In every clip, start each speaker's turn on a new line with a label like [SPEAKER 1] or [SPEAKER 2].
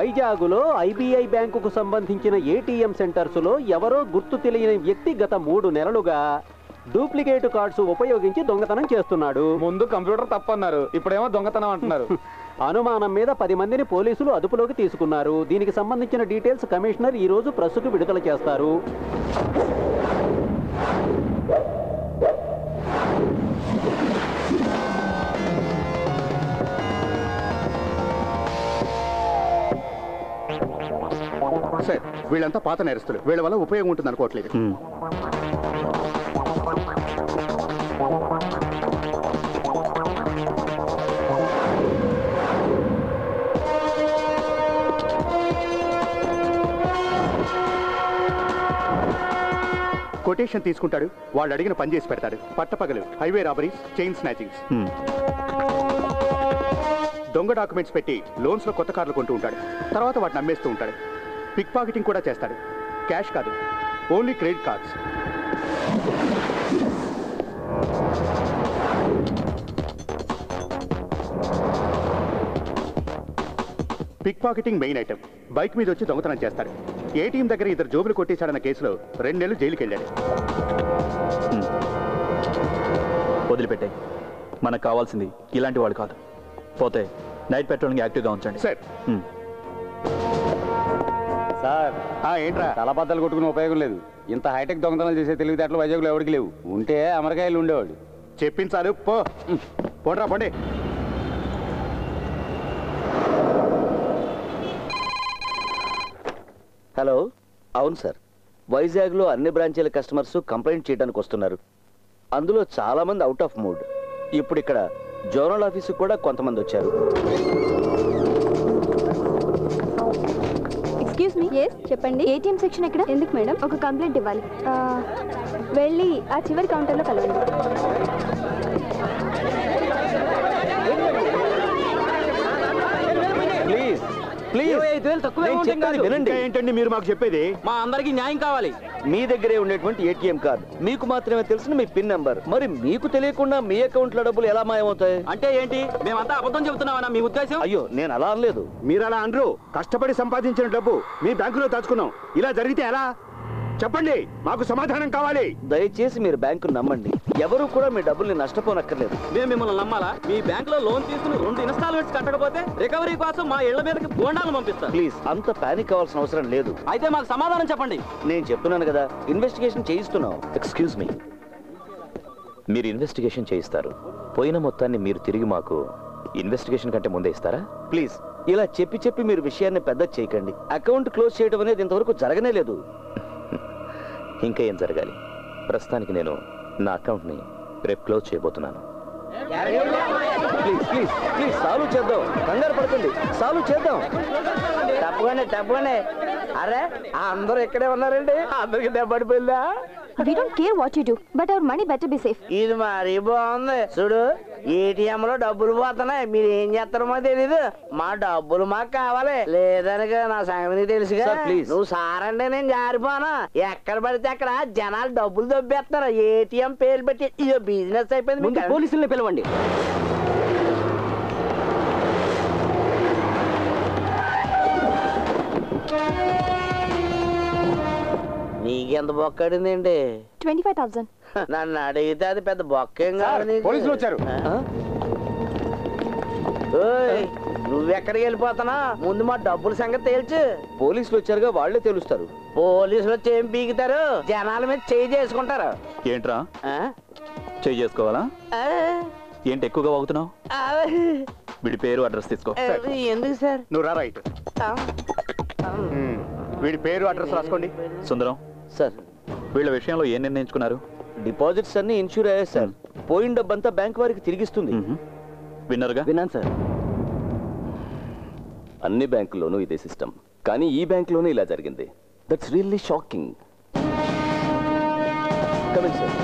[SPEAKER 1] వైజాగులో IBI బ్యాంకుకు సంబంధించిన ATM సెంటర్స్లో ఎవరో గుర్తు తెలియని వ్యక్తి గత మూడు నెలలుగా డూప్లికేట్ కార్డ్స్ ఉపయోగించి దొంగతనం చేస్తున్నాడు
[SPEAKER 2] ముందు కంప్యూటర్ తప్పన్నారు ఇప్పుడేమో దొంగతనం అంటున్నారు
[SPEAKER 1] అనుమానం మీద పది మందిని పోలీసులు అదుపులోకి తీసుకున్నారు దీనికి సంబంధించిన డీటెయిల్స్ కమిషనర్ ఈ రోజు ప్రెస్సుకు విడుదల చేస్తారు
[SPEAKER 3] సార్ వీళ్ళంతా పాత నేరస్తులు వీళ్ళ వల్ల ఉపయోగం ఉంటుంది అనుకోవట్లేదు కొటేషన్ తీసుకుంటాడు వాళ్ళు అడిగిన పని చేసి పెడతాడు పట్టపగలు హైవే రాబరీస్ చైన్ స్నాచింగ్స్ దొంగ డాక్యుమెంట్స్ పెట్టి లోన్స్ లో కొత్త కార్లు కొంటూ ఉంటాడు తర్వాత వాటిని అమ్మేస్తూ ఉంటాడు పిక్ పాకెటింగ్ కూడా చేస్తాడు క్యాష్ కాదు only credit cards pick pocketing main item bike మీద వచ్చి దొంగతనం చేస్తాడు ఏటీఎం దగ్గర ఇద్దరు జోబులు కొట్టేశాడన్న కేసులో రెండు నెలలు జైలుకి వెళ్ళాడు
[SPEAKER 4] వదిలిపెట్టాయి మనకు కావాల్సింది ఇలాంటి వాడు కాదు పోతే నైట్ పెట్రోలింగ్ యాక్టివ్గా ఉంచండి
[SPEAKER 3] సార్
[SPEAKER 4] హ్మ్.
[SPEAKER 2] సార్
[SPEAKER 3] ఆ, ఏంట్రా
[SPEAKER 2] తలబద్దలు కొట్టుకునే ఉపయోగం లేదు ఇంత హైటెక్ దొంగతనాలు చేసే తెలివితేటలు వైజాగ్లో ఎవరికి లేవు ఉంటే అమరకాయలు ఉండేవాడు
[SPEAKER 3] చెప్పించాలు పో పోండ్రా పోండి
[SPEAKER 5] హలో అవును సార్ వైజాగ్లో అన్ని బ్రాంచీల కస్టమర్స్ కంప్లైంట్ చేయడానికి వస్తున్నారు అందులో చాలా మంది అవుట్ ఆఫ్ మూడ్ ఇప్పుడు ఇక్కడ జోనల్ ఆఫీసు కూడా కొంతమంది వచ్చారు
[SPEAKER 6] ఎక్స్క్యూజ్ మీ ఎస్ చెప్పండి ఏటీఎం సెక్షన్ ఎక్కడ ఎందుకు మేడం ఒక కంప్లైంట్ ఇవ్వాలి ఆ, వెళ్ళి ఆ చివరి కౌంటర్లో కలవండి
[SPEAKER 5] ప్లీజ్ ప్లీజ్ వినండి
[SPEAKER 3] ఇంకా ఏంటండి మీరు మాకు చెప్పేది
[SPEAKER 1] మా అందరికి న్యాయం కావాలి
[SPEAKER 5] మీ దగ్గరే ఉండేటువంటి ఏటీఎం కార్డు మీకు మాత్రమే తెలిసిన మీ పిన్ నెంబర్ మరి మీకు తెలియకుండా మీ అకౌంట్ లో డబ్బులు ఎలా మాయమవుతాయి
[SPEAKER 1] అంటే ఏంటి మేమంతా అబద్ధం చెబుతున్నామన్నా మీ ఉద్దేశం
[SPEAKER 5] అయ్యో నేను అలా అనలేదు
[SPEAKER 3] మీరు అలా అనరు కష్టపడి సంపాదించిన డబ్బు మీ బ్యాంకులో దాచుకున్నాం ఇలా జరిగితే ఎలా చెప్పండి మాకు సమాధానం కావాలి
[SPEAKER 5] దయచేసి మీరు బ్యాంకు నమ్మండి ఎవరు కూడా మీ డబ్బుల్ని నష్టపోనక్కర్లేదు
[SPEAKER 1] మేము మిమ్మల్ని నమ్మాలా మీ బ్యాంక్ లో లోన్ తీసుకుని రెండు ఇన్స్టాల్మెంట్స్ కట్టకపోతే రికవరీ కోసం మా ఇళ్ల మీదకి బోండాలు పంపిస్తారు
[SPEAKER 5] ప్లీజ్ అంత పానిక్ అవ్వాల్సిన అవసరం లేదు
[SPEAKER 1] అయితే మాకు సమాధానం చెప్పండి
[SPEAKER 5] నేను చెప్తున్నాను కదా ఇన్వెస్టిగేషన్ చేయిస్తున్నాం
[SPEAKER 7] ఎక్స్క్యూజ్ మీ మీరు ఇన్వెస్టిగేషన్ చేయిస్తారు పోయిన మొత్తాన్ని మీరు తిరిగి మాకు ఇన్వెస్టిగేషన్ కంటే ముందే ఇస్తారా
[SPEAKER 5] ప్లీజ్ ఇలా చెప్పి చెప్పి మీరు విషయాన్ని పెద్ద చేయకండి అకౌంట్ క్లోజ్ చేయడం అనేది ఇంతవరకు జరగనే లేదు
[SPEAKER 7] ఇంకా ఏం జరగాలి ప్రస్తుతానికి నేను నా అకౌంట్ని రేపు క్లోజ్ చేయబోతున్నాను
[SPEAKER 5] ప్లీజ్ ప్లీజ్ ప్లీజ్ సాల్వ్ చేద్దాం కంగారు పడకండి సాల్వ్ చేద్దాం తప్పగానే తప్పగానే అరే అందరూ ఇక్కడే ఉన్నారండి అందరికి దెబ్బడిపోయిందా
[SPEAKER 6] we don't care what you do but our money better be safe
[SPEAKER 5] ఇది మరీ బాగుంది చూడు ఏటీఎం లో డబ్బులు పోతున్నాయి మీరు ఏం చేస్తారో మాకు తెలీదు మా డబ్బులు మాకు కావాలి లేదనక నా సంగతి తెలుసుగా ప్లీజ్ నువ్వు సారంటే నేను జారిపోనా ఎక్కడ పడితే అక్కడ జనాలు డబ్బులు దొబ్బేస్తున్నారు ఏటీఎం పేరు పెట్టి ఇదో బిజినెస్ అయిపోయింది
[SPEAKER 1] ముందు
[SPEAKER 5] మీకు.
[SPEAKER 1] పోలీసుల్ని పిలవండి
[SPEAKER 5] నీకెంత బొక్కడిందండి
[SPEAKER 6] ట్వంటీ ఫైవ్ థౌసండ్
[SPEAKER 5] నన్ను అడిగితే అది పెద్ద బొక్కేం కాదు నీకు.
[SPEAKER 2] పోలీసులు వచ్చారు.
[SPEAKER 5] ఆ? ఓయ్, నువ్వెక్కడికి వెళ్ళిపోతానా ముందు మా డబ్బుల సంగతి తేల్చు
[SPEAKER 1] పోలీసులు వచ్చారుగా వాళ్లే తెలుస్తారు
[SPEAKER 5] పోలీసులు వచ్చి ఏం పీకుతారు జనాల మీద చేయి చేసుకుంటారు
[SPEAKER 4] ఏంట్రా
[SPEAKER 5] ఆ?
[SPEAKER 4] చేయి చేసుకోవాలా
[SPEAKER 5] ఆ?
[SPEAKER 4] ఏంటి ఎక్కువగా వాగుతున్నావు
[SPEAKER 5] ఆ?
[SPEAKER 4] వీడి పేరు అడ్రస్ తీసుకో
[SPEAKER 5] ఎందుకు సార్
[SPEAKER 3] నువ్వు రా రైట్
[SPEAKER 5] ఆ?
[SPEAKER 3] ఉమ్, వీడి పేరు అడ్రస్ రాసుకోండి
[SPEAKER 4] సుందరం
[SPEAKER 5] సార్
[SPEAKER 4] వీళ్ళ విషయంలో ఏం నిర్ణయించుకున్నారు
[SPEAKER 5] డిపాజిట్స్ అన్ని ఇన్సూర్ అయ్యాయి సార్ పోయిన డబ్బంతా బ్యాంక్ వారికి తిరిగిస్తుంది
[SPEAKER 4] మ్మ్. విన్నారుగా
[SPEAKER 1] విన్నాను సార్
[SPEAKER 7] అన్ని బ్యాంకుల్లోనూ ఇదే సిస్టమ్ కానీ ఈ బ్యాంకులోనే ఇలా జరిగింది that's really shocking
[SPEAKER 5] coming sir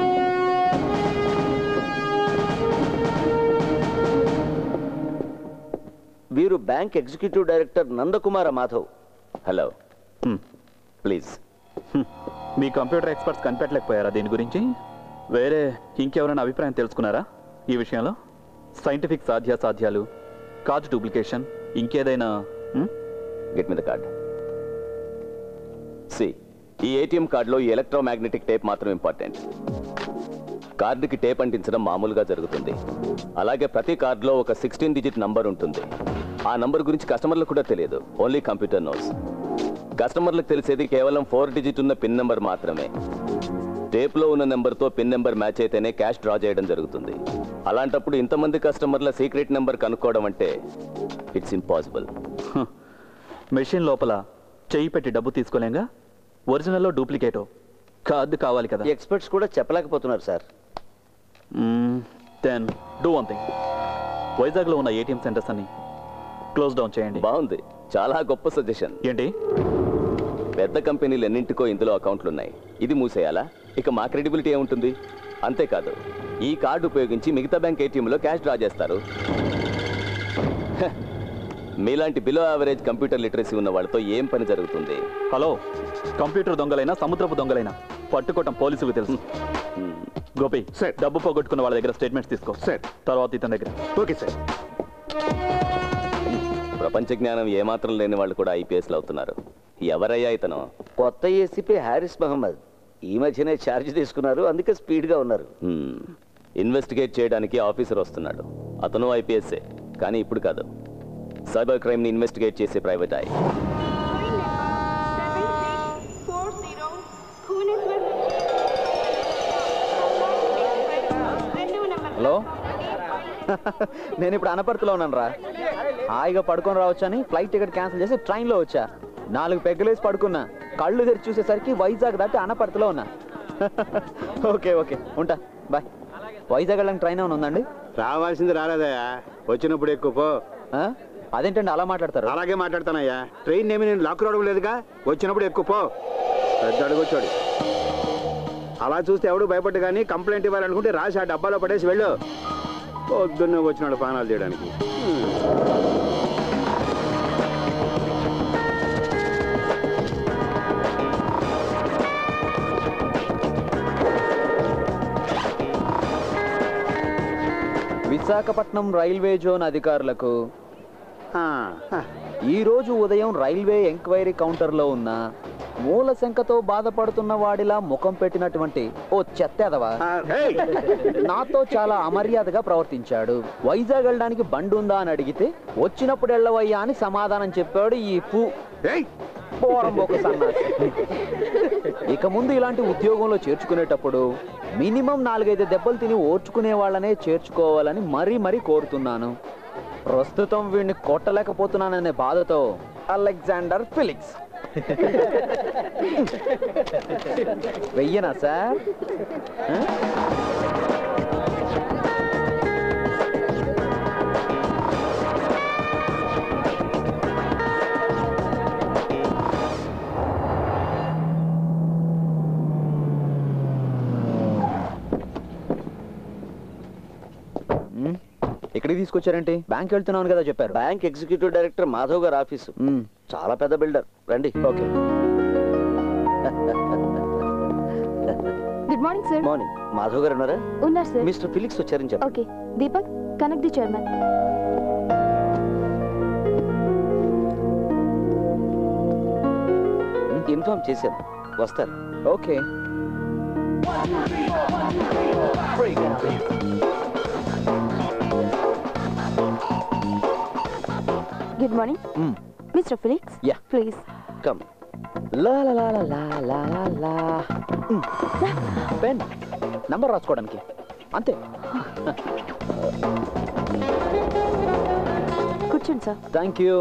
[SPEAKER 5] వీరు bank executive director Nandakumar Madhav
[SPEAKER 7] hello
[SPEAKER 4] హ్మ్.
[SPEAKER 7] ప్లీజ్
[SPEAKER 4] హ్మ్. మీ కంప్యూటర్ ఎక్స్పర్ట్స్ కనిపెట్టలేకపోయారా దీని గురించి వేరే ఇంకెవరైనా అభిప్రాయం తెలుసుకున్నారా ఈ విషయంలో సైంటిఫిక్ సాధ్యాసాధ్యాలు కార్డు డూప్లికేషన్ ఇంకేదైనా హ్మ్?
[SPEAKER 8] గెట్ మీ ద కార్డ్ సి ఈ ఏటీఎం కార్డులో ఈ ఎలక్ట్రోమాగ్నెటిక్ టేప్ మాత్రం ఇంపార్టెంట్ కార్డుకి టేప్ అంటించడం మామూలుగా జరుగుతుంది అలాగే ప్రతి కార్డులో ఒక సిక్స్టీన్ డిజిట్ నంబర్ ఉంటుంది ఆ నంబర్ గురించి కస్టమర్లకు కూడా తెలియదు ఓన్లీ కంప్యూటర్ నోస్ కస్టమర్లకు తెలిసేది కేవలం ఫోర్ డిజిట్ ఉన్న పిన్ నెంబర్ మాత్రమే టేప్లో ఉన్న నెంబర్తో పిన్ నెంబర్ మ్యాచ్ అయితేనే క్యాష్ డ్రా చేయడం జరుగుతుంది అలాంటప్పుడు ఇంతమంది కస్టమర్ల సీక్రెట్ నెంబర్ కనుక్కోవడం అంటే ఇట్స్ ఇంపాసిబుల్
[SPEAKER 4] మెషిన్ లోపల చెయ్యి పెట్టి డబ్బు తీసుకోలేంగా ఒరిజినల్లో డూప్లికేటో కార్డు కావాలి కదా
[SPEAKER 9] ఎక్స్పర్ట్స్ కూడా చెప్పలేకపోతున్నారు sir
[SPEAKER 4] then do one thing వైజాగ్లో ఉన్న ఏటీఎం సెంటర్స్ అన్ని క్లోజ్ డౌన్ చేయండి
[SPEAKER 8] బాగుంది చాలా గొప్ప సజెషన్
[SPEAKER 4] ఏంటి
[SPEAKER 8] పెద్ద కంపెనీలు ఎన్నింటికో ఇందులో అకౌంట్లు ఉన్నాయి ఇది మూసేయాలా ఇక మా క్రెడిబిలిటీ ఏముంటుంది అంతేకాదు ఈ కార్డు ఉపయోగించి మిగతా బ్యాంక్ ఏటీఎంలో క్యాష్ డ్రా చేస్తారు హ, మీలాంటి బిలో యావరేజ్ కంప్యూటర్ లిటరసీ ఉన్న వాళ్ళతో ఏం పని జరుగుతుంది
[SPEAKER 4] హలో కంప్యూటర్ దొంగలైనా సముద్రపు దొంగలైనా పట్టుకోవటం పోలీసుకు తెలుసు గోపి
[SPEAKER 3] సార్.
[SPEAKER 4] డబ్బు పోగొట్టుకున్న వాళ్ళ దగ్గర స్టేట్మెంట్స్ తీసుకో
[SPEAKER 3] సార్.
[SPEAKER 4] తర్వాత ఇతని దగ్గర
[SPEAKER 3] ఓకే సార్
[SPEAKER 8] ప్రపంచ జ్ఞానం ఏమాత్రం లేని వాళ్ళు కూడా ఐపీఎస్లు అవుతున్నారు ఎవరయ్యా ఇతను
[SPEAKER 9] కొత్త ఏసీపీ హ్యారిస్ మహమ్మద్ ఈ మధ్యనే ఛార్జ్ తీసుకున్నారు అందుకే స్పీడ్గా ఉన్నారు
[SPEAKER 8] హ్మ్. ఇన్వెస్టిగేట్ చేయడానికి ఆఫీసర్ వస్తున్నాడు అతను ఐపీఎస్ఏ కానీ ఇప్పుడు కాదు సైబర్ క్రైమ్ని ఇన్వెస్టిగేట్ చేసే ప్రైవేట్ ఐ
[SPEAKER 10] హలో నేను ఇప్పుడు అనపర్తిలో ఉన్నాను రా హాయిగా పడుకొని రావచ్చని ఫ్లైట్ టికెట్ క్యాన్సిల్ చేసి ట్రైన్లో వచ్చా నాలుగు పెగ్గలేసి పడుకున్నా కళ్ళు తెరిచి చూసేసరికి వైజాగ్ దాటి అనపర్తిలో ఉన్నా ఓకే ఓకే ఉంటా బాయ్ వైజాగ్ వెళ్ళడానికి ట్రైన్ ఏమైనా ఉందండి
[SPEAKER 3] రావాల్సింది రాలేదయ్యా వచ్చినప్పుడు ఎక్కువ పో
[SPEAKER 10] ఆ? అదేంటండి అలా మాట్లాడతారు
[SPEAKER 3] అలాగే మాట్లాడతానయ్యా ట్రైన్ ఏమి నేను లాక్ రావడం లేదుగా వచ్చినప్పుడు ఎక్కువ పో పెద్ద అడుగొచ్చాడు అలా చూస్తే ఎవడు భయపడ్డు కానీ కంప్లైంట్ ఇవ్వాలనుకుంటే రాసి ఆ డబ్బాలో పడేసి వెళ్ళు పొద్దున్నే వచ్చినాడు పానాలు చేయడానికి
[SPEAKER 10] విశాఖపట్నం రైల్వే జోన్ అధికారులకు
[SPEAKER 3] ఆ, ఆ.
[SPEAKER 10] ఈ రోజు ఉదయం రైల్వే ఎంక్వైరీ కౌంటర్లో ఉన్న మూల శంకతో బాధపడుతున్న వాడిలా ముఖం పెట్టినటువంటి ఓ చెత్తెదవా
[SPEAKER 3] ఆ, ఏయ్!
[SPEAKER 10] నాతో చాలా అమర్యాదగా ప్రవర్తించాడు వైజాగ్ వెళ్ళడానికి బండి ఉందా అని అడిగితే వచ్చినప్పుడు వెళ్ళవయ్యా అని సమాధానం చెప్పాడు ఈ పూ
[SPEAKER 3] ఏయ్!
[SPEAKER 10] పోరంబోకు సన్నాసి ఇక ముందు ఇలాంటి ఉద్యోగంలో చేర్చుకునేటప్పుడు మినిమం నాలుగైదు దెబ్బలు తిని ఓర్చుకునే వాళ్ళనే చేర్చుకోవాలని మరీ మరీ కోరుతున్నాను ప్రస్తుతం వీడిని కొట్టలేకపోతున్నాననే బాధతో అలెగ్జాండర్ ఫిలిక్స్ వెయ్యనా సార్ ఆ? ఉమ్, ఎక్కడికి తీసుకొచ్చారేంటి బ్యాంక్ వెళ్తున్నాను కదా చెప్పారు
[SPEAKER 9] బ్యాంక్ ఎగ్జిక్యూటివ్ డైరెక్టర్ మాధవ్ గారు ఆఫీసు
[SPEAKER 10] ఉమ్,
[SPEAKER 9] చాలా పెద్ద బిల్డర్ రండి
[SPEAKER 10] okay
[SPEAKER 6] good morning sir
[SPEAKER 9] morning Madhav గారు ఉన్నారా
[SPEAKER 6] ఉన్నారు సార్
[SPEAKER 9] మిస్టర్ ఫిలిక్స్ వచ్చారని చెప్పండి
[SPEAKER 6] okay Deepak connect the chairman
[SPEAKER 9] inform చేశాను వస్తారు
[SPEAKER 10] okay
[SPEAKER 6] good morning
[SPEAKER 10] um,
[SPEAKER 6] mister Felix
[SPEAKER 10] Yeah.
[SPEAKER 6] Please
[SPEAKER 9] come
[SPEAKER 10] లా లా లా లా లా లా లా లా. ఉమ్, పెన్ నంబర్ రాసుకోవడానికి అంతే
[SPEAKER 6] కూర్చోండి సార్
[SPEAKER 10] థ్యాంక్ యూ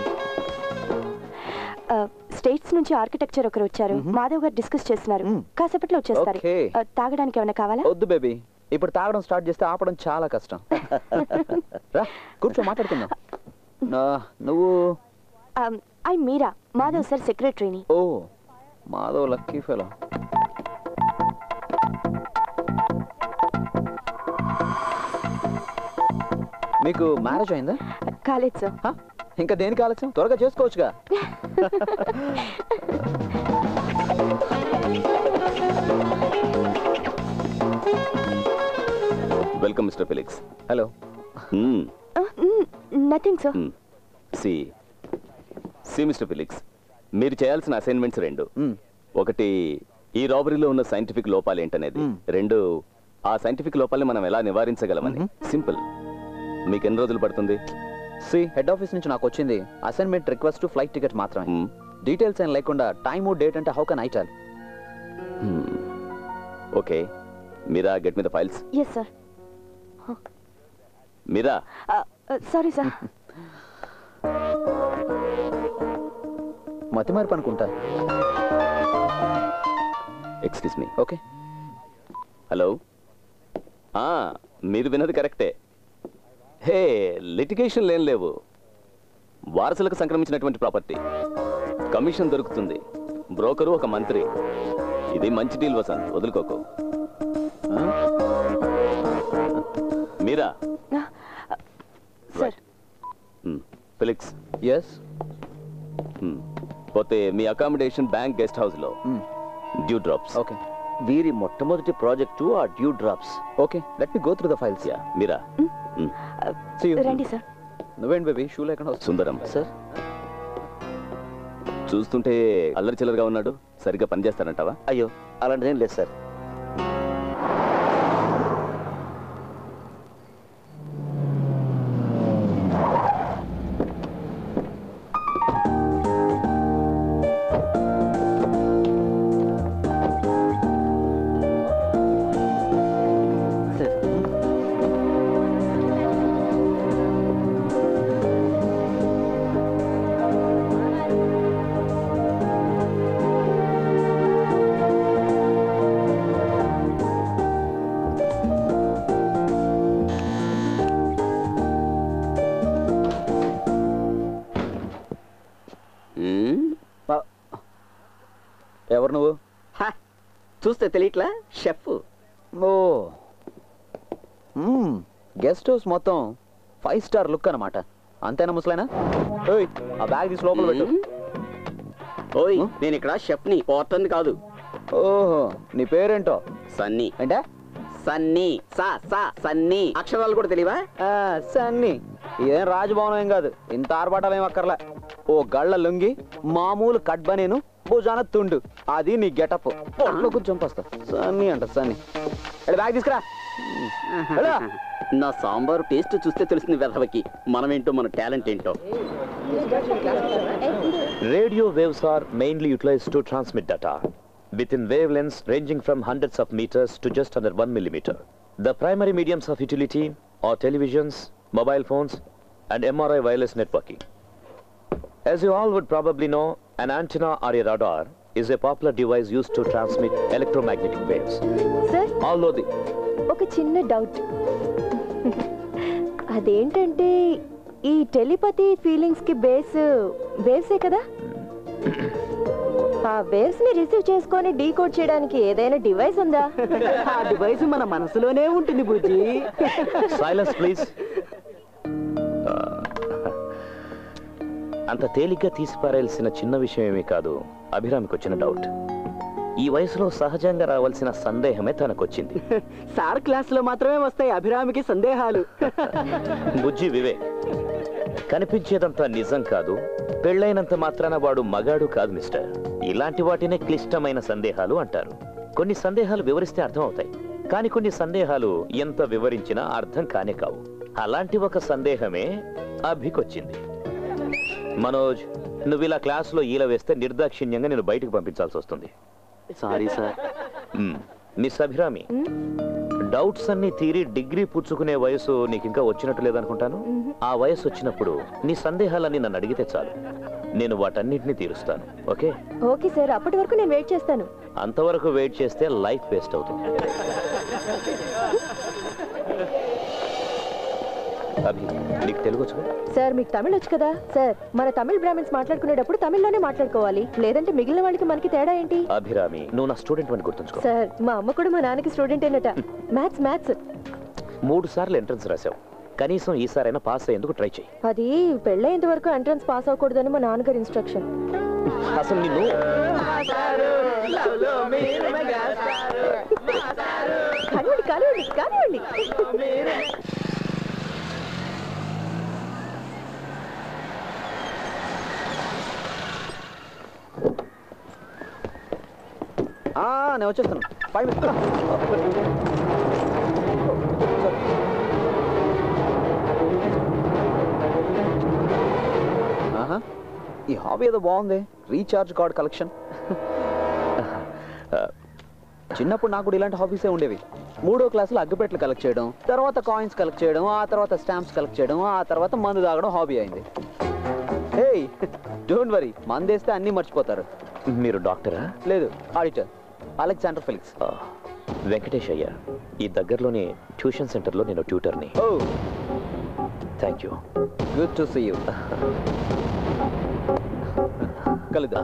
[SPEAKER 6] స్టేట్స్ నుంచి ఆర్కిటెక్చర్ ఒకరు వచ్చారు మాధవ్ గారు డిస్కస్ చేస్తున్నారు
[SPEAKER 10] మ్మ్.
[SPEAKER 6] కాసేపట్లో వచ్చేస్తారు
[SPEAKER 10] Okay.
[SPEAKER 6] Uh, తాగడానికి ఏమైనా కావాలా
[SPEAKER 10] వద్దు బేబీ ఇప్పుడు తాగడం స్టార్ట్ చేస్తే ఆపడం చాలా కష్టం రా కూర్చో మాట్లాడుకుందాం ఆ, నువ్వు
[SPEAKER 6] ఐ మీరా మాధవ్ సార్ సెక్రటరీని
[SPEAKER 10] ఓ మాధవ్ లక్కీ ఫెలో మీకు మ్యారేజ్ అయిందా
[SPEAKER 6] కాలేదు సార్
[SPEAKER 10] హ? ఇంకా దేనికి ఆలస్యం త్వరగా చేసుకోవచ్చుగా
[SPEAKER 8] welcome mister Felix
[SPEAKER 10] hello
[SPEAKER 6] nothing sir
[SPEAKER 8] సి సి మిస్టర్ ఫిలిక్స్ మీరు చేయాల్సిన అసైన్మెంట్స్ రెండు ఒకటి ఈ రాబరీలో ఉన్న సైంటిఫిక్ లోపాలు ఏంటనేది రెండు ఆ సైంటిఫిక్ లోపాలని మనం ఎలా నివారించగలమని సింపుల్ మీకు ఎన్ని రోజులు పడుతుంది
[SPEAKER 10] సి హెడ్ ఆఫీస్ నుంచి నాకు వచ్చింది అసైన్మెంట్ రిక్వెస్ట్ ఫ్లైట్ టికెట్ మాత్రమే డీటెయిల్స్ ఏం లేకుండా టైము డేట్ అంటే how can I tell
[SPEAKER 8] okay Meera get మీద files
[SPEAKER 6] yes sir
[SPEAKER 8] Meera
[SPEAKER 6] sorry sir
[SPEAKER 10] మతి మార్పు అనుకుంటా
[SPEAKER 8] ఎక్స్క్యూజ్ మీ
[SPEAKER 10] ఓకే
[SPEAKER 8] హలో ఆ, మీరు విన్నది కరెక్టే హే లిటిగేషన్ లేం లేవు వారసులకు సంక్రమించినటువంటి ప్రాపర్టీ కమిషన్ దొరుకుతుంది బ్రోకరు ఒక మంత్రి ఇది మంచి డీల్ వసంత్ వదులుకోకు మీరా
[SPEAKER 6] సార్
[SPEAKER 8] ఫిలిక్స్
[SPEAKER 10] ఎస్
[SPEAKER 8] పోతే మీ అకామిడేషన్ బ్యాంక్ గెస్ట్ హౌస్ లో డ్యూ డ్రాప్స్
[SPEAKER 10] ఓకే
[SPEAKER 9] వీరి మొట్టమొదటి ప్రాజెక్టు ఆ dew drops
[SPEAKER 10] okay let me go through the files
[SPEAKER 8] yeah Meera
[SPEAKER 6] రండి సార్
[SPEAKER 10] నువ్వేంటి బేబీ షూ లేకుండా వస్తుంది
[SPEAKER 8] సుందరం
[SPEAKER 9] సార్
[SPEAKER 8] చూస్తుంటే అల్లరి చిల్లరగా ఉన్నాడు సరిగ్గా పనిచేస్తారంటావా
[SPEAKER 9] అయ్యో అలాంటిదేం లేదు సార్
[SPEAKER 10] ఎవరు నువ్వు
[SPEAKER 1] చూస్తే తెలియట్లా షెఫ్
[SPEAKER 10] ఓ గెస్ట్ హౌస్ మొత్తం ఫైవ్ స్టార్ లుక్ అన్నమాట అంతేనా ముసలైనా ఓయ్ ఆ బ్యాగ్ తీసి లోపల పెట్టు
[SPEAKER 1] ఓయ్ నేను ఇక్కడ షెఫ్ ని పోర్టన్ కాదు
[SPEAKER 10] ఓహో నీ పేరేంటో
[SPEAKER 1] సన్నీ
[SPEAKER 10] అంటే
[SPEAKER 1] సన్నీ సా సా సన్నీ అక్షరాలు కూడా తెలియవా
[SPEAKER 10] ఆ, సన్ని ఇదేం రాజభవనం ఏం కాదు ఇంత ఆర్భాటాలు ఏం అక్కర్లే ఓ గళ్ళ లుంగి మామూలు కట్ బనేను భుజాన తుండు అది నీ గెటప్ పొట్లో కూర్చొని చంపేస్తా సన్ని అంట సన్ని వెళ్ళి బ్యాగ్ తీసుకురా వెళ్ళు.
[SPEAKER 1] నా సాంబారు టేస్ట్ చూస్తే తెలుస్తుంది వెధవకి మనమేంటో మన టాలెంట్ ఏంటో
[SPEAKER 7] Radio waves are mainly utilized to transmit data within wavelengths ranging from hundreds of meters to just under 1 millimeter. The primary mediums of utility are televisions, mobile phones, and MRI wireless networking. As you all would probably know, an antenna or a radar is a popular device used to transmit electromagnetic waves.
[SPEAKER 6] Sir
[SPEAKER 7] Although the
[SPEAKER 6] ఒక చిన్న doubt అదేంటంటే ఈ telepathy feelings కి base వేవ్సే కదా ఆ waves ని receive చేసుకొని డీకోడ్ చేయడానికి ఏదైనా డివైస్ ఉందా
[SPEAKER 11] ఆ డివైస్ మన మనసులోనే ఉంటుంది బుజ్జి
[SPEAKER 7] సైలెన్స్ ప్లీజ్ అంత తేలిగ్గా తీసిపారేయాల్సిన చిన్న విషయం ఏమీ కాదు అభిరామికి వచ్చిన డౌట్ ఈ వయసులో సహజంగా రావాల్సిన సందేహమే తనకొచ్చింది
[SPEAKER 11] సార్ క్లాస్ లో మాత్రమే వస్తాయి అభిరామికి సందేహాలు
[SPEAKER 7] బుజ్జి వివేక్ కనిపించేదంతా నిజం కాదు పెళ్ళైనంత మాత్రాన వాడు మగాడు కాదు మిస్టర్ ఇలాంటి వాటినే క్లిష్టమైన సందేహాలు అంటారు కొన్ని సందేహాలు వివరిస్తే అర్థం అవుతాయి కానీ కొన్ని సందేహాలు ఎంత వివరించినా అర్థం కానే కావు అలాంటి ఒక సందేహమే అభికొచ్చింది మనోజ్ నువ్వు ఇలా క్లాసులో ఈల వేస్తే నిర్దాక్షిణ్యంగా నేను బయటకు పంపించాల్సి వస్తుంది
[SPEAKER 1] sorry sir
[SPEAKER 7] hmm. Miss Abhirami doubts అన్ని తీరి డిగ్రీ పుచ్చుకునే వయసు నీకు ఇంకా వచ్చినట్టు లేదనుకుంటాను ఆ వయసు వచ్చినప్పుడు నీ సందేహాలన్నీ నన్ను అడిగితే చాలు నేను వాటన్నిటిని తీరుస్తాను ఓకే
[SPEAKER 6] ఓకే సార్ అప్పటి వరకు నేను వెయిట్ చేస్తాను
[SPEAKER 7] అంతవరకు వెయిట్ చేస్తే లైఫ్ వేస్ట్ అవుతుంది అభి నీకు తెలుగు వచ్చుగా
[SPEAKER 6] సార్ మీకు తమిళ్ వచ్చు కదా సార్ మన తమిళ్ బ్రాహ్మిన్స్ మాట్లాడుకునేటప్పుడు తమిళ్లోనే మాట్లాడుకోవాలి లేదంటే మిగిలిన వాళ్ళకి మనకి తేడా ఏంటి
[SPEAKER 7] అభిరామి నువ్వు నా స్టూడెంట్ అని గుర్తుంచుకో
[SPEAKER 6] సార్ మా అమ్మ కూడా మా నాన్నకి స్టూడెంట్ ఏనట మ్యాథ్స్ మ్యాథ్స్
[SPEAKER 7] మూడు సార్లు ఎంట్రన్స్ రాశావు కనీసం ఈసారైనా పాస్ అయ్యేందుకు ట్రై చేయి
[SPEAKER 6] అది పెళ్ళయ్యేంత వరకు ఎంట్రన్స్ పాస్ అవ్వకూడదని మా నాన్నగారి ఇన్స్ట్రక్షన్
[SPEAKER 7] అసలు నిన్ను
[SPEAKER 6] కానివ్వండి కానివ్వండి కానివ్వండి
[SPEAKER 10] నేను వచ్చేస్తాను ఫైవ్ ఆహా ఈ హాబీ ఏదో బాగుంది రీఛార్జ్ కార్డ్ కలెక్షన్ చిన్నప్పుడు నాకు కూడా ఇలాంటి హాబీసే ఉండేవి మూడో క్లాసులో అగ్గిపెట్లు కలెక్ట్ చేయడం తర్వాత కాయిన్స్ కలెక్ట్ చేయడం ఆ తర్వాత స్టాంప్స్ కలెక్ట్ చేయడం ఆ తర్వాత మందు తాగడం హాబీ అయింది హే డోంట్ వరీ మందేస్తే అన్నీ మర్చిపోతారు
[SPEAKER 7] మీరు డాక్టరా
[SPEAKER 10] లేదు ఆడిటర్ అలెగ్జాండర్ ఫిలిక్స్
[SPEAKER 7] ఆ, వెంకటేష్ అయ్యా ఈ దగ్గరలోనే ట్యూషన్ సెంటర్లో నేను ట్యూటర్ని
[SPEAKER 10] oh
[SPEAKER 7] thank you
[SPEAKER 10] good to see you కలుద్దాం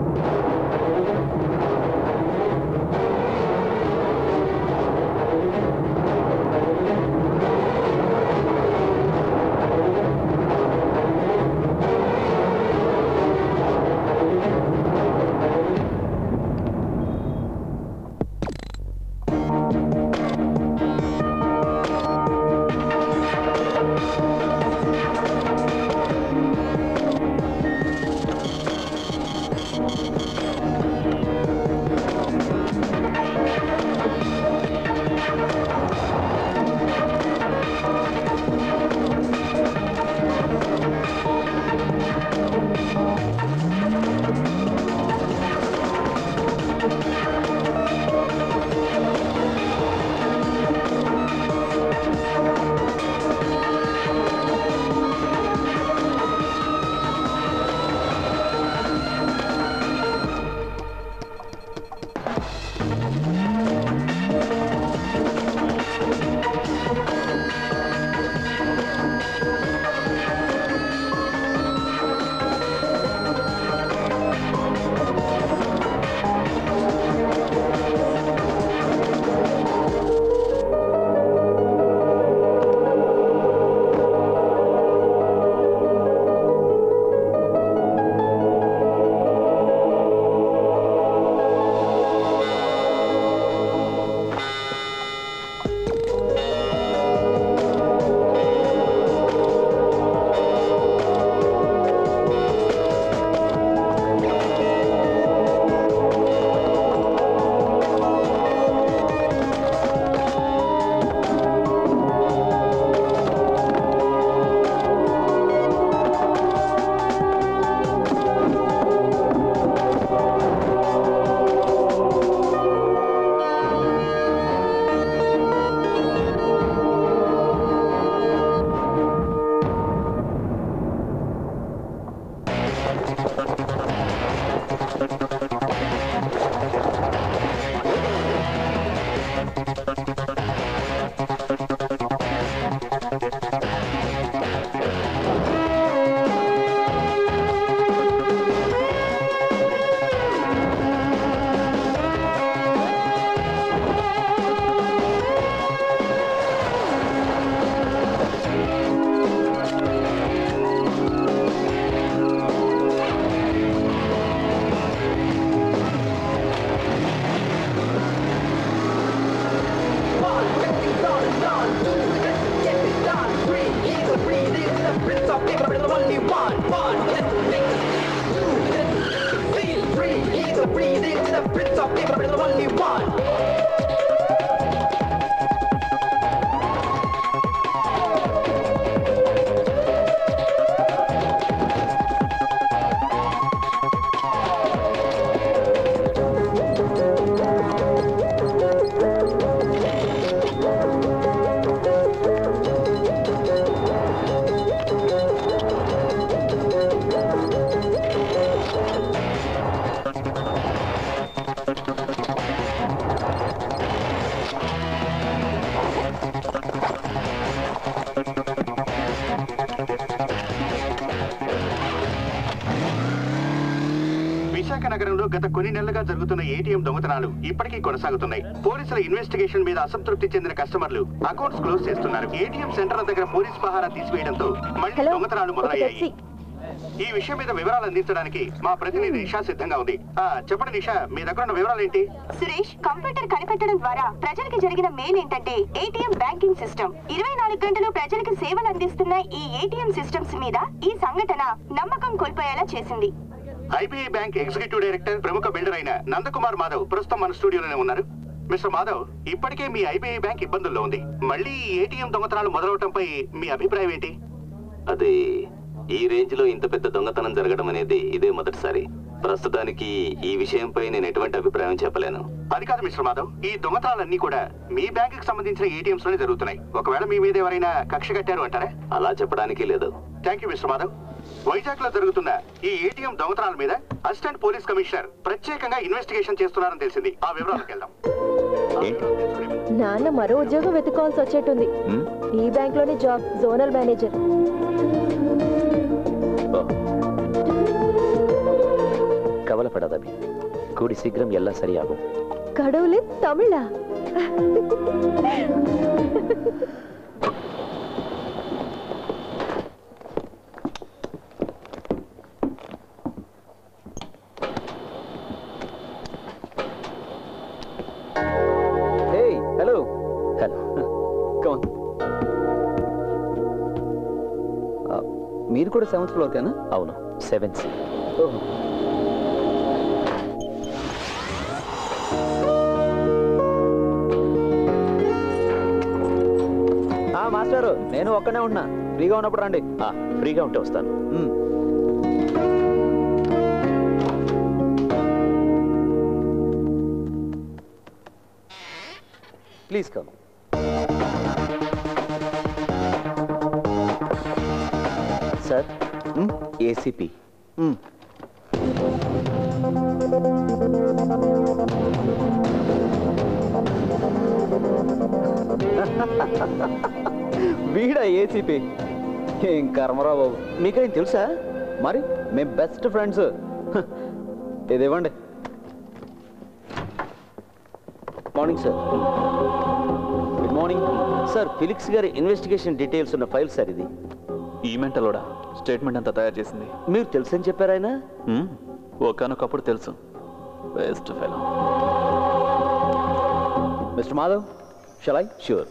[SPEAKER 12] విశాఖ నగరంలో గత కొన్ని నెలలుగా జరుగుతున్న ఏటీఎం దొంగతనాలు ఇప్పటికీ కొనసాగుతున్నాయి పోలీసుల ఇన్వెస్టిగేషన్ మీద అసంతృప్తి చెందిన కస్టమర్లు అకౌంట్స్ క్లోజ్ చేస్తున్నారు ఏటీఎం సెంటర్ల దగ్గర పోలీస్ పహారా తీసివేయడంతో మళ్ళీ దొంగతనాలు మొదలయ్యాయి ఈ విషయం మీద వివరాలు అందించడానికి మా ప్రతినిధి నిషా సిద్ధంగా ఉంది ఆ, చెప్పండి నిషా మీ దగ్గర ఉన్న వివరాలు ఏంటి
[SPEAKER 13] సురేష్ కంప్యూటర్ కనిపెట్టడం ద్వారా ప్రజలకు జరిగిన మెయిన్ ఏంటంటే ఏటీఎం బ్యాంకింగ్ సిస్టమ్ ఇరవై నాలుగు గంటలు ప్రజలకు సేవలు అందిస్తున్న ఈ ఏటీఎం సిస్టమ్స్ మీద ఈ సంఘటన నమ్మకం కోల్పోయేలా చేసింది
[SPEAKER 12] ఐబీఐ బ్యాంక్ ఎగ్జిక్యూటివ్ డైరెక్టర్ ప్రముఖ బిల్డర్ అయిన నందకుమార్ మాధవ్ ప్రస్తుతం మన స్టూడియోలోనే ఉన్నారు మిస్టర్ మాధవ్ ఇప్పటికే మీ ఐబీఐ బ్యాంక్ ఇబ్బందుల్లో ఉంది మళ్ళీ ఏటీఎం దొంగతనాలు మొదలవటంపై మీ అభిప్రాయం ఏంటి
[SPEAKER 8] అది ఈ రేంజ్ లో ఇంత పెద్ద దొంగతనం జరగడం అనేది ఇదే మొదటిసారి ప్రస్తుతానికి ఈ విషయంపై నేను ఎటువంటి అభిప్రాయం చెప్పలేను
[SPEAKER 12] అది కాదు మిస్టర్ మాధవ్ ఈ దొంగతనాలన్నీ కూడా మీ బ్యాంక్ కి సంబంధించిన ఏటీఎంస్ లోనే జరుగుతున్నాయి ఒకవేళ మీ మీద ఎవరైనా కక్ష కట్టారు అంటారా
[SPEAKER 8] అలా చెప్పడానికి లేదు
[SPEAKER 12] thank you mister Madhav Vizag లో జరుగుతున్న ఈ ఏటీఎం దొంగతనాల మీద అసిస్టెంట్ పోలీస్ కమిషనర్ ప్రత్యేకంగా ఇన్వెస్టిగేషన్ చేస్తున్నారని తెలిసింది ఆ వివరాలకు వెళ్దాం
[SPEAKER 14] నాన్న మరో ఉద్యోగం వెతుక్కోవాల్సి వచ్చేట్టుంది ఈ బ్యాంక్ లోనే జాబ్ జోనల్ మేనేజర్
[SPEAKER 7] கவலைப்படாதபி கூடி சீக்கிரம் எல்லாம் சரியாகும்
[SPEAKER 14] கடவுளே தமிழா
[SPEAKER 10] హే హలో
[SPEAKER 7] హలో
[SPEAKER 10] కమన్ మీరు కూడా సెవెంత్ ఫ్లోర్ కేనా
[SPEAKER 7] అవును సెవెన్ సి
[SPEAKER 10] మాస్టర్ నేను ఒక్కనే ఉన్నా ఫ్రీగా ఉన్నప్పుడు రండి
[SPEAKER 7] ఫ్రీగా ఉంటే వస్తాను
[SPEAKER 10] ప్లీజ్ కమ్
[SPEAKER 7] సార్ ఏసీపీ
[SPEAKER 10] వీడా ఏసీపీ ఏం కర్మరా బాబు మీకేం తెలుసా మరి మేము బెస్ట్ ఫ్రెండ్స్ ఇది ఇవ్వండి
[SPEAKER 9] morning sir good morning sir Felix గారి ఇన్వెస్టిగేషన్ డీటెయిల్స్ ఉన్న ఫైల్ సార్ ఇది
[SPEAKER 4] ఈ మెంటలోడా స్టేట్మెంట్ అంతా తయారు చేసింది
[SPEAKER 9] మీరు తెలుసని చెప్పారు ఆయన
[SPEAKER 4] ఒకనొకప్పుడు తెలుసు best fellow
[SPEAKER 10] mister Madhav shall I
[SPEAKER 9] sure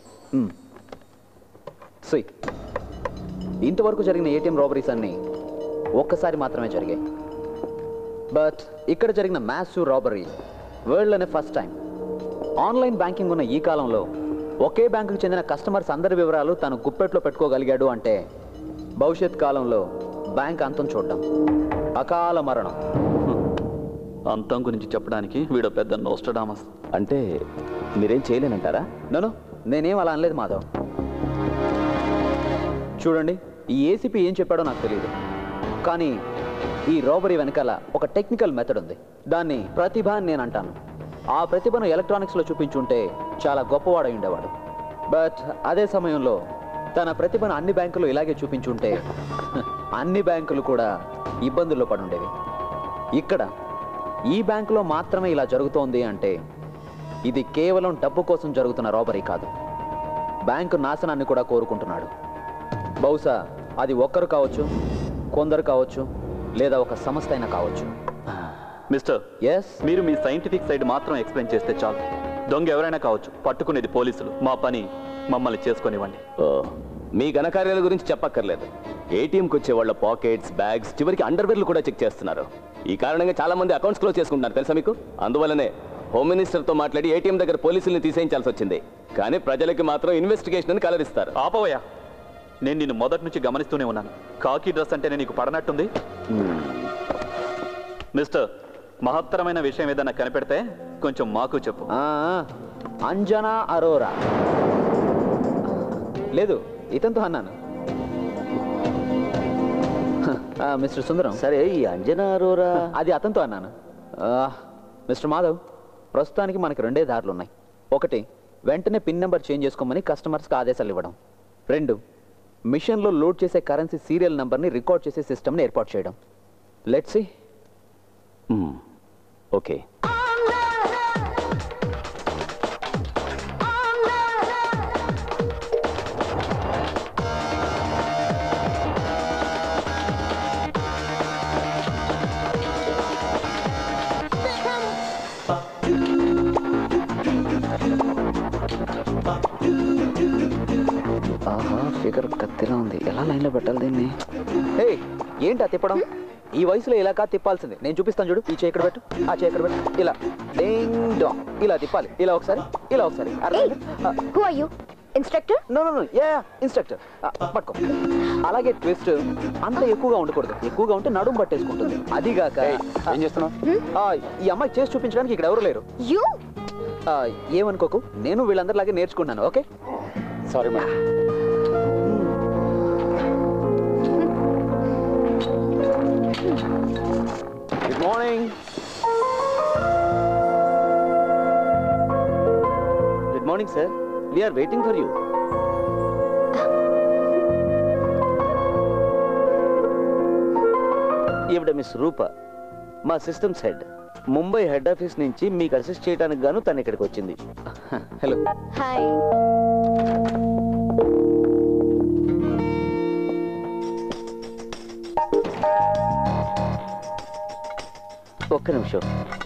[SPEAKER 10] see ఇంతవరకు జరిగిన ఏటీఎం రాబరీస్ అన్నీ ఒక్కసారి మాత్రమే జరిగాయి బట్ ఇక్కడ జరిగిన మ్యాసివ్ రాబరీ వరల్డ్లోనే ఫస్ట్ టైం ఆన్లైన్ బ్యాంకింగ్ ఉన్న ఈ కాలంలో ఒకే బ్యాంకుకు చెందిన కస్టమర్స్ అందరి వివరాలు తను గుప్పెట్లో పెట్టుకోగలిగాడు అంటే భవిష్యత్ కాలంలో బ్యాంక్ అంతం చూడడం అకాల మరణం
[SPEAKER 4] అంతం గురించి చెప్పడానికి వీడో పెద్ద నోస్టడామస్
[SPEAKER 8] అంటే మీరేం చేయలేనంటారా
[SPEAKER 10] నో నేనేం అలా అనలేదు మాధవ్ చూడండి ఈ ఏసీపీ ఏం చెప్పాడో నాకు తెలియదు కానీ ఈ రాబరీ వెనకాల ఒక టెక్నికల్ మెథడ్ ఉంది దాన్ని ప్రతిభ అని నేను అంటాను ఆ ప్రతిభను ఎలక్ట్రానిక్స్లో చూపించుంటే చాలా గొప్పవాడై ఉండేవాడు బట్ అదే సమయంలో తన ప్రతిభను అన్ని బ్యాంకులు ఇలాగే చూపించుంటే అన్ని బ్యాంకులు కూడా ఇబ్బందుల్లో పడి ఉండేవి ఇక్కడ ఈ బ్యాంకులో మాత్రమే ఇలా జరుగుతోంది అంటే ఇది కేవలం డబ్బు కోసం జరుగుతున్న రాబరీ కాదు బ్యాంకు నాశనాన్ని కూడా కోరుకుంటున్నాడు బహుశా అది ఒక్కరు కావచ్చు కొందరు కావచ్చు లేదా ఒక సంస్థ అయినా కావచ్చు
[SPEAKER 4] మిస్టర్
[SPEAKER 10] ఎస్
[SPEAKER 4] మీరు మీ సైంటిఫిక్ సైడ్ మాత్రం ఎక్స్ప్లెయిన్ చేస్తే చాలు దొంగ ఎవరైనా కావచ్చు పట్టుకునేది పోలీసులు మా పని మమ్మల్ని చేసుకొనివ్వండి
[SPEAKER 8] ఓ, మీ ఘనకార్యాల గురించి చెప్పక్కర్లేదు ఏటీఎంకి వచ్చే వాళ్ళ పాకెట్స్ బ్యాగ్స్ చివరికి అండర్వేర్లు కూడా చెక్ చేస్తున్నారు ఈ కారణంగా చాలా మంది అకౌంట్స్ క్లోజ్ చేసుకుంటున్నారు తెలుసా మీకు అందువల్లనే హోమ్ మినిస్టర్తో మాట్లాడి ఏటీఎం దగ్గర పోలీసుల్ని తీసేయించాల్సి వచ్చింది కానీ ప్రజలకి మాత్రం ఇన్వెస్టిగేషన్ అని కలరిస్తారు
[SPEAKER 4] ఆపవయ్యా నేను నిన్ను మొదటి నుంచి గమనిస్తూనే ఉన్నాను కాకి డ్రెస్ అంటేనే నీకు పడనట్టుంది మిస్టర్ మహత్తరమైన విషయం ఏదైనా కనిపెడితే కొంచెం మాకు చెప్పు
[SPEAKER 10] ఆ, అంజనా అరోరా లేదు ఇతనితో అన్నాను ఆ, మిస్టర్ సుందరం
[SPEAKER 9] సరే ఈ అంజనా అరోరా
[SPEAKER 10] అది అతనితో అన్నాను ఆ, మిస్టర్ మాధవ్ ప్రస్తుతానికి మనకి రెండే దారులు ఉన్నాయి ఒకటి వెంటనే పిన్ నెంబర్ చేంజ్ చేసుకోమని కస్టమర్స్కి ఆదేశాలు ఇవ్వడం రెండు మిషన్లో లోడ్ చేసే కరెన్సీ సీరియల్ నెంబర్ని రికార్డ్ చేసే సిస్టమ్ని ఏర్పాటు చేయడం లెట్స్ సి
[SPEAKER 8] ఓకే
[SPEAKER 10] ఆహా ఫిగర్ కత్తిలా ఉంది ఎలా లైన్లో పెట్టాలి దీన్ని హే ఏంటి ఆ తిప్పడం ఈ వయసులో ఇలా కాదు తిప్పాల్సింది నేను చూపిస్తాను చూడు ఈ చేయి ఇక్కడ పెట్టు ఆ చేయి ఇక్కడ పెట్టు ఇలా డేంగ్ డాంగ్ ఇలా తిప్పాలి ఇలా ఒకసారి ఇలా ఒకసారి
[SPEAKER 14] who are you instructor
[SPEAKER 10] no no no yeah instructor పట్టుకో అలాగే ట్విస్ట్ అంత ఎక్కువగా ఉండకూడదు ఎక్కువగా ఉంటే నడుము పట్టేసుకుంటుంది అదిగాక
[SPEAKER 2] ఏం చేస్తున్నావు
[SPEAKER 10] ఆ, ఈ అమ్మాయి చేసి చూపించడానికి ఇక్కడ ఎవరు లేరు
[SPEAKER 14] యూ
[SPEAKER 10] ఆ, ఏమనుకోకు నేను వీళ్ళందరిలాగే నేర్చుకున్నాను okay
[SPEAKER 2] sorry madam
[SPEAKER 10] good morning
[SPEAKER 9] good morning sir we are waiting for you ఈవిడ మిస్ రూప మా systems head Mumbai head office నుంచి మీకు అసిస్ట్ చేయడానికి గాను తను ఇక్కడికి వచ్చింది
[SPEAKER 10] హలో
[SPEAKER 14] హాయ్
[SPEAKER 9] ఒక్క నిమిషం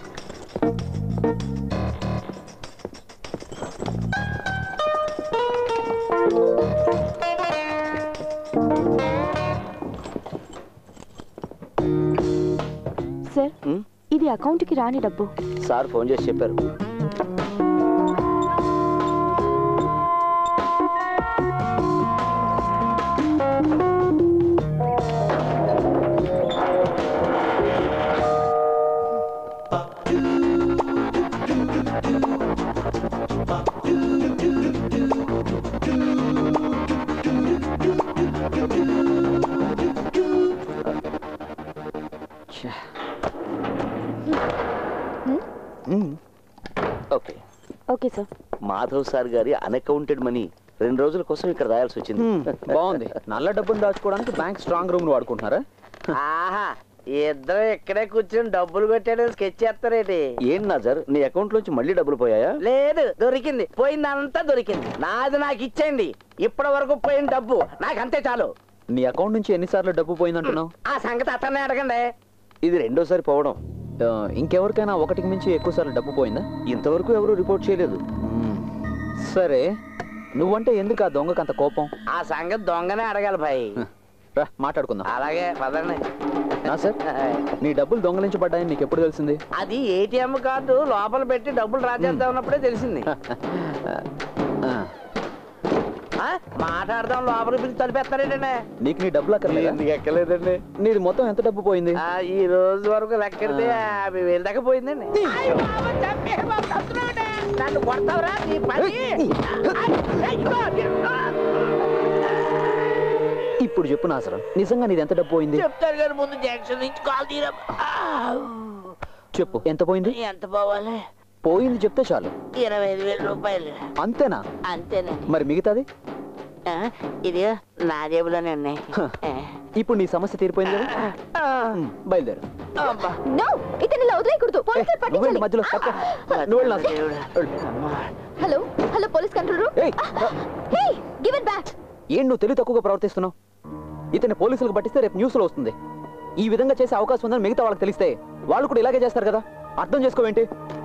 [SPEAKER 6] సార్
[SPEAKER 9] హ్మ్?
[SPEAKER 6] ఇది అకౌంట్కి రాని డబ్బు
[SPEAKER 9] సార్ ఫోన్ చేసి చెప్పారు okay
[SPEAKER 6] okay sir
[SPEAKER 9] Madhav sir గారి అన్అకౌంటెడ్ మనీ రెండు రోజుల కోసం ఇక్కడ రాయాల్సి వచ్చింది
[SPEAKER 10] బాగుంది నల్ల డబ్బును దాచుకోవడానికి బ్యాంక్ స్ట్రాంగ్ రూమ్ వాడుకుంటున్నారా
[SPEAKER 5] ఆహా ఇద్దరు ఇక్కడే కూర్చొని డబ్బులు కొట్టాడని స్కెచ్ చేస్తారేటి
[SPEAKER 9] ఏం నాజర్ నీ అకౌంట్ లోంచి మళ్ళీ డబ్బులు పోయాయా
[SPEAKER 5] లేదు దొరికింది పోయిందంతా దొరికింది నాది నాకు ఇచ్చేయండి ఇప్పటి వరకు పోయిన డబ్బు నాకు అంతే చాలు
[SPEAKER 10] నీ అకౌంట్ నుంచి ఎన్నిసార్లు డబ్బు పోయిందంటున్నావు
[SPEAKER 5] ఆ సంగతి అతన్ని అడగండి
[SPEAKER 9] ఇది రెండోసారి పోవడం
[SPEAKER 10] ఆ, ఇంకెవరికైనా ఒకటికి మించి ఎక్కువ సార్లు డబ్బు పోయిందా
[SPEAKER 9] ఇంతవరకు ఎవరు రిపోర్ట్ చేయలేదు
[SPEAKER 10] సరే నువ్వంటే ఎందుకు ఆ దొంగకు అంత కోపం
[SPEAKER 5] ఆ సంగతి దొంగనే అడగాలి భాయ్
[SPEAKER 10] రా మాట్లాడుకుందాం
[SPEAKER 5] అలాగే పదండి
[SPEAKER 10] నా సార్ నీ డబ్బులు దొంగలించబడ్డాయని నీకు ఎప్పుడు తెలిసింది
[SPEAKER 5] అది ఏటీఎం కార్డు లోపల పెట్టి డబ్బులు డ్రా చేద్దాం ఉన్నప్పుడే తెలిసింది ఆ, మాట్లాడదాం లోపల పిలిచి తలిపేస్తారేటండి
[SPEAKER 10] నీకు నీ డబ్బులు అక్కర్లేదా
[SPEAKER 5] ఎందుకు ఎక్కలేదండి
[SPEAKER 10] నీది మొత్తం ఎంత డబ్బు పోయింది
[SPEAKER 5] ఆ, ఈ రోజు వరకు లెక్కెడితే యాభై వేలు దాకా పోయిందండి అయ్య బాబు, చంపే బాబు, చస్తున్నావుటే. నన్ను కొడతావురా నీ పని ఆ, ఇదిగో, ఇదిగో.
[SPEAKER 10] ఇప్పుడు చెప్పు నాసరం నిజంగా నీది ఎంత డబ్బు పోయింది
[SPEAKER 5] చెప్తారు గారు ముందు జంక్షన్ నుంచి కాల్ తీరా
[SPEAKER 10] చెప్పు ఎంత పోయింది
[SPEAKER 5] ఎంత పోవాలి
[SPEAKER 10] పోయింది చెప్తే చాలు
[SPEAKER 5] ఇరవై ఐదు వేల రూపాయలు
[SPEAKER 10] అంతేనా
[SPEAKER 5] అంతేనే
[SPEAKER 10] మరి మిగతాది
[SPEAKER 5] ఆ, ఇది నా జేబులోనే ఉన్నాయి ఆ.
[SPEAKER 10] ఇప్పుడు నీ సమస్య తీరిపోయింది కదా ఉమ్, బయలుదేరు
[SPEAKER 5] అబ్బా.
[SPEAKER 14] నో ఇతను ఇలా వదిలేయకూడదు పోలీసులు
[SPEAKER 10] నువ్వు వెళ్ళి
[SPEAKER 14] పట్టించాలి
[SPEAKER 10] మధ్యలో తక్కువ. నువ్వు వెళ్ళు నాసరం. వెళ్ళు.
[SPEAKER 14] Hello hello police control room
[SPEAKER 10] ఏయ్,
[SPEAKER 14] హే గివ్ ఇట్ బ్యాక్
[SPEAKER 10] ఏం నువ్వు తెలివి తక్కువగా ప్రవర్తిస్తున్నావు ఇతన్ని పోలీసులకు పట్టిస్తే రేపు న్యూస్లో వస్తుంది ఈ విధంగా చేసే అవకాశం ఉందని మిగతా వాళ్ళకి తెలిస్తే వాళ్ళు కూడా ఇలాగే చేస్తారు కదా అర్థం చేసుకోవేంటి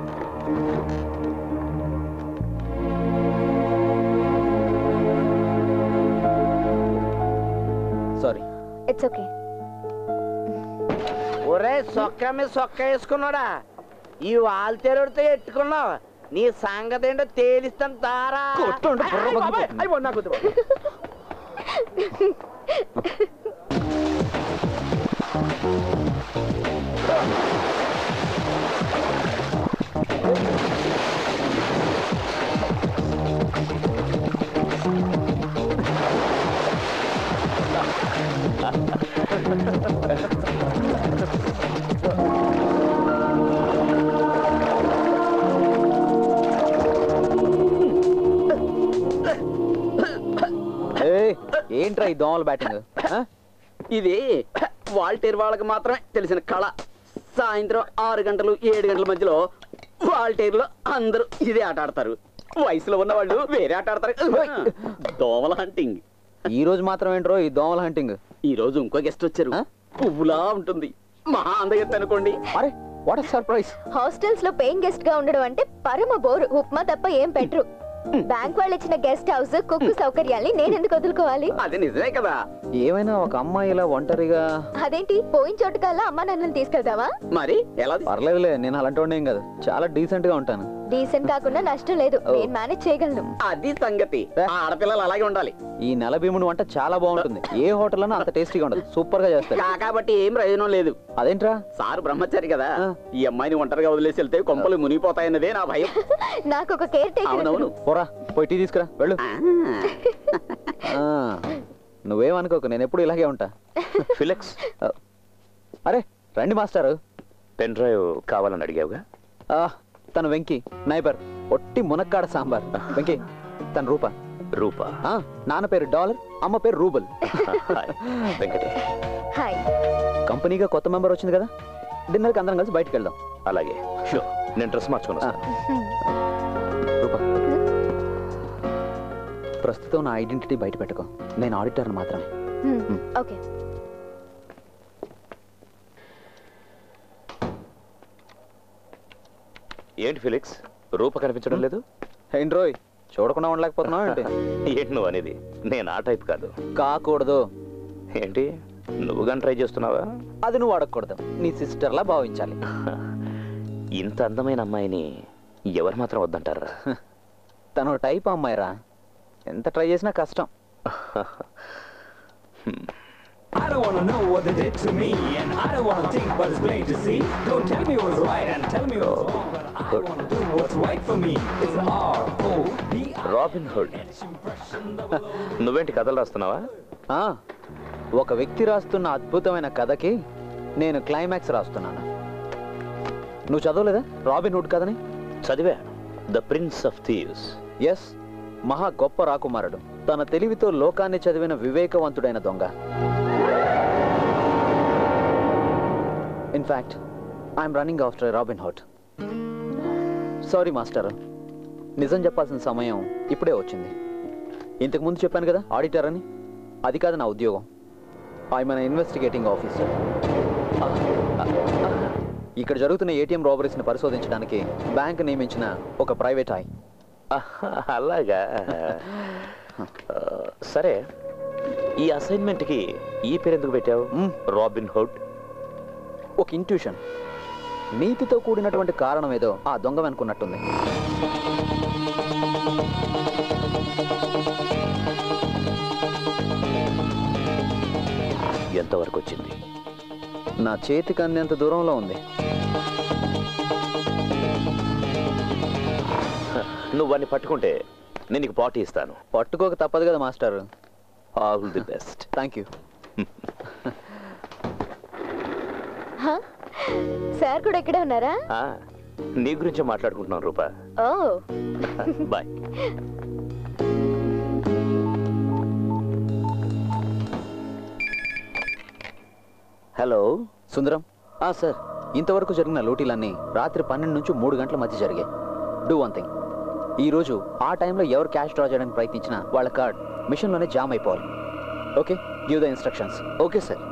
[SPEAKER 10] సారీ
[SPEAKER 14] ఇట్స్ ఓకే
[SPEAKER 5] ఒరే సొక్క మీద సొక్క వేసుకున్నాడా ఈ వాల్తేరుడితో ఎట్టుకున్నావు నీ సంగతి ఏంటో తేలిస్తాను తారా
[SPEAKER 10] కొట్టండి, బుర్ర
[SPEAKER 5] అయ్
[SPEAKER 10] పగిలిపోతుంది.
[SPEAKER 5] బాబాయ్, అయ్ బాబోయ్, నాకు వద్దు బాబోయ్.
[SPEAKER 10] ఏయ్, ఏంట్రా ఈ దోమల బ్యాటింగ్
[SPEAKER 11] ఇది వాల్టేర్ వాళ్ళకి మాత్రమే తెలిసిన కళ సాయంత్రం ఆరు గంటలు ఏడు గంటల మధ్యలో వాల్టేర్లో అందరూ ఇదే ఆట ఆడతారు వయసులో ఉన్న వాళ్ళు వేరే ఆట ఆడతారు దోమల హంటింగ్
[SPEAKER 10] ఈ రోజు మాత్రం ఏంట్రో ఈ దోమల హంటింగ్
[SPEAKER 11] ఈ రోజు ఇంకో గెస్ట్ వచ్చారు పువ్వులా ఉంటుంది మహా అందగెత్త అనుకోండి
[SPEAKER 10] అరే వాట్ సర్ప్రైజ్
[SPEAKER 14] హాస్టల్స్ లో పేయింగ్ గెస్ట్ గా ఉండడం అంటే పరమ బోరు ఉప్మా తప్ప ఏం పెట్టరు
[SPEAKER 6] బ్యాంక్ వాళ్ళు ఇచ్చిన గెస్ట్ హౌస్ కుక్కు సౌకర్యాల్ని నేను ఎందుకు వదులుకోవాలి
[SPEAKER 11] అది నిజమే కదా
[SPEAKER 10] ఏమైనా ఒక అమ్మాయి ఇలా ఒంటరిగా
[SPEAKER 6] అదేంటి పోయిన చోటుకల్లా అమ్మా నన్ను తీసుకెళ్తావా
[SPEAKER 11] మరి ఎలా
[SPEAKER 10] పర్లేదులే నేను అలాంటి వాడిని ఏం కాదు చాలా డీసెంట్ గా ఉంటాను
[SPEAKER 6] డీసెంట్ కాకుండా నష్టం లేదు నేను మేనేజ్ చేయగలను
[SPEAKER 11] అది సంగతి ఆ ఆడపిల్లలు అలాగే ఉండాలి
[SPEAKER 10] ఈ నెల భీముడు వంట చాలా బాగుంటుంది ఏ హోటల్లోనూ అంత టేస్టీగా ఉండదు సూపర్ గా చేస్తారు
[SPEAKER 11] కాబట్టి ఏం ప్రయోజనం లేదు
[SPEAKER 10] అదేంట్రా
[SPEAKER 11] సార్ బ్రహ్మచారి కదా ఈ అమ్మాయిని ఒంటరిగా వదిలేసి వెళ్తే కొంపలు మునిగిపోతాయన్నదే నా భయం
[SPEAKER 6] నాకు ఒక కేర్
[SPEAKER 11] అవునవును
[SPEAKER 10] పోరా పోయి టీ తీసుకురా వెళ్ళు ఆ, నువ్వేమనుకోకు నేను ఎప్పుడు ఇలాగే ఉంటా
[SPEAKER 7] ఫిలిక్స్
[SPEAKER 10] అరే రండి మాస్టారు
[SPEAKER 7] పెన్ డ్రైవ్ కావాలని అడిగావుగా
[SPEAKER 10] ఆ, తను వెంకీ నైబర్ ఒట్టి మునక్కాడ సాంబార్ వెంకీ తన రూప
[SPEAKER 7] రూపా
[SPEAKER 10] ఆ, నాన్న పేరు డాలర్ అమ్మ పేరు రూబల్
[SPEAKER 7] వెంకటే
[SPEAKER 6] హాయ్
[SPEAKER 10] కంపెనీగా కొత్త మెంబర్ వచ్చింది కదా డిన్నర్కి అందరం కలిసి బయటకు వెళ్దాం
[SPEAKER 7] అలాగే షూర్ నేను డ్రెస్ మార్చుకుని వస్తాను
[SPEAKER 10] రూప ప్రస్తుతం నా ఐడెంటిటీ బయట పెట్టుకో నేను ఆడిటర్ మాత్రమే
[SPEAKER 6] ఓకే
[SPEAKER 7] ఏంటి ఫిలిక్స్ రూప కనిపించడం లేదు
[SPEAKER 10] ఏంటి రోయ్ చూడకుండా ఉండలేకపోతున్నావు ఏంటి
[SPEAKER 7] ఏంటి నువ్వు అనేది నేను ఆ టైప్ కాదు
[SPEAKER 10] కాకూడదు
[SPEAKER 7] ఏంటి నువ్వు కానీ ట్రై చేస్తున్నావా
[SPEAKER 10] అది నువ్వు అడగకూడదు నీ సిస్టర్లా భావించాలి
[SPEAKER 7] ఇంత అందమైన అమ్మాయిని ఎవరు మాత్రం వద్దంటారా
[SPEAKER 10] తను టైప్ అమ్మాయిరా ఎంత ట్రై చేసినా కష్టం
[SPEAKER 15] I don't wanna know what they did to me, and I don't wanna think, but it's plain to see. Don't tell me what's right and tell me what's wrong, but I wanna do what's right for me. It's R O B
[SPEAKER 7] Robin Hood నువ్వేంటి కథలు రాస్తున్నావా
[SPEAKER 10] ఆ, ఒక వ్యక్తి రాస్తున్న అద్భుతమైన కథకి నేను climax రాస్తున్నాను నువ్వు చదవలేదా రాబిన్ హుడ్ కథని
[SPEAKER 7] చదివా the prince of thieves
[SPEAKER 10] yes మహా గొప్ప రాకుమారుడు తన తెలివితో లోకాన్ని చదివిన వివేకవంతుడైన దొంగ in fact I'm running after Robin Hood sorry master నిజం చెప్పాల్సిన సమయం ఇప్పుడే వచ్చింది ఇంతకు ముందు చెప్పాను కదా ఆడిటర్ అని అది కాదు నా ఉద్యోగం ఐ మన ఇన్వెస్టిగేటింగ్ ఆఫీసర్ ఇక్కడ జరుగుతున్న ఏటీఎం రాబరీస్ని పరిశోధించడానికి బ్యాంక్ నియమించిన ఒక ప్రైవేట్ ఐ
[SPEAKER 7] అలాగా ఆ, సరే ఈ అసైన్మెంట్కి ఈ పేరు ఎందుకు పెట్టావు రాబిన్ హుడ్
[SPEAKER 10] ఒక ఇంట్యూషన్ నీతితో కూడినటువంటి కారణం ఏదో ఆ దొంగ వెనుకున్నట్టుంది
[SPEAKER 7] ఎంతవరకు వచ్చింది
[SPEAKER 10] నా చేతికి అందేంత దూరంలో ఉంది
[SPEAKER 7] నువ్వు వాడిని పట్టుకుంటే నేను నీకు పార్టీ ఇస్తాను
[SPEAKER 10] పట్టుకోక తప్పదు కదా master
[SPEAKER 7] all the best
[SPEAKER 10] thank you
[SPEAKER 6] sir కూడా ఇక్కడే ఉన్నారా
[SPEAKER 7] నీ గురించే మాట్లాడుకుంటున్నాను రూపా
[SPEAKER 6] ఓ
[SPEAKER 7] బాయ్
[SPEAKER 10] హలో సుందరం ఆ సార్ ఇంతవరకు జరిగిన లూటీలన్నీ రాత్రి పన్నెండు నుంచి మూడు గంటల మధ్య జరిగాయి డూ వన్ థింగ్ ఈరోజు ఆ టైంలో ఎవరు క్యాష్ డ్రా చేయడానికి ప్రయత్నించినా వాళ్ళ కార్డ్ మిషన్లోనే జామ్ అయిపోవాలి okay give the instructions okay sir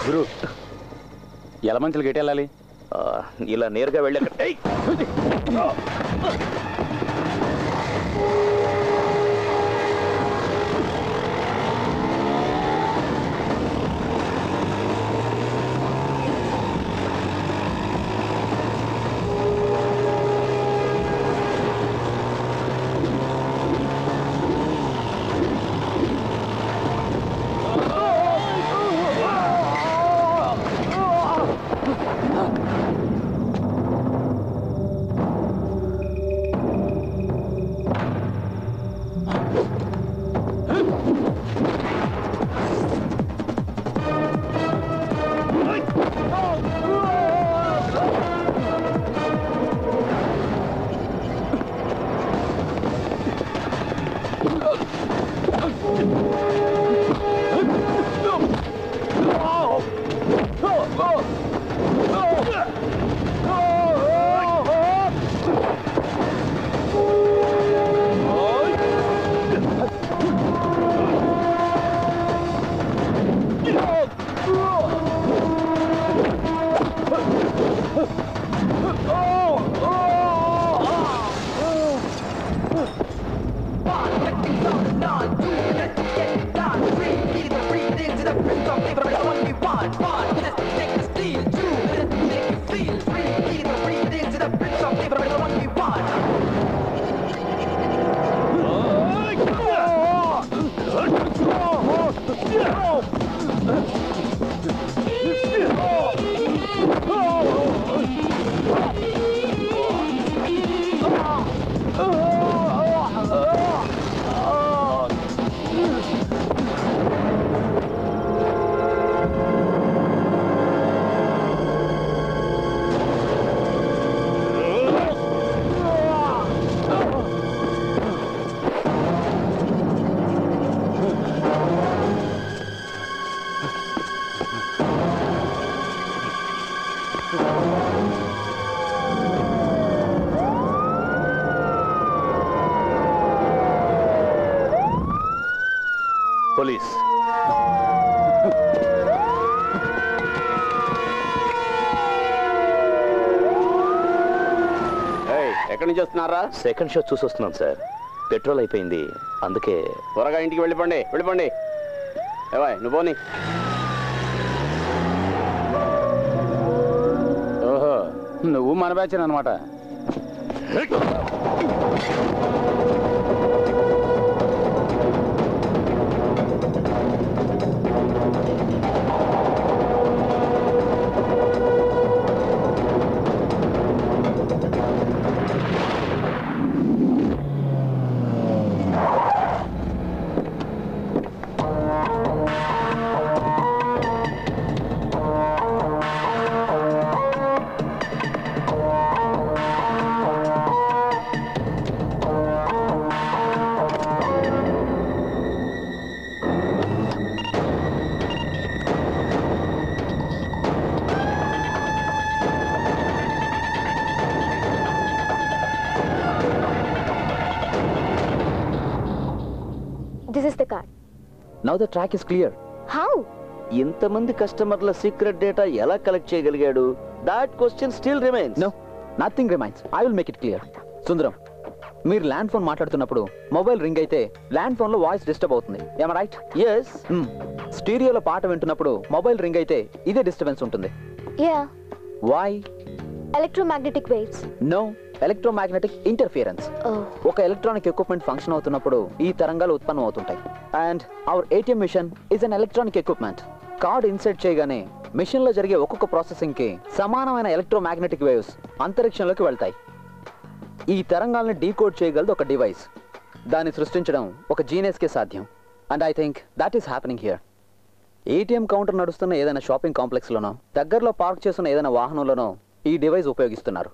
[SPEAKER 2] గురు ఎలమంచులు గెట్టి వెళ్ళాలి
[SPEAKER 7] ఆ, ఇలా నేరుగా వెళ్ళాక ఏయ్! పోలీస్
[SPEAKER 2] ఎక్కడి నుంచి వస్తున్నారా
[SPEAKER 7] సెకండ్ షో చూసి వస్తున్నాను సార్ పెట్రోల్ అయిపోయింది అందుకే
[SPEAKER 2] త్వరగా ఇంటికి వెళ్ళిపోండి వెళ్ళిపోండి ఏవాయ్ నువ్వు పోనీ ఓహో నువ్వు మన బ్యాచ్ అనమాట
[SPEAKER 14] this is the card
[SPEAKER 10] now the track is clear
[SPEAKER 14] how
[SPEAKER 9] ఇంతమంది కస్టమర్ల సీక్రెట్ డేటా ఎలా కలెక్ట్ చేయగలిగాడు that question still remains
[SPEAKER 10] no nothing remains I will make it clear Sundaram మీరు ల్యాండ్ ఫోన్ మాట్లాడుతున్నప్పుడు మొబైల్ రింగ్ అయితే ల్యాండ్ ఫోన్ లో voice disturb అవుతుంది ఏమ రైట్
[SPEAKER 9] ఎస్
[SPEAKER 10] స్టీరియోలో పాట వింటున్నప్పుడు మొబైల్ రింగ్ అయితే ఇదే డిస్టర్బెన్స్ ఉంటుంది
[SPEAKER 14] yeah
[SPEAKER 10] why
[SPEAKER 14] electromagnetic waves
[SPEAKER 10] no electromagnetic interference ఒక ఎలక్ట్రానిక్ ఎక్విప్మెంట్ ఫంక్షన్ అవుతున్నప్పుడు ఈ తరంగాలు ఉత్పన్నం అవుతుంటాయి and our ATM machine is an electronic equipment card insert చేయగానే మిషన్ లో జరిగే ఒక్కొక్క ప్రాసెసింగ్ కి సమానమైన ఎలక్ట్రోమాగ్నెటిక్ వేవ్స్ అంతరిక్షంలోకి వెళ్తాయి ఈ తరంగాల్ని డీకోడ్ చేయగలదు ఒక డివైస్ దాన్ని సృష్టించడం ఒక జీనియస్ కే సాధ్యం and I think that is happening here ATM counter నడుస్తున్న ఏదైనా షాపింగ్ కాంప్లెక్స్ లోనో దగ్గరలో పార్క్ చేస్తున్న ఏదైనా వాహనంలోనో ఈ డివైస్ ఉపయోగిస్తున్నారు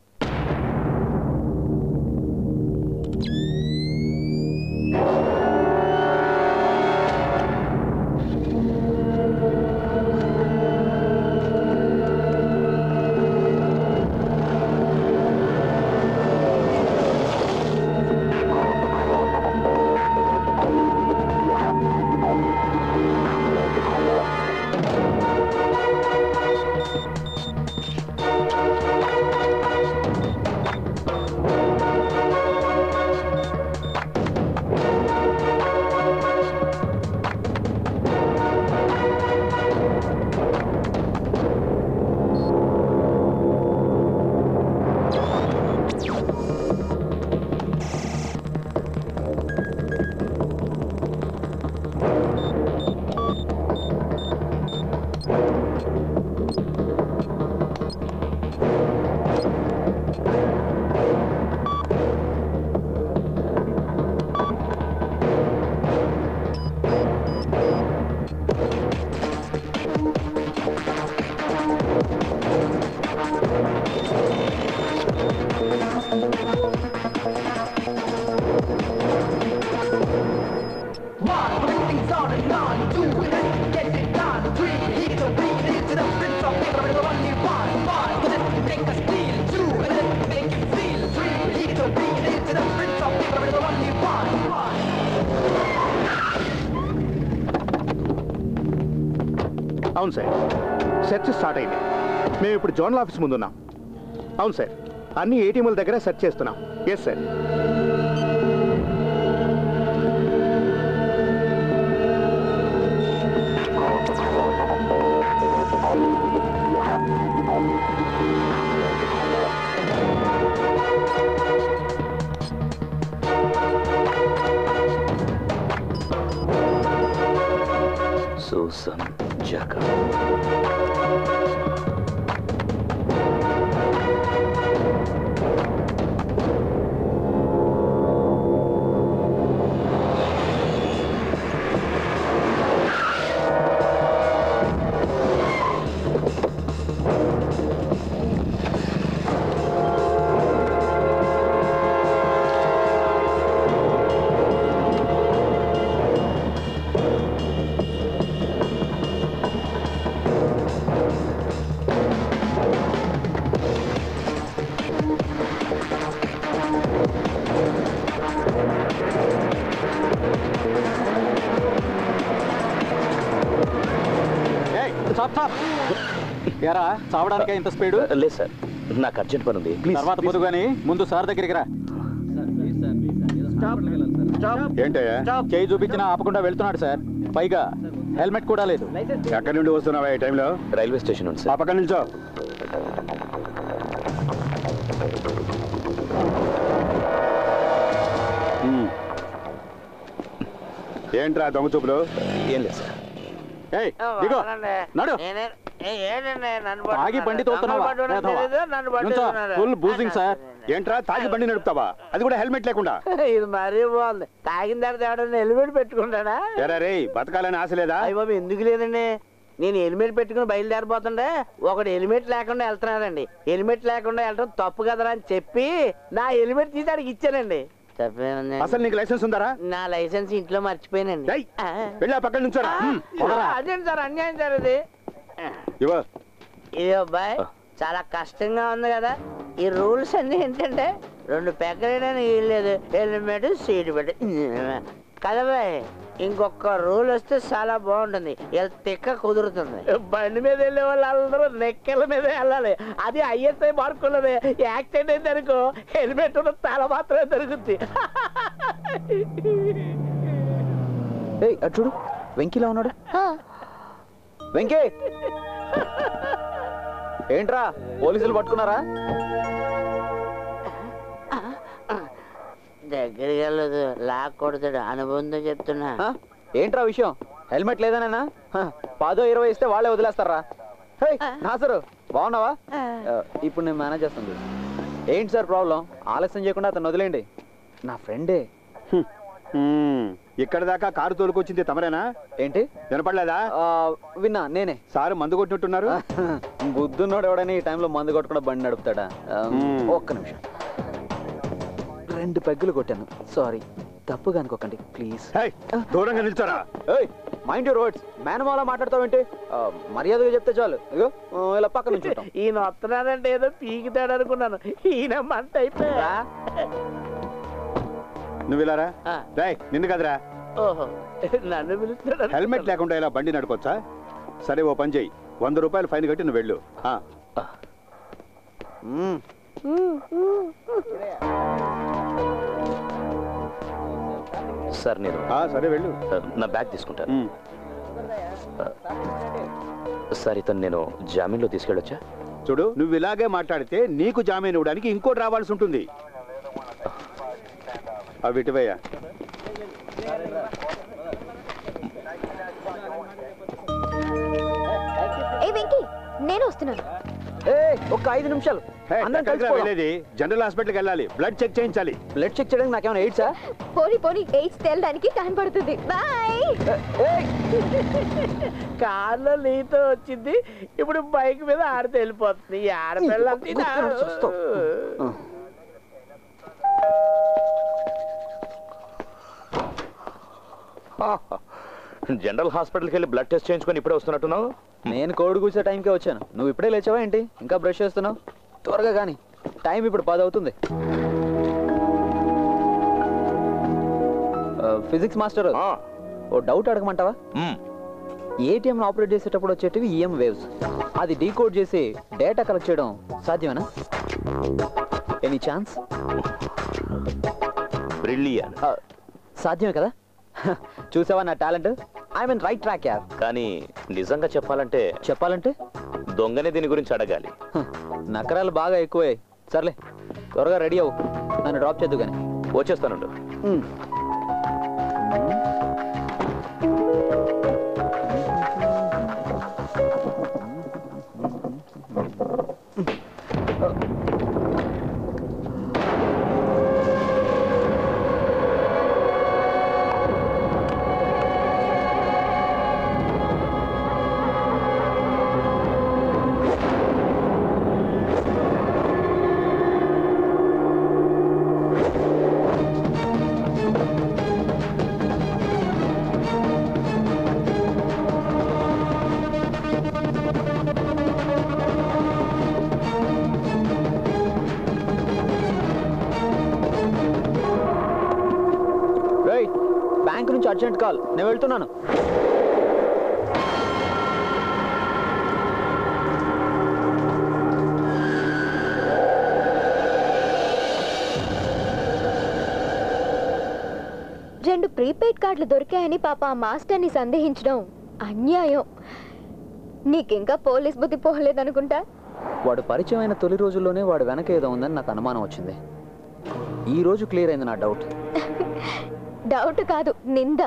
[SPEAKER 3] అవును సార్ సెర్చ్ స్టార్ట్ అయింది మేము ఇప్పుడు జోనల్ ఆఫీస్ ముందు ఉన్నాం అవును సార్ అన్ని ఏటీఎంల దగ్గర సెర్చ్ చేస్తున్నాం ఎస్ సార్
[SPEAKER 7] సూసన్ జక
[SPEAKER 1] ఎరా చావడానికే ఇంత స్పీడ్
[SPEAKER 7] లేదు సార్ నాకు అర్జెంట్ పని ఉంది ప్లీజ్
[SPEAKER 1] తర్వాత పొద్దు కానీ ముందు సార్ దగ్గరికి రా
[SPEAKER 3] ఏంటయ్యా
[SPEAKER 1] చేయి చూపించినా ఆపకుండా వెళ్తున్నాడు సార్ పైగా హెల్మెట్ కూడా లేదు
[SPEAKER 3] ఎక్కడి నుండి వస్తున్నావా ఈ టైంలో
[SPEAKER 7] రైల్వే స్టేషన్ ఉంది సార్
[SPEAKER 3] ఆ పక్కన నిల్చో ఉమ్. ఏంట్రా దొంగ చూపులు
[SPEAKER 7] ఏం లేదు సార్
[SPEAKER 3] ఏయ్ దిగో నడు
[SPEAKER 1] తాగి బండి తోలుతున్నావా ఫుల్ బూజింగ్ సార్
[SPEAKER 3] ఏంట్రా తాగి బండి నడుపుతావా అది కూడా హెల్మెట్ లేకుండా
[SPEAKER 5] ఇది మరీ బాగుంది తాగిన తర్వాత ఎవడన్నా హెల్మెట్ పెట్టుకుంటాడా
[SPEAKER 3] ఎరా రే బతకాలని ఆశ లేదా
[SPEAKER 5] అయ్య బాబు ఎందుకు లేదండి నేను హెల్మెట్ పెట్టుకుని బయలుదేరిపోతుంటే ఒకడు హెల్మెట్ లేకుండా వెళ్తున్నాడండి హెల్మెట్ లేకుండా వెళ్ళడం తప్పు కదరా అని చెప్పి నా హెల్మెట్ తీసి ఆడికి ఇచ్చానండి తప్పేముంది
[SPEAKER 3] అసలు నీకు లైసెన్స్ ఉందారా
[SPEAKER 5] నా లైసెన్స్ ఇంట్లో మర్చిపోయానండి ఆ.
[SPEAKER 3] వెళ్ళి ఆ పక్కన నుంచోరా ఉమ్, పోదరా.
[SPEAKER 5] అదేంటి సార్ అన్యాయం సార్ ఇది
[SPEAKER 3] ఇవ్వ
[SPEAKER 5] ఇది అబ్బాయి చాలా కష్టంగా ఉంది కదా ఈ రూల్స్ అన్ని ఏంటంటే రెండు పెగ్గలేదని లేదు హెల్మెట్ సీట్ పెట్టి కదా బాయ్ ఇంకొక రూల్ వస్తే చాలా బాగుంటుంది ఇలా తిక్క కుదురుతుంది బండి మీద వెళ్ళే వాళ్ళు అందరూ నెక్కల మీద వెళ్ళాలి అది ఐఎస్ఐ మార్కున్నది యాక్సిడెంట్ అయితే అనుకో హెల్మెట్ ఉన్న తల మాత్రమే దొరుకుద్ది
[SPEAKER 10] ఏయ్ అటు చూడు వెంకీలా ఉన్నాడు వెంకీ ఏంట్రా పోలీసులు పట్టుకున్నారా
[SPEAKER 5] దగ్గరికి వెళ్ళదు లాక్ కొడతాడు అనుబంధం చెప్తున్నా
[SPEAKER 10] ఆ? ఏంట్రా విషయం హెల్మెట్ లేదనేనా హ, పాదో ఇరవై ఇస్తే వాళ్ళే వదిలేస్తారా హే నాసరు బాగున్నావా ఆ, ఇప్పుడు నేను మేనేజ్ చేస్తాను చూడు. ఏంటి సార్ ప్రాబ్లం ఆలస్యం చేయకుండా అతను వదిలేండి నా ఫ్రెండే
[SPEAKER 3] ఉమ్, ఇక్కడ దాకా కారు తోలుకొచ్చింది తమరేనా
[SPEAKER 10] ఏంటి
[SPEAKER 3] వినపడలేదా
[SPEAKER 10] విన్నా నేనే
[SPEAKER 3] సారు మందు కొట్టినట్టున్నారు
[SPEAKER 10] బుద్ధున్నోడు ఎవడని ఈ టైంలో మందు కొట్టకుండా బండి నడుపుతాడా ఆ,
[SPEAKER 3] మ్మ్.
[SPEAKER 10] ఒక్క నిమిషం రెండు పెగ్గులు కొట్టాను సారీ తప్పుగా అనుకోకండి ప్లీజ్
[SPEAKER 3] దూరంగా నిల్చోరా
[SPEAKER 10] మైండ్ యూర్ వర్డ్స్ మేనమాల మాట్లాడతావేంటి ఆ, మర్యాదగా చెప్తే చాలు ఇగో ఆ, ఇలా పక్క నుంచి ఉంటాం
[SPEAKER 5] ఈయన వస్తున్నాడంటే ఏదో పీకితాడు అనుకున్నాను ఈయన మంట అయిపోయా
[SPEAKER 3] నువ్వు ఇలారా రాయ్ నిన్ను కదరా
[SPEAKER 5] ఓహో నన్ను పిలుస్తాడు
[SPEAKER 3] హెల్మెట్ లేకుండా ఇలా బండి నడుకోవచ్చా సరే ఓ పని చెయ్యి వంద రూపాయలు ఫైన్ కట్టి నువ్వు వెళ్ళు ఆ.
[SPEAKER 7] సార్ నేను
[SPEAKER 3] సరే వెళ్ళు
[SPEAKER 7] నా బ్యాగ్ తీసుకుంటాను సార్ ఇతను నేను జామీన్లో తీసుకెళ్ళొచ్చా
[SPEAKER 3] చూడు నువ్వు ఇలాగే మాట్లాడితే నీకు జామీన్ ఇవ్వడానికి ఇంకోటి రావాల్సి ఉంటుంది అవి ఇటువయ్యా
[SPEAKER 6] ఏ వెంకీ నేను వస్తున్నాను
[SPEAKER 10] ఏ ఒక్క ఐదు నిమిషాలు
[SPEAKER 3] హే,
[SPEAKER 10] అందరం
[SPEAKER 3] ఎక్కడికి రా
[SPEAKER 10] కలిసిపోదాం.
[SPEAKER 3] వెళ్ళేది జనరల్ హాస్పిటల్కి వెళ్ళాలి బ్లడ్ చెక్ చేయించాలి
[SPEAKER 10] బ్లడ్ చెక్ చేయడానికి నాకేమైనా ఎయిడ్సా
[SPEAKER 6] పోనీ పోనీ ఎయిడ్స్ తేలడానికి టైం పడుతుంది బాయ్
[SPEAKER 5] కార్లో నీతో వచ్చింది ఇప్పుడు బైక్ మీద ఆడితే వెళ్ళిపోతుంది ఈ ఆడపిల్ల
[SPEAKER 7] జనరల్ హాస్పిటల్కి వెళ్ళి బ్లడ్ టెస్ట్ చేయించుకొని ఇప్పుడే వస్తున్నట్టున్నావు
[SPEAKER 10] నేను కోడి కూర్చే టైంకే వచ్చాను నువ్వు ఇప్పుడే లేచావా ఏంటి ఇంకా బ్రష్ చేస్తున్నావు త్వరగా కానీ టైం ఇప్పుడు పది అవుతుంది ఫిజిక్స్ మాస్టర్ ఓ డౌట్ అడగమంటావా ఏటీఎంను ఆపరేట్ చేసేటప్పుడు వచ్చేటివి ఈఎం వేవ్స్ అది డీకోడ్ చేసి డేటా కలెక్ట్ చేయడం సాధ్యమేనా ఎనీ ఛాన్స్
[SPEAKER 7] బ్రిలియన్
[SPEAKER 10] సాధ్యమే కదా చూసావా నా talent I mean right track యార్
[SPEAKER 7] కానీ నిజంగా చెప్పాలంటే
[SPEAKER 10] చెప్పాలంటే
[SPEAKER 7] దొంగనే దీని గురించి అడగాలి
[SPEAKER 10] నకరాలు బాగా ఎక్కువే సర్లే త్వరగా రెడీ అవ్వు నన్ను డ్రాప్ చేద్దు కానీ
[SPEAKER 7] వచ్చేస్తానుండు
[SPEAKER 10] రైట్ బ్యాంక్ నుంచి అర్జెంట్ కాల్ నేను వెళ్తున్నాను
[SPEAKER 6] రెండు ప్రీపెయిడ్ కార్డులు దొరికాయని పాప ఆ మాస్టర్ని సందేహించడం అన్యాయం నీకింకా పోలీస్ బుద్ధి పోలేదనుకుంటా
[SPEAKER 10] వాడు పరిచయం అయిన తొలి రోజుల్లోనే వాడు వెనక ఏదో ఉందని నాకు అనుమానం వచ్చింది ఈ రోజు క్లియర్ అయింది నా డౌట్
[SPEAKER 6] డౌట్ కాదు నింద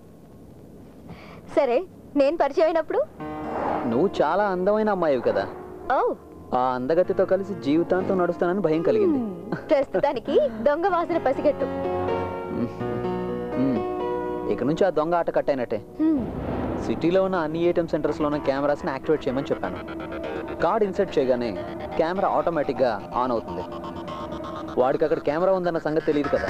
[SPEAKER 6] సరే నేను పరిచయం అయినప్పుడు
[SPEAKER 10] నువ్వు చాలా అందమైన అమ్మాయివి కదా
[SPEAKER 6] ఓ
[SPEAKER 10] ఆ అందగతితో కలిసి జీవితాంతం నడుస్తానని భయం కలిగింది
[SPEAKER 6] ప్రస్తుతానికి దొంగ వాసన పసిగట్టు
[SPEAKER 10] మ్మ్. ఇక నుంచి ఆ దొంగ ఆట కట్టయినట్టే
[SPEAKER 6] హ్మ్.
[SPEAKER 10] సిటీలో ఉన్న అన్ని ఏటీఎం సెంటర్స్లోనే కెమెరాస్ని యాక్టివేట్ చేయమని చెప్పాను కార్డ్ ఇన్సర్ట్ చేయగానే కెమెరా ఆటోమేటిక్గా ఆన్ అవుతుంది వాడికి అక్కడ కెమెరా ఉందన్న సంగతి తెలియదు కదా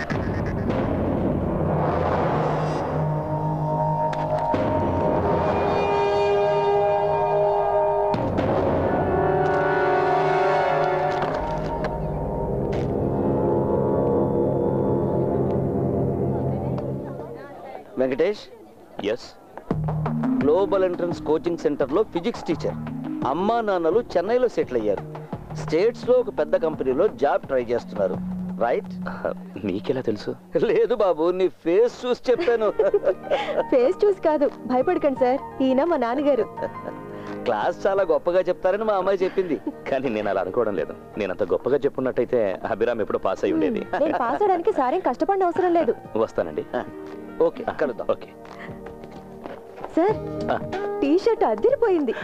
[SPEAKER 9] Venkatesh
[SPEAKER 7] yes
[SPEAKER 9] global entrance coaching సెంటర్లో ఫిజిక్స్ టీచర్ అమ్మా నాన్నలు చెన్నైలో సెటిల్ అయ్యారు స్టేట్స్లో ఒక పెద్ద కంపెనీలో జాబ్ ట్రై చేస్తున్నారు రైట్
[SPEAKER 7] నీకెలా తెలుసు
[SPEAKER 9] లేదు బాబు నీ ఫేస్ చూసి చెప్పాను
[SPEAKER 14] ఫేస్ చూసి కాదు భయపడకండి సార్ ఈయన మా నాన్నగారు
[SPEAKER 9] క్లాస్ చాలా గొప్పగా చెప్తారని మా అమ్మాయి చెప్పింది
[SPEAKER 7] కానీ నేను అలా అనుకోవడం లేదు నేను అంత గొప్పగా చెప్పున్నట్టయితే అభిరామ్ ఎప్పుడో పాస్ అయి ఉండేది
[SPEAKER 14] నేను పాస్ అవడానికి సారేం కష్టపడిన అవసరం లేదు
[SPEAKER 7] వస్తానండి
[SPEAKER 9] ఓకే కలుద్దాం
[SPEAKER 7] ఓకే
[SPEAKER 14] సార్ టీ షర్ట్ అదిరిపోయింది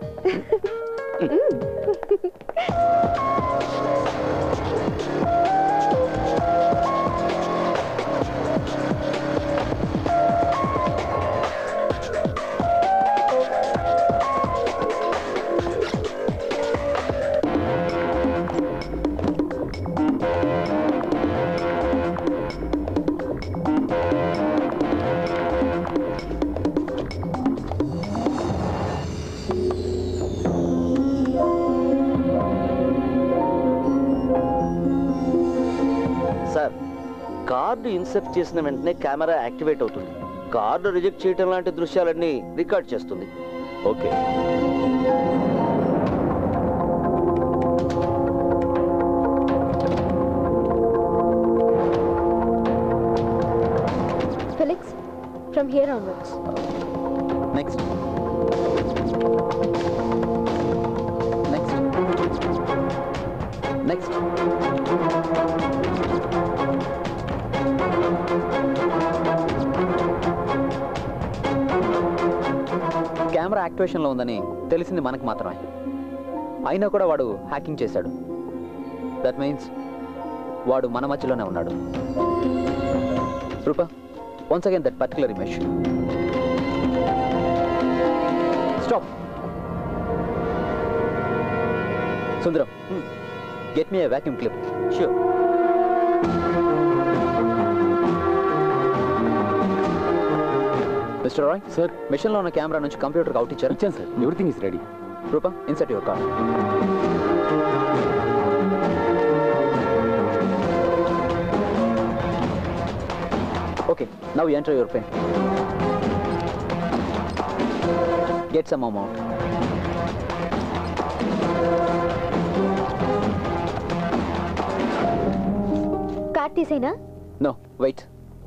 [SPEAKER 9] సార్ కార్డు ఇన్సర్ట్ చేసిన వెంటనే కెమెరా యాక్టివేట్ అవుతుంది కార్డు రిజెక్ట్ చేయడం లాంటి దృశ్యాలన్నీ రికార్డ్ చేస్తుంది
[SPEAKER 7] okay
[SPEAKER 6] Felix from here onwards
[SPEAKER 10] next next next camera యాక్టివేషన్లో ఉందని తెలిసింది మనకు మాత్రమే అయినా కూడా వాడు హ్యాకింగ్ చేశాడు దట్ మీన్స్ వాడు మన మధ్యలోనే ఉన్నాడు Rupa once again that particular image stop Sundaram get me a vacuum clip
[SPEAKER 9] sure
[SPEAKER 10] mister Roy sir మిషన్లో ఉన్న కెమెరా నుంచి కంప్యూటర్కి అవుట్ ఇచ్చారు ఇచ్చాను sir everything is ready Rupa insert your card okay now enter your PIN get some amount
[SPEAKER 6] card తీసేనా
[SPEAKER 10] no wait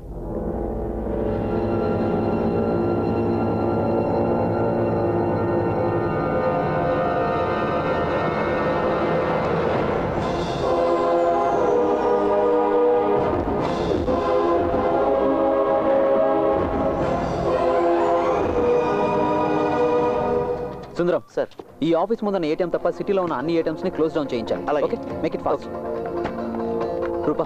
[SPEAKER 10] Sundaram sir ఈ office ముందున్న ATM తప్ప సిటీలో ఉన్న అన్ని ఏటీఎంస్ ని క్లోజ్ డౌన్ చేయించాలి okay make it fast Rupa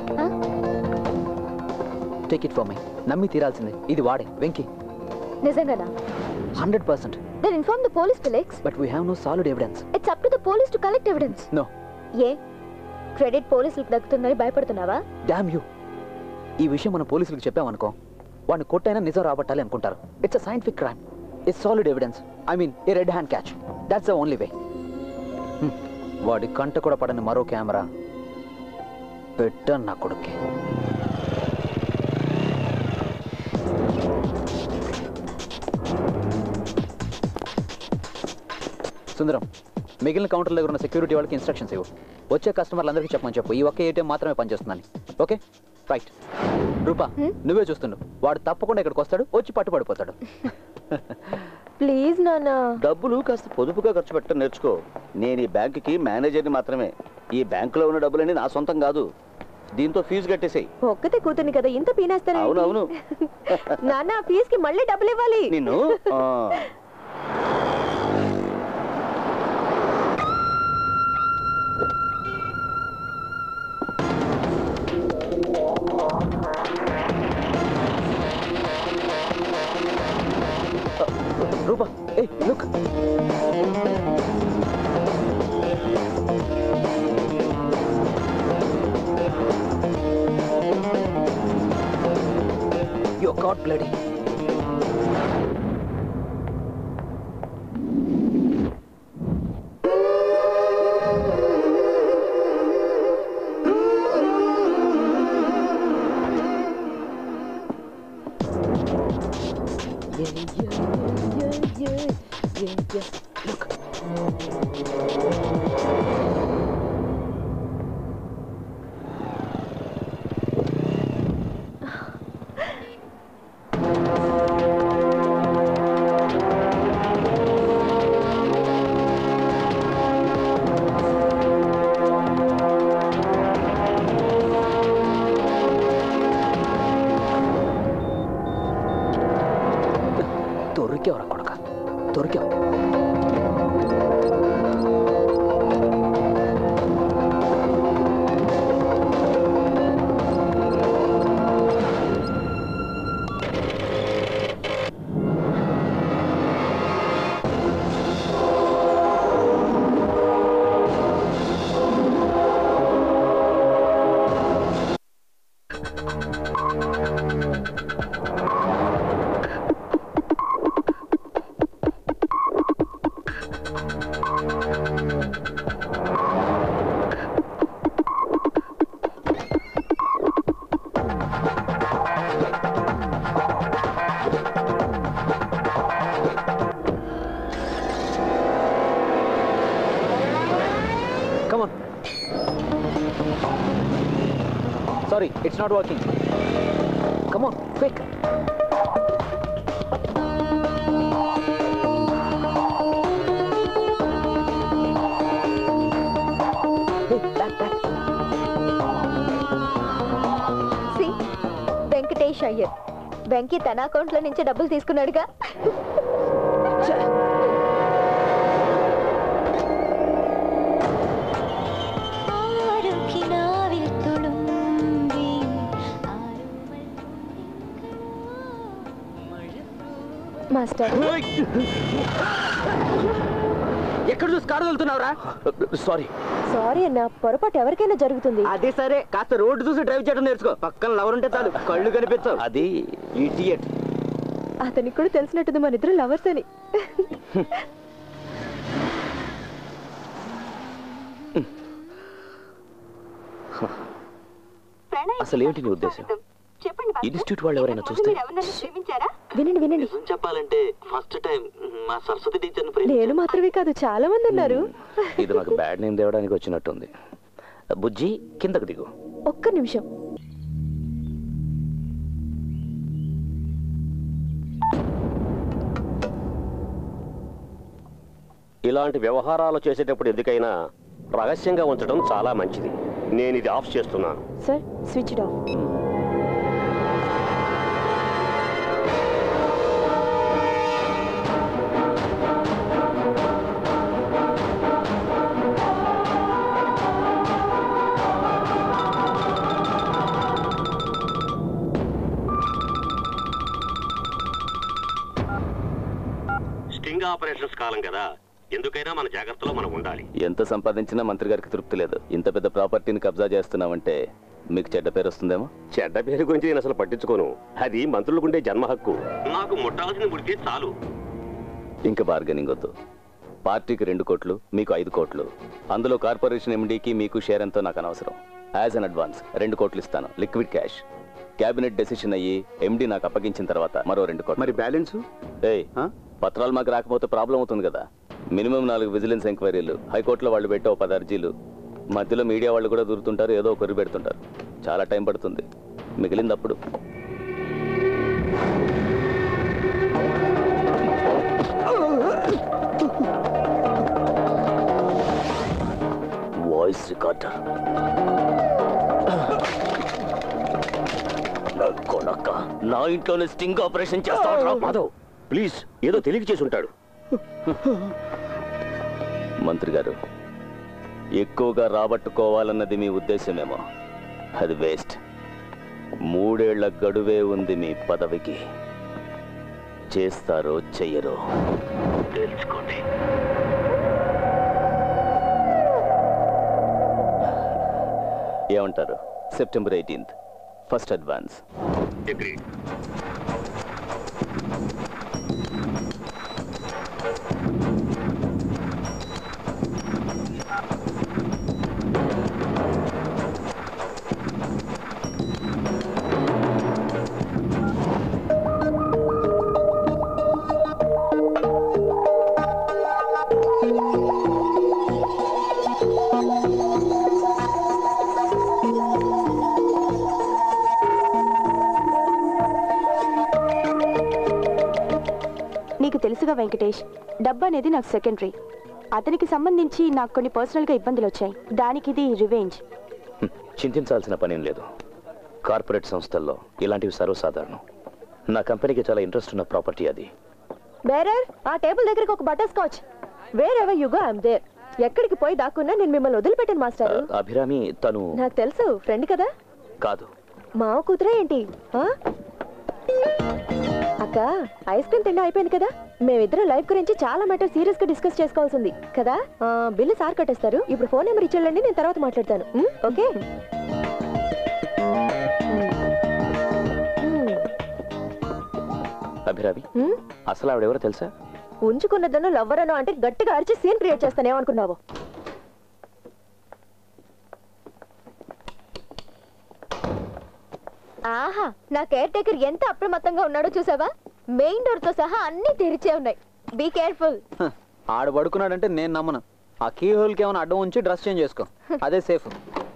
[SPEAKER 10] take it for my నమ్మి తీరాల్సిందే ఇది వాడే వెంకీ
[SPEAKER 6] నిజంగానా
[SPEAKER 10] hundred percent
[SPEAKER 6] then inform the police Felix
[SPEAKER 10] but we have no solid evidence
[SPEAKER 6] it's up to the police to collect evidence
[SPEAKER 10] no
[SPEAKER 6] a credit పోలీసులకు దక్కుతుందని భయపడుతున్నావా
[SPEAKER 10] dam you ఈ విషయం మన పోలీసులకు చెప్పామనుకో వాడిని కొట్టైనా నిజం రాబట్టాలి అనుకుంటారు it's a scientific crime it's solid evidence I mean a red hand catch that's the only way వాడి కంట కూడా పడని మరో కెమెరా పెట్ట నా కొడుక్కి సుందరం మిగిలిన కౌంటర్ దగ్గర ఉన్న సెక్యూరిటీ వాళ్ళకి ఇన్స్ట్రక్షన్స్ ఇవ్వు వచ్చే కస్టమర్లందరికీ చెప్పమని చెప్పు ఈ ఒక్క ఏటీఎం మాత్రమే పనిచేస్తుందని ఓకే రైట్ రూపా నువ్వే చూస్తుండు వాడు తప్పకుండా ఇక్కడికి వస్తాడు వచ్చి పట్టుపడిపోతాడు
[SPEAKER 14] ప్లీజ్ నాన్న
[SPEAKER 9] డబ్బులు కాస్త పొదుపుగా ఖర్చు పెట్టడం నేర్చుకో నేను ఈ బ్యాంకుకి మేనేజర్ని మాత్రమే ఈ బ్యాంకులో ఉన్న డబ్బులన్నీ నా సొంతం కాదు దీంతో ఫీజు కట్టేసాయి
[SPEAKER 14] ఒక్కతే కూతుర్ని కదా ఇంత పీనేస్తాను
[SPEAKER 9] అవును అవును
[SPEAKER 14] నాన్న ఫీజ్ కి మళ్ళీ డబ్బులు ఇవ్వాలి
[SPEAKER 9] నిన్ను ఆ,
[SPEAKER 10] రూపా ఏయ్ లుక్ You're caught bloody. దొరికేవరా కొడక దొరికావు Come on. Sorry, it's not working. Come on, quick. Hey, back, back.
[SPEAKER 6] C Venkatesh Iyer Venky తన అకౌంట్ లో నుంచి డబ్బులు తీసుకున్నాడుగా మాస్టర్
[SPEAKER 11] ఎక్కడ చూసి కారు వెళ్తున్నావురా
[SPEAKER 8] సారీ
[SPEAKER 14] సారీ అన్న పొరపాటు ఎవరికైనా జరుగుతుంది
[SPEAKER 11] అదే సరే కాస్త రోడ్డు చూసి డ్రైవ్ చేయడం నేర్చుకో పక్కన లవర్ ఉంటే చాలు కళ్ళు కనిపించవు
[SPEAKER 9] అది ఇడియట్
[SPEAKER 14] అతనికి కూడా తెలిసినట్టుంది మన ఇద్దరు లవర్స్ అని
[SPEAKER 8] అసలు ఏమిటి నీ ఉద్దేశం
[SPEAKER 13] చెప్పండి
[SPEAKER 8] ఇన్స్టిట్యూట్ వాళ్ళు ఎవరైనా చూస్తే
[SPEAKER 13] ఎవరినైనా ప్రేమించారా
[SPEAKER 14] వినండి వినండి
[SPEAKER 16] నిజం చెప్పాలంటే ఫస్ట్ టైం మా సరస్వతి టీచర్ని
[SPEAKER 14] నేను మాత్రమే కాదు చాలా మంది ఉన్నారు
[SPEAKER 7] ఇది నాకు బ్యాడ్ నేమ్ తేవడానికి వచ్చినట్టుంది బుజ్జి కిందకు దిగు
[SPEAKER 14] ఒక్క నిమిషం
[SPEAKER 17] ఇలాంటి వ్యవహారాలు చేసేటప్పుడు ఎందుకైనా రహస్యంగా ఉంచడం చాలా మంచిది నేను ఇది ఆఫ్ చేస్తున్నాను
[SPEAKER 14] sir switch off
[SPEAKER 17] sting operations కాలం కదా ఎందుకైనా మన జాగ్రత్తలో మనం ఉండాలి
[SPEAKER 8] ఎంత సంపాదించినా మంత్రి గారికి తృప్తి లేదు ఇంత పెద్ద ప్రాపర్టీని కబ్జా చేస్తున్నామంటే మీకు చెడ్డ పేరు వస్తుందేమో
[SPEAKER 17] చెడ్డ పేరు గురించి నేను అసలు పట్టించుకోను అది మంత్రులకుండే జన్మ హక్కు నాకు ముట్టాల్సింది ముడితే చాలు
[SPEAKER 8] ఇంకా బార్గెనింగ్ వద్దు పార్టీకి రెండు కోట్లు మీకు ఐదు కోట్లు అందులో కార్పొరేషన్ ఎండీకి మీకు షేర్ ఎంతో నాకు అనవసరం యాజ్ అన్ అడ్వాన్స్ రెండు కోట్లు ఇస్తాను లిక్విడ్ క్యాష్ క్యాబినెట్ డెసిషన్ అయ్యి ఎండీ నాకు అప్పగించిన తర్వాత మరో రెండు కోట్లు మరి
[SPEAKER 3] బ్యాలెన్స్
[SPEAKER 8] ఏయ్ పత్రాలు మాకు రాకపోతే ప్రాబ్లం అవుతుంది కదా మినిమం నాలుగు విజిలెన్స్ ఎంక్వైరీలు హైకోర్టులో వాళ్ళు పెట్టే ఓ పది అర్జీలు మధ్యలో మీడియా వాళ్ళు కూడా దూరుతుంటారు ఏదో ఒకరు పెడుతుంటారు చాలా టైం పడుతుంది మిగిలింది అప్పుడు
[SPEAKER 17] వాయిస్ రికార్డర్ కొనక్క నా ఇంట్లోనే స్టింగ్ ఆపరేషన్ చేస్తాడు మాధవ్ ప్లీజ్ ఏదో తెలియక చేసి ఉంటాడు
[SPEAKER 8] మంత్రి గారు ఎక్కువగా రాబట్టుకోవాలన్నది మీ ఉద్దేశమేమో అది వేస్ట్ మూడేళ్ల గడువే ఉంది మీ పదవికి చేస్తారో చెయ్యరో
[SPEAKER 17] తెలుసుకోండి
[SPEAKER 8] ఏమంటారు సెప్టెంబర్ ఎయిటీన్త్ ఫస్ట్ అడ్వాన్స్
[SPEAKER 14] నీకు తెలుసుగా వెంకటేష్ డబ్బు అనేది నాకు సెకండరీ అతనికి సంబంధించి నాకు కొన్ని పర్సనల్గా ఇబ్బందులు వచ్చాయి దానికి ఇది రివెంజ్
[SPEAKER 7] హ్మ్, చింతించాల్సిన పనేం లేదు కార్పొరేట్ సంస్థల్లో ఇలాంటివి సర్వసాధారణం నా కంపెనీకి చాలా ఇంట్రెస్ట్ ఉన్న ప్రాపర్టీ అది
[SPEAKER 14] బేరర్ ఆ టేబుల్ దగ్గరికి ఒక butterscotch wherever you go I'm there ఎక్కడికి పోయి దాక్కున్నా నేను మిమ్మల్ని వదిలిపెట్టాను మాస్టర్
[SPEAKER 7] అభిరామి తను
[SPEAKER 14] నాకు తెలుసు ఫ్రెండ్ కదా
[SPEAKER 7] కాదు
[SPEAKER 14] మావ కూతురే ఏంటి ఆ? అక్క ఐస్ క్రీమ్ తిండి అయిపోయింది కదా మేమిద్దరం లైఫ్ గురించి చాలా మ్యాటర్ సీరియస్ గా డిస్కస్ చేసుకోవాల్సింది కదా ఆ, బిల్లు సార్ కట్టేస్తారు ఇప్పుడు ఫోన్ నెంబర్ ఇచ్చేళ్ళండి నేను తర్వాత మాట్లాడతాను ఉమ్, ఓకే
[SPEAKER 7] అభిరామి
[SPEAKER 14] ఉమ్,
[SPEAKER 7] అసలు ఆవిడెవరో తెలుసా
[SPEAKER 14] ఉంచుకున్నదను లవ్వరను అంటే గట్టిగా అరిచి సీన్ క్రియేట్ చేస్తానేమనుకున్నావు
[SPEAKER 6] ఆహా నా కేర్ టేకర్ ఎంత అప్రమత్తంగా ఉన్నాడో చూసావా మెయిన్ డోర్ తో సహా అన్ని తెరిచే ఉన్నాయి బీ కేర్ఫుల్
[SPEAKER 10] హ, ఆడు పడుకున్నాడంటే నేను నమ్మను ఆ కీ హోల్కి ఏమైనా అడ్డం ఉంచి డ్రెస్ చేంజ్ చేసుకో అదే సేఫ్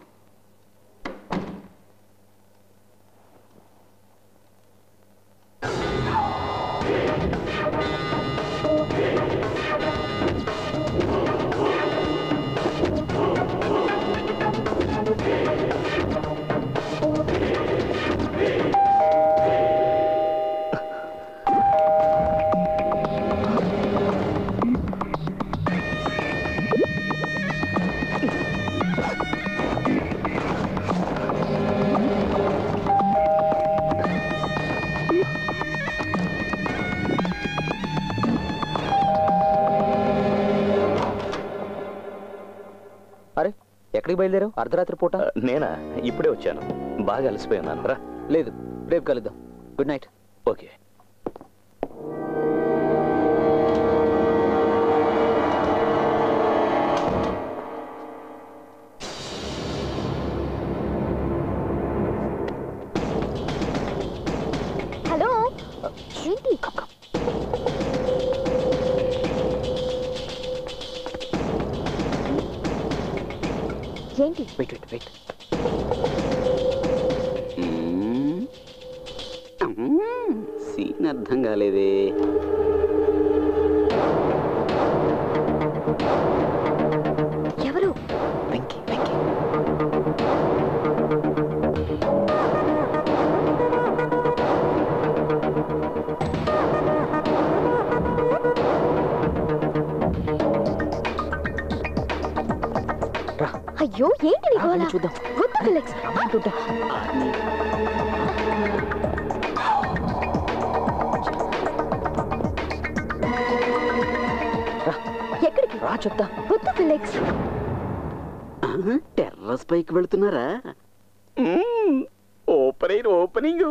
[SPEAKER 10] అరే ఎక్కడికి బయలుదేరావు అర్ధరాత్రి పూట
[SPEAKER 7] నేనా ఇప్పుడే వచ్చాను బాగా అలసిపోయి రా
[SPEAKER 10] లేదు రేపు కలుద్దాం గుడ్ నైట్
[SPEAKER 7] ఓకే
[SPEAKER 6] హలో ఏంటి ఏంటి
[SPEAKER 11] వెయిట్ వెయిట్ వెయిట్ సీన్ అర్థం కాలేదే
[SPEAKER 6] ఎవరు
[SPEAKER 11] వెంకీ వెంకీ
[SPEAKER 6] అయ్యో ఏంటి నీ గోల
[SPEAKER 11] చూద్దాం
[SPEAKER 6] వద్దు ఫిలిక్స్ ఎక్కడికి
[SPEAKER 11] రా చెప్తా
[SPEAKER 6] వద్దు ఫిలిక్స్
[SPEAKER 11] టెర్రస్ పైకి వెళ్తున్నారా open opening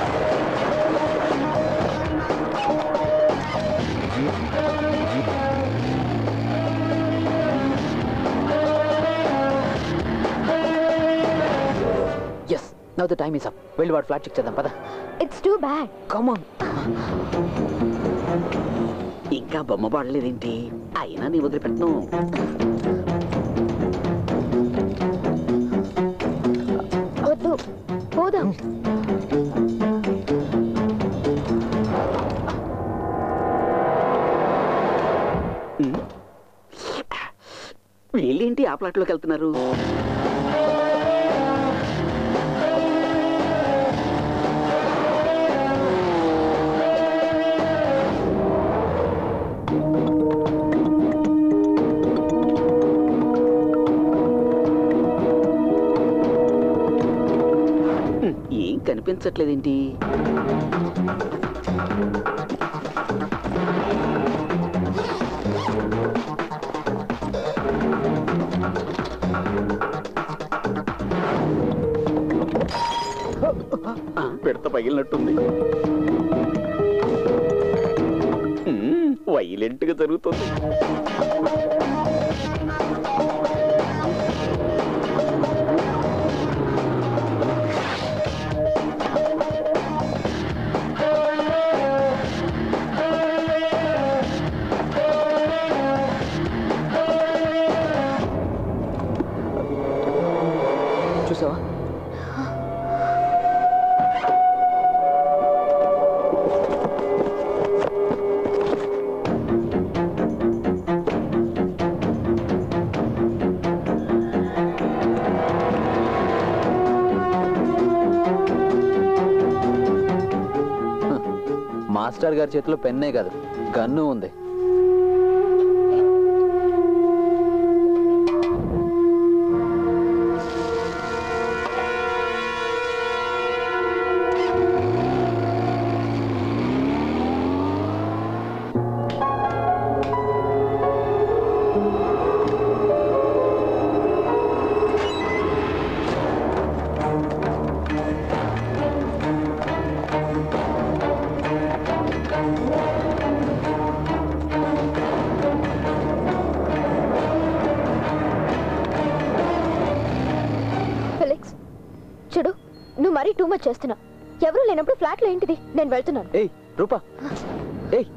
[SPEAKER 10] yes now the time is up వెళ్ళి వాడు ఫ్లాట్ చెక్ చేద్దాం పద
[SPEAKER 6] it's too bad
[SPEAKER 10] come on
[SPEAKER 11] ఇంకా బొమ్మ పడలేదేంటి అయినా నీ వదిలిపెట్టను
[SPEAKER 6] వద్దు పోదాం
[SPEAKER 11] వీళ్ళేంటి ఆ ప్లాట్లోకి వెళ్తున్నారు ఏం కనిపించట్లేదేంటి పెడత పగిలినట్టుంది వైలెంట్ గా జరుగుతుంది
[SPEAKER 10] చూసావా మాస్టర్ గారి చేతిలో పెన్నే కాదు గన్ను ఉంది
[SPEAKER 6] ఫిలిక్స్ చూడు నువ్వు మరీ టూ మచ్ చేస్తున్నావు ఎవరు లేనప్పుడు ఫ్లాట్ లో ఏంటిది నేను వెళ్తున్నాను
[SPEAKER 10] ఏయ్ రూపా ఏయ్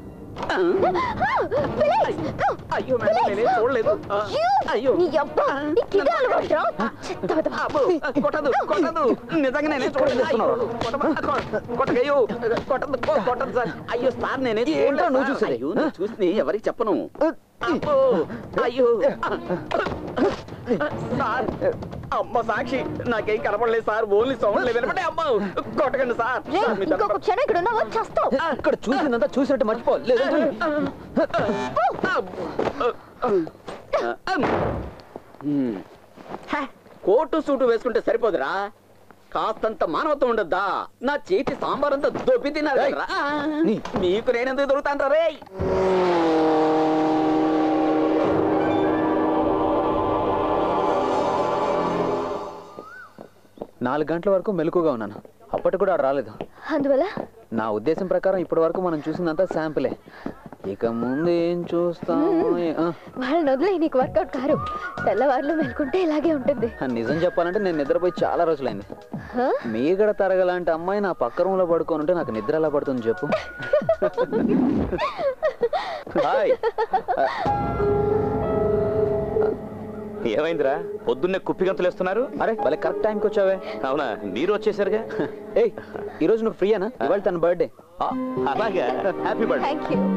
[SPEAKER 11] అయ్యో మేడం నేనేం చూడలేదు అయ్యో
[SPEAKER 6] నీ అబ్బా నీకు ఇదే అలవాటురా? చెత్త వెధవ.
[SPEAKER 11] అబ్బో, కొట్టదు కొట్టదు నిజంగా నేనే చూడలేదు అయ్యో, కొట్టమ- కొ- కొట్టకయ్యో కొట్టదు కొ- కొట్టదు సార్ అయ్యో సార్ నేనే
[SPEAKER 10] ఏంట్రా నువ్వు చూసేది?
[SPEAKER 11] అయ్యో నేను చూసి ఎవరికి చెప్పను అబ్బో అయ్యో సార్ అమ్మ సాక్షి నాకేం కనపడలేదు సార్ ఓన్లీ సౌండ్ వినపడే అమ్మ కొట్టకండి సార్
[SPEAKER 6] రేయ్,
[SPEAKER 11] సార్, మీ
[SPEAKER 6] ఇంకొక
[SPEAKER 11] తరపున-
[SPEAKER 6] క్షణం ఇక్కడ ఉన్నావో చస్తావు
[SPEAKER 10] ఇక్కడ చూసిందంతా చూసినట్టు మర్చిపో లేదంటే
[SPEAKER 11] హ్మ్. హే, కోటు సూటు వేసుకుంటే సరిపోదురా కాస్తంత మానవత్వం ఉండద్దా నా చేతి సాంబార్ అంతా దొబ్బి తిన్నారు కదరా. మీకు నేనెందుకు దొరుకుతాను రే
[SPEAKER 10] నాలుగు గంటల వరకు మెలకుగా ఉన్నాను అప్పటికి కూడా ఆడు రాలేదు
[SPEAKER 6] అందువల్ల
[SPEAKER 10] నా ఉద్దేశం ప్రకారం ఇప్పటి వరకు మనం చూసిందంతా శాంపులే ఇక ముందు ఏం చూస్తాం ఆ,
[SPEAKER 6] వాళ్ళని వదిలే నీకు వర్కౌట్ కారు తెల్లవారులు మెలుకుంటే ఇలాగే ఉంటుంది
[SPEAKER 10] నిజం చెప్పాలంటే నేను నిద్రపోయి చాలా రోజులైంది
[SPEAKER 6] హ?
[SPEAKER 10] మీగడ తరగలాంటి అమ్మాయి నా పక్క రూమ్లో పడుకొని ఉంటే నాకు నిద్ర ఎలా పడుతుంది చెప్పు హాయ్
[SPEAKER 7] ఏమైందిరా పొద్దున్నే కుప్పిగంతులు వేస్తున్నారు
[SPEAKER 10] అరే భలే కరెక్ట్ టైంకి వచ్చావే
[SPEAKER 7] అవునా మీరు వచ్చేసరిగా
[SPEAKER 10] ఏయ్ ఈరోజు నువ్వు ఫ్రీయేనా ఇవాళ తన బర్త్డే
[SPEAKER 7] అలాగా happy birthday
[SPEAKER 6] thank you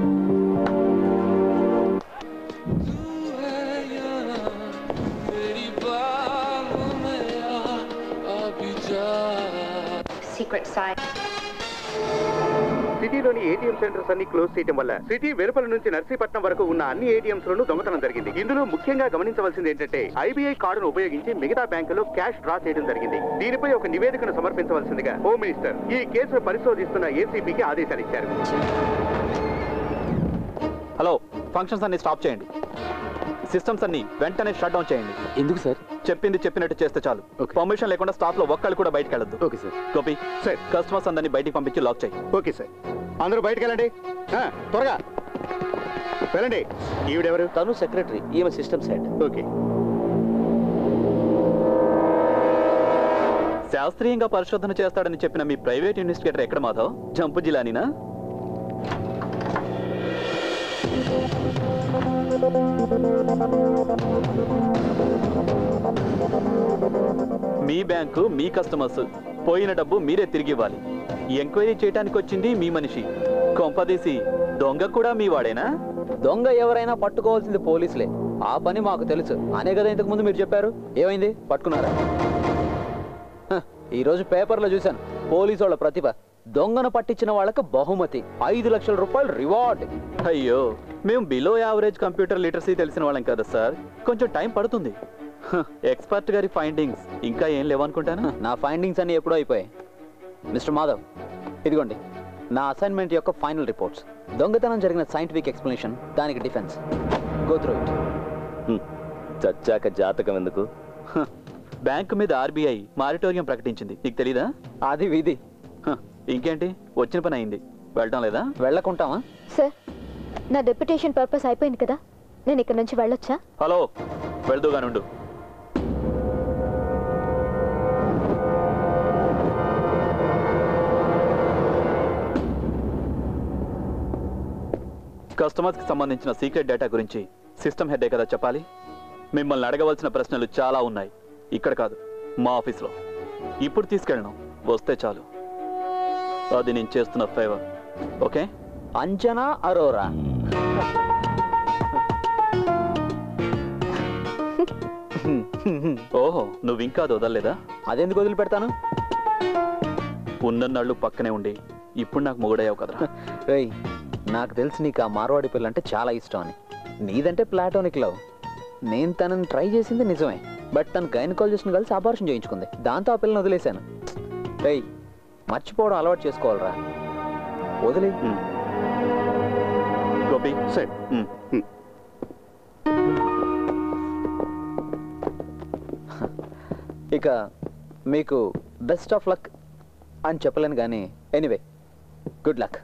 [SPEAKER 13] Secret side.
[SPEAKER 12] సిటీలోని ఏటీఎం సెంటర్స్ అన్ని క్లోజ్ చేయడం వల్ల సిటీ వెలుపల నుంచి నర్సీపట్నం వరకు ఉన్న అన్ని ఏటీఎంస్ లోనూ దొంగతనం జరిగింది ఇందులో ముఖ్యంగా గమనించవలసింది ఏంటంటే ఐబీఐ కార్డును ఉపయోగించి మిగతా బ్యాంకులో క్యాష్ డ్రా చేయడం జరిగింది దీనిపై ఒక నివేదికను సమర్పించవలసిందిగా హోమ్ మినిస్టర్ ఈ కేసును పరిశోధిస్తున్న ఏసీబీకి ఆదేశాలు ఇచ్చారు
[SPEAKER 4] హలో ఫంక్షన్స్ అన్ని స్టాప్ చేయండి సిస్టమ్స్ అన్ని వెంటనే షట్ డౌన్ చేయండి
[SPEAKER 2] ఎందుకు సార్
[SPEAKER 4] చెప్పింది చెప్పినట్టు చేస్తే చాలు పర్మిషన్ లేకుండా స్టాఫ్ లో ఒక్కళ్ళు కూడా బయటకు వెళ్ళదు
[SPEAKER 12] okay sir
[SPEAKER 4] Gopi sir customers అందరినీ బయటికి పంపించి లాక్ చేయి
[SPEAKER 12] ఓకే సార్ అందరూ బయటకు వెళ్ళండి ఆ, త్వరగా వెళ్ళండి ఈవిడెవరు
[SPEAKER 9] తను సెక్రటరీ ఈమె సిస్టమ్స్ హెడ్
[SPEAKER 12] ఓకే
[SPEAKER 4] శాస్త్రీయంగా పరిశోధన చేస్తాడని చెప్పిన మీ ప్రైవేట్ ఇన్వెస్టిగేటర్ ఎక్కడ మాధవ్ జంపు జిలానీనా మీ బ్యాంకు మీ కస్టమర్స్ పోయిన డబ్బు మీరే తిరిగి ఇవ్వాలి ఎంక్వైరీ చేయడానికి వచ్చింది మీ మనిషి కొంపదీసి దొంగ కూడా మీ వాడేనా
[SPEAKER 10] దొంగ ఎవరైనా పట్టుకోవాల్సింది పోలీసులే ఆ పని మాకు తెలుసు అనే కదా ఇంతకు ముందు మీరు చెప్పారు ఏమైంది పట్టుకున్నారా హ, ఈ రోజు పేపర్లో చూశాను పోలీసు వాళ్ళ ప్రతిభ దొంగను పట్టించిన వాళ్ళకి బహుమతి ఐదు లక్షల రూపాయలు రివార్డ్
[SPEAKER 4] అయ్యో మేము బిలో యావరేజ్ కంప్యూటర్ లిటరసీ తెలిసిన వాళ్ళం కదా సార్ కొంచెం టైం పడుతుంది ఎక్స్పర్ట్ గారి ఫైండింగ్స్ ఇంకా ఏం లేవనుకుంటాను
[SPEAKER 10] నా ఫైండింగ్స్ అన్ని ఎప్పుడో అయిపోయాయి మిస్టర్ మాధవ్ ఇదిగోండి నా అసైన్మెంట్ యొక్క ఫైనల్ రిపోర్ట్స్ దొంగతనం జరిగిన సైంటిఫిక్ ఎక్స్ప్లెనేషన్ దానికి డిఫెన్స్ గో త్రూ ఇట్
[SPEAKER 8] చచ్చాక జాతకం ఎందుకు
[SPEAKER 4] బ్యాంకు మీద ఆర్బీఐ మారిటోరియం ప్రకటించింది నీకు తెలీదా
[SPEAKER 10] అది విధి
[SPEAKER 4] ఇంకేంటి వచ్చిన పని అయింది వెళ్ళటం లేదా
[SPEAKER 10] వెళ్ళకుంటామా
[SPEAKER 6] సార్ నా డెప్యుటేషన్ పర్పస్ అయిపోయింది కదా నేను ఇక్కడ నుంచి వెళ్ళొచ్చా
[SPEAKER 4] హలో వెళ్దూగానుండు కస్టమర్స్ కి సంబంధించిన సీక్రెట్ డేటా గురించి సిస్టమ్ హెడ్ కదా చెప్పాలి మిమ్మల్ని అడగవలసిన ప్రశ్నలు చాలా ఉన్నాయి ఇక్కడ కాదు మా ఆఫీస్లో ఇప్పుడు తీసుకెళ్ళను వస్తే చాలు అది నేను చేస్తున్న ఫేవర్ ఓకే
[SPEAKER 10] అంజనా అరోరా
[SPEAKER 4] ఓహో నువ్వు ఇంకా అది వదలలేదా
[SPEAKER 10] అదెందుకు వదిలిపెడతాను
[SPEAKER 4] ఉన్నన్నాళ్ళు పక్కనే ఉండి ఇప్పుడు నాకు మొగుడయ్యావు కదరా
[SPEAKER 10] రేయ్ నాకు తెలిసి నీకు ఆ మార్వాడి పిల్ల అంటే చాలా ఇష్టం అని నీదంటే ప్లాటోనిక్ లవ్ నేను తనని ట్రై చేసింది నిజమే బట్ తను గైనకాలజిస్ట్ని కలిసి అబార్షన్ చేయించుకుంది దాంతో ఆ పిల్లని వదిలేశాను రేయ్ మర్చిపోవడం అలవాటు చేసుకోవాలరా వదిలే
[SPEAKER 4] గోపి సరే
[SPEAKER 10] ఇక మీకు బెస్ట్ ఆఫ్ లక్ అని చెప్పలేను కానీ ఎనీవే గుడ్ లక్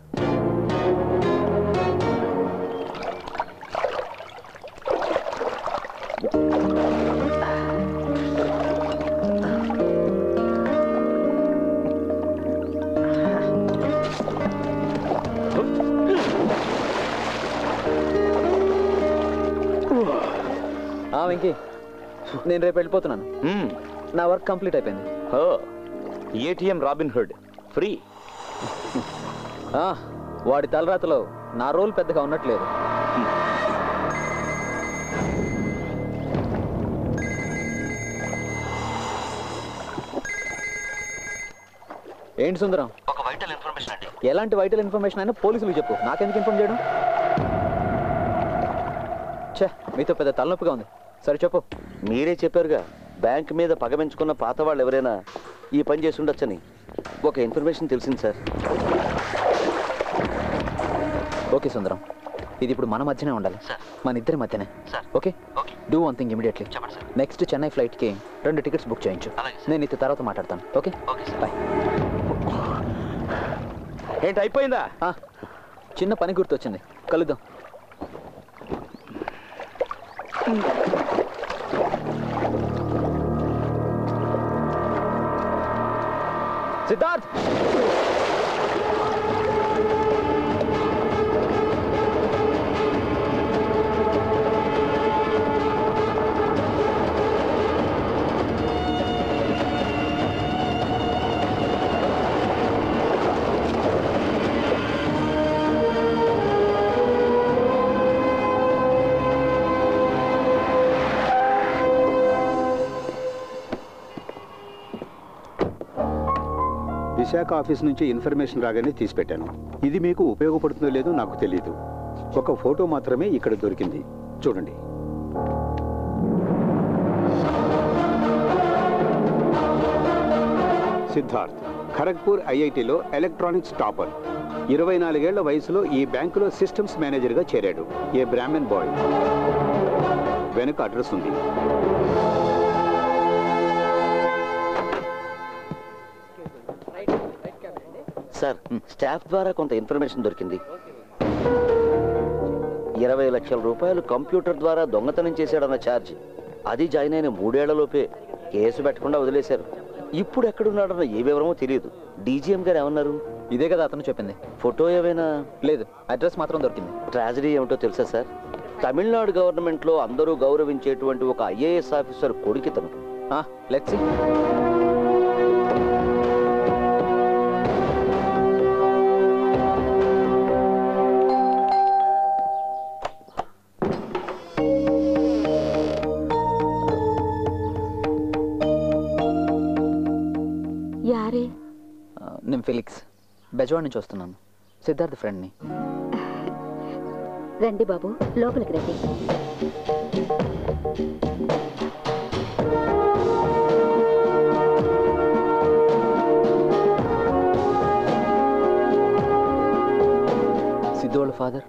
[SPEAKER 10] ఆ, వెంకీ నేను రేపు వెళ్ళిపోతున్నాను నా వర్క్ కంప్లీట్ అయిపోయింది
[SPEAKER 7] ఏటీఎం రాబిన్ హుడ్ ఫ్రీ
[SPEAKER 10] ఆ, వాడి తలరాతలో నా రోల్ పెద్దగా ఉన్నట్లేదు ఏంటి సుందరం
[SPEAKER 9] ఒక వైటల్ ఇన్ఫర్మేషన్ అండి
[SPEAKER 10] ఎలాంటి వైటల్ ఇన్ఫర్మేషన్ అయినా పోలీసులకు చెప్పు నాకెందుకు ఇన్ఫార్మ్ చేయడం ఛే మీతో పెద్ద తలనొప్పిగా ఉంది సరే చెప్పు
[SPEAKER 9] మీరే చెప్పారుగా బ్యాంక్ మీద పగ పెంచుకున్న పాత వాళ్ళు ఎవరైనా ఈ పని చేసి ఉండొచ్చని ఒక ఇన్ఫర్మేషన్ తెలిసింది సార్
[SPEAKER 10] ఓకే సుందరం ఇది ఇప్పుడు మన మధ్యనే ఉండాలి మన ఇద్దరి మధ్యనే okay do one thing immediately next Chennai ఫ్లైట్కి రెండు టికెట్స్ బుక్ చేయించు నేను ఇత తర్వాత మాట్లాడతాను ఓకే బాయ్
[SPEAKER 7] ఏంటి అయిపోయిందా
[SPEAKER 10] చిన్న పని గుర్తొచ్చింది కలుద్దాం సిద్ధార్థ్
[SPEAKER 3] విశాఖ ఆఫీస్ నుంచి ఇన్ఫర్మేషన్ రాగానే తీసిపెట్టాను ఇది మీకు ఉపయోగపడుతుందో లేదో నాకు తెలియదు ఒక ఫోటో మాత్రమే ఇక్కడ దొరికింది చూడండి సిద్ధార్థ్ ఖరగ్పూర్ ఐఐటిలో ఎలక్ట్రానిక్స్ టాపర్ ఇరవై నాలుగేళ్ల వయసులో ఈ బ్యాంకులో సిస్టమ్స్ మేనేజర్గా చేరాడు ఏ బ్రాహ్మణ్ బాయ్ వెనుక అడ్రస్ ఉంది
[SPEAKER 9] సార్ స్టాఫ్ ద్వారా కొంత ఇన్ఫర్మేషన్ దొరికింది ఇరవై లక్షల రూపాయలు కంప్యూటర్ ద్వారా దొంగతనం చేశాడన్న ఛార్జ్ అది జాయిన్ అయిన మూడేళ్లలోపే కేసు పెట్టకుండా వదిలేశారు ఇప్పుడు ఎక్కడున్నాడన్న ఏ వివరమో తెలియదు డీజీఎం గారు ఏమన్నారు
[SPEAKER 10] ఇదే కదా అతను చెప్పింది
[SPEAKER 9] ఫోటో ఏమైనా
[SPEAKER 10] లేదు అడ్రస్ మాత్రం దొరికింది
[SPEAKER 9] ట్రాజడీ ఏమిటో తెలుసా సార్ తమిళనాడు గవర్నమెంట్లో అందరూ గౌరవించేటువంటి ఒక ఐఏఎస్ ఆఫీసర్ కొడుకితను
[SPEAKER 10] లెట్స్
[SPEAKER 14] యారే
[SPEAKER 10] నేను ఫిలిక్స్ బెజవాడ్ నుంచి వస్తున్నాను సిద్ధార్థ్ ఫ్రెండ్ని
[SPEAKER 14] రండి బాబు లోపలికి రండి
[SPEAKER 10] సిద్ధు వాళ్ళ ఫాదర్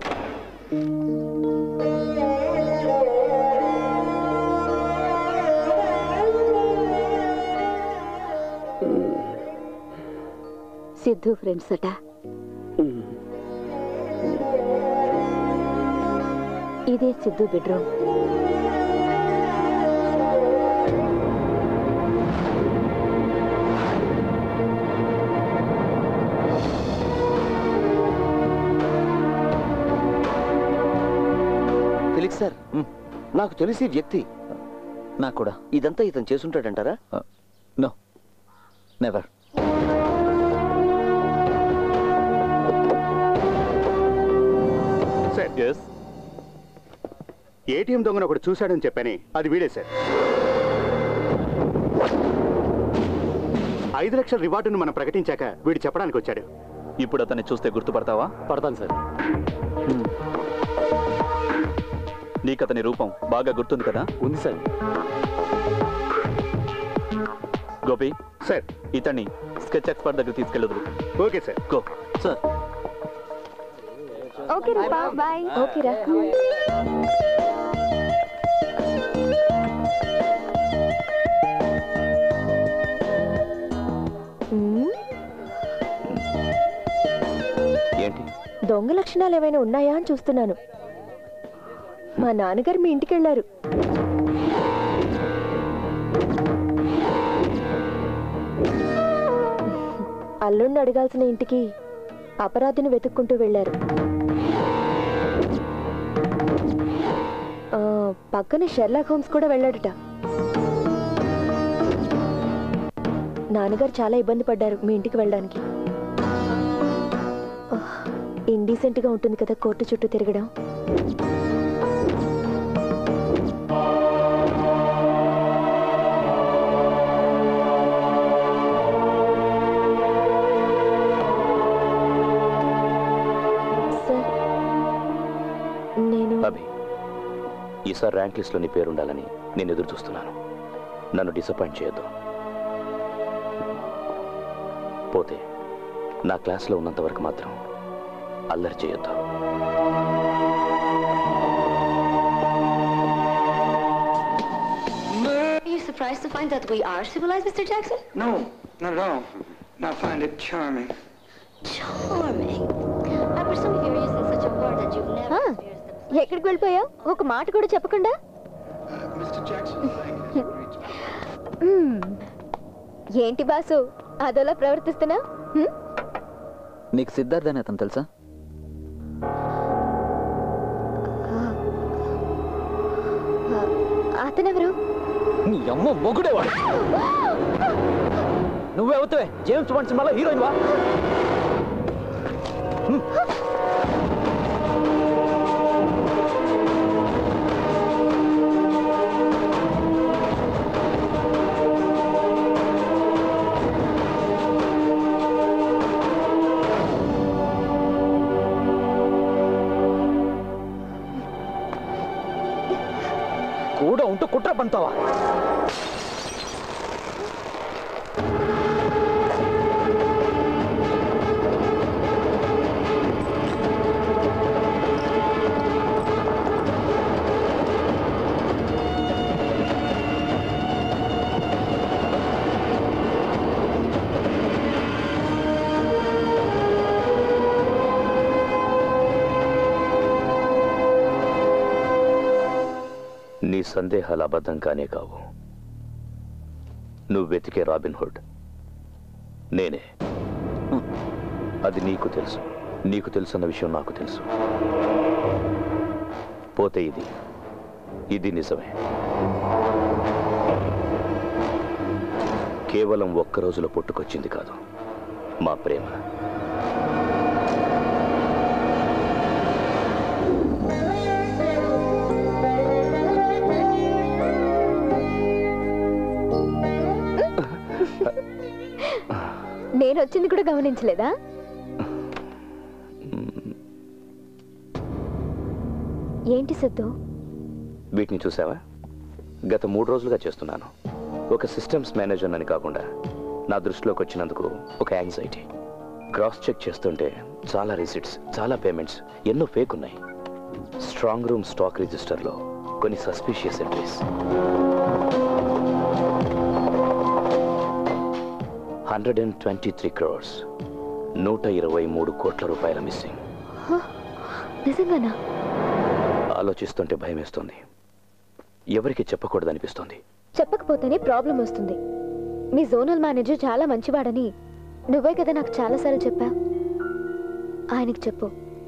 [SPEAKER 14] సిద్ధు ఫ్రెండ్స్ అట ఇదే సిద్ధు బెడ్రూమ్
[SPEAKER 9] ఫిలిక్స్ సార్ నాకు తెలిసి ఈ వ్యక్తి
[SPEAKER 10] నాకు కూడా
[SPEAKER 9] ఇదంతా ఇతను చేసుంటాడంటారా
[SPEAKER 10] నో నెవర్
[SPEAKER 12] సార్ ఏటీఎం దొంగను ఒకటి చూశాడని చెప్పని అది వీడే సార్ ఐదు లక్షల రివార్డును మనం ప్రకటించాక వీడు చెప్పడానికి వచ్చాడు
[SPEAKER 4] ఇప్పుడు అతన్ని చూస్తే గుర్తుపడతావా
[SPEAKER 17] పడతాను సార్
[SPEAKER 4] నీకు అతని రూపం బాగా గుర్తుంది కదా
[SPEAKER 17] ఉంది సార్
[SPEAKER 4] గోపి
[SPEAKER 12] సార్
[SPEAKER 4] ఇతన్ని స్కెచ్ ఎక్స్పర్ట్ దగ్గర తీసుకెళ్ళదు
[SPEAKER 12] okay sir
[SPEAKER 4] go
[SPEAKER 10] sir
[SPEAKER 6] okay Rupa bye
[SPEAKER 14] okay రా మ్మ్.
[SPEAKER 8] ఏంటి
[SPEAKER 14] దొంగ లక్షణాలు ఏమైనా ఉన్నాయా అని చూస్తున్నాను మా నాన్నగారు మీ ఇంటికి వెళ్ళారు అల్లుణ్ణి అడగాల్సిన ఇంటికి అపరాధిని వెతుక్కుంటూ వెళ్ళారు ఆ, పక్కనే షెర్లాక్ హోమ్స్ కూడా వెళ్ళాడట నాన్నగారు చాలా ఇబ్బంది పడ్డారు మీ ఇంటికి వెళ్ళడానికి ఇండీసెంట్ గా ఉంటుంది కదా కోర్టు చుట్టూ తిరగడం సార్ నేను
[SPEAKER 7] అభి ఈసారి ర్యాంక్ లిస్ట్లో నీ పేరు ఉండాలని నేను ఎదురు చూస్తున్నాను నన్ను డిసప్పాయింట్ చేయొద్దు పోతే నా క్లాస్లో ఉన్నంత వరకు మాత్రం అల్లరి చేయొద్దు
[SPEAKER 18] Are you surprised to find that we are civilized, Mr. Jackson?
[SPEAKER 19] No, not at all. I find it charming.
[SPEAKER 18] Charming. I presume if you're using such a word that you've never
[SPEAKER 6] ఆ, ఎక్కడికి వెళ్ళిపోయావు ఒక మాట కూడా చెప్పకుండా మ్మ్. ఏంటి boss అదోలా ప్రవర్తిస్తున్నా
[SPEAKER 10] నీకు సిద్ధార్థ్ అని అతను తెలుసా
[SPEAKER 6] అతనెవరు
[SPEAKER 10] నీ అమ్మ మొగుడేవాడు నువ్వే అవుతావే జేమ్స్ బాండ్ సినిమాలో హీరోయిన్ వా కూడా ఉంటూ కుట్ర పంతావా
[SPEAKER 7] నీ సందేహాలు అబద్ధం కానే కావు నువ్వు వెతికే రాబిన్ హుడ్ నేనే అది నీకు తెలుసు నీకు తెలుసన్న విషయం నాకు తెలుసు పోతే ఇది ఇది నిజమే కేవలం ఒక్క రోజులో పుట్టుకొచ్చింది కాదు మా ప్రేమ
[SPEAKER 6] నేను వచ్చింది కూడా గమనించలేదా ఏంటి సిద్ధు
[SPEAKER 7] వీటిని చూసావా గత మూడు రోజులుగా చేస్తున్నాను ఒక సిస్టమ్స్ మేనేజర్ అని కాకుండా నా దృష్టిలోకి వచ్చినందుకు ఒక యాంగ్జైటీ క్రాస్ చెక్ చేస్తుంటే చాలా రిసిట్స్ చాలా పేమెంట్స్ ఎన్నో ఫేక్ ఉన్నాయి స్ట్రాంగ్ రూమ్ స్టాక్ రిజిస్టర్లో కొన్ని suspicious entries hundred and twenty three crores నూట ఇరవై మూడు కోట్ల రూపాయల మిస్సింగ్
[SPEAKER 6] హ? నిజంగానా
[SPEAKER 7] ఆలోచిస్తుంటే భయం వేస్తుంది ఎవరికి చెప్పకూడదనిపిస్తుంది
[SPEAKER 6] చెప్పకపోతేనే ప్రాబ్లం వస్తుంది మీ జోనల్ మేనేజర్ చాలా మంచివాడని నువ్వే కదా నాకు చాలాసార్లు చెప్పా ఆయనకి చెప్పు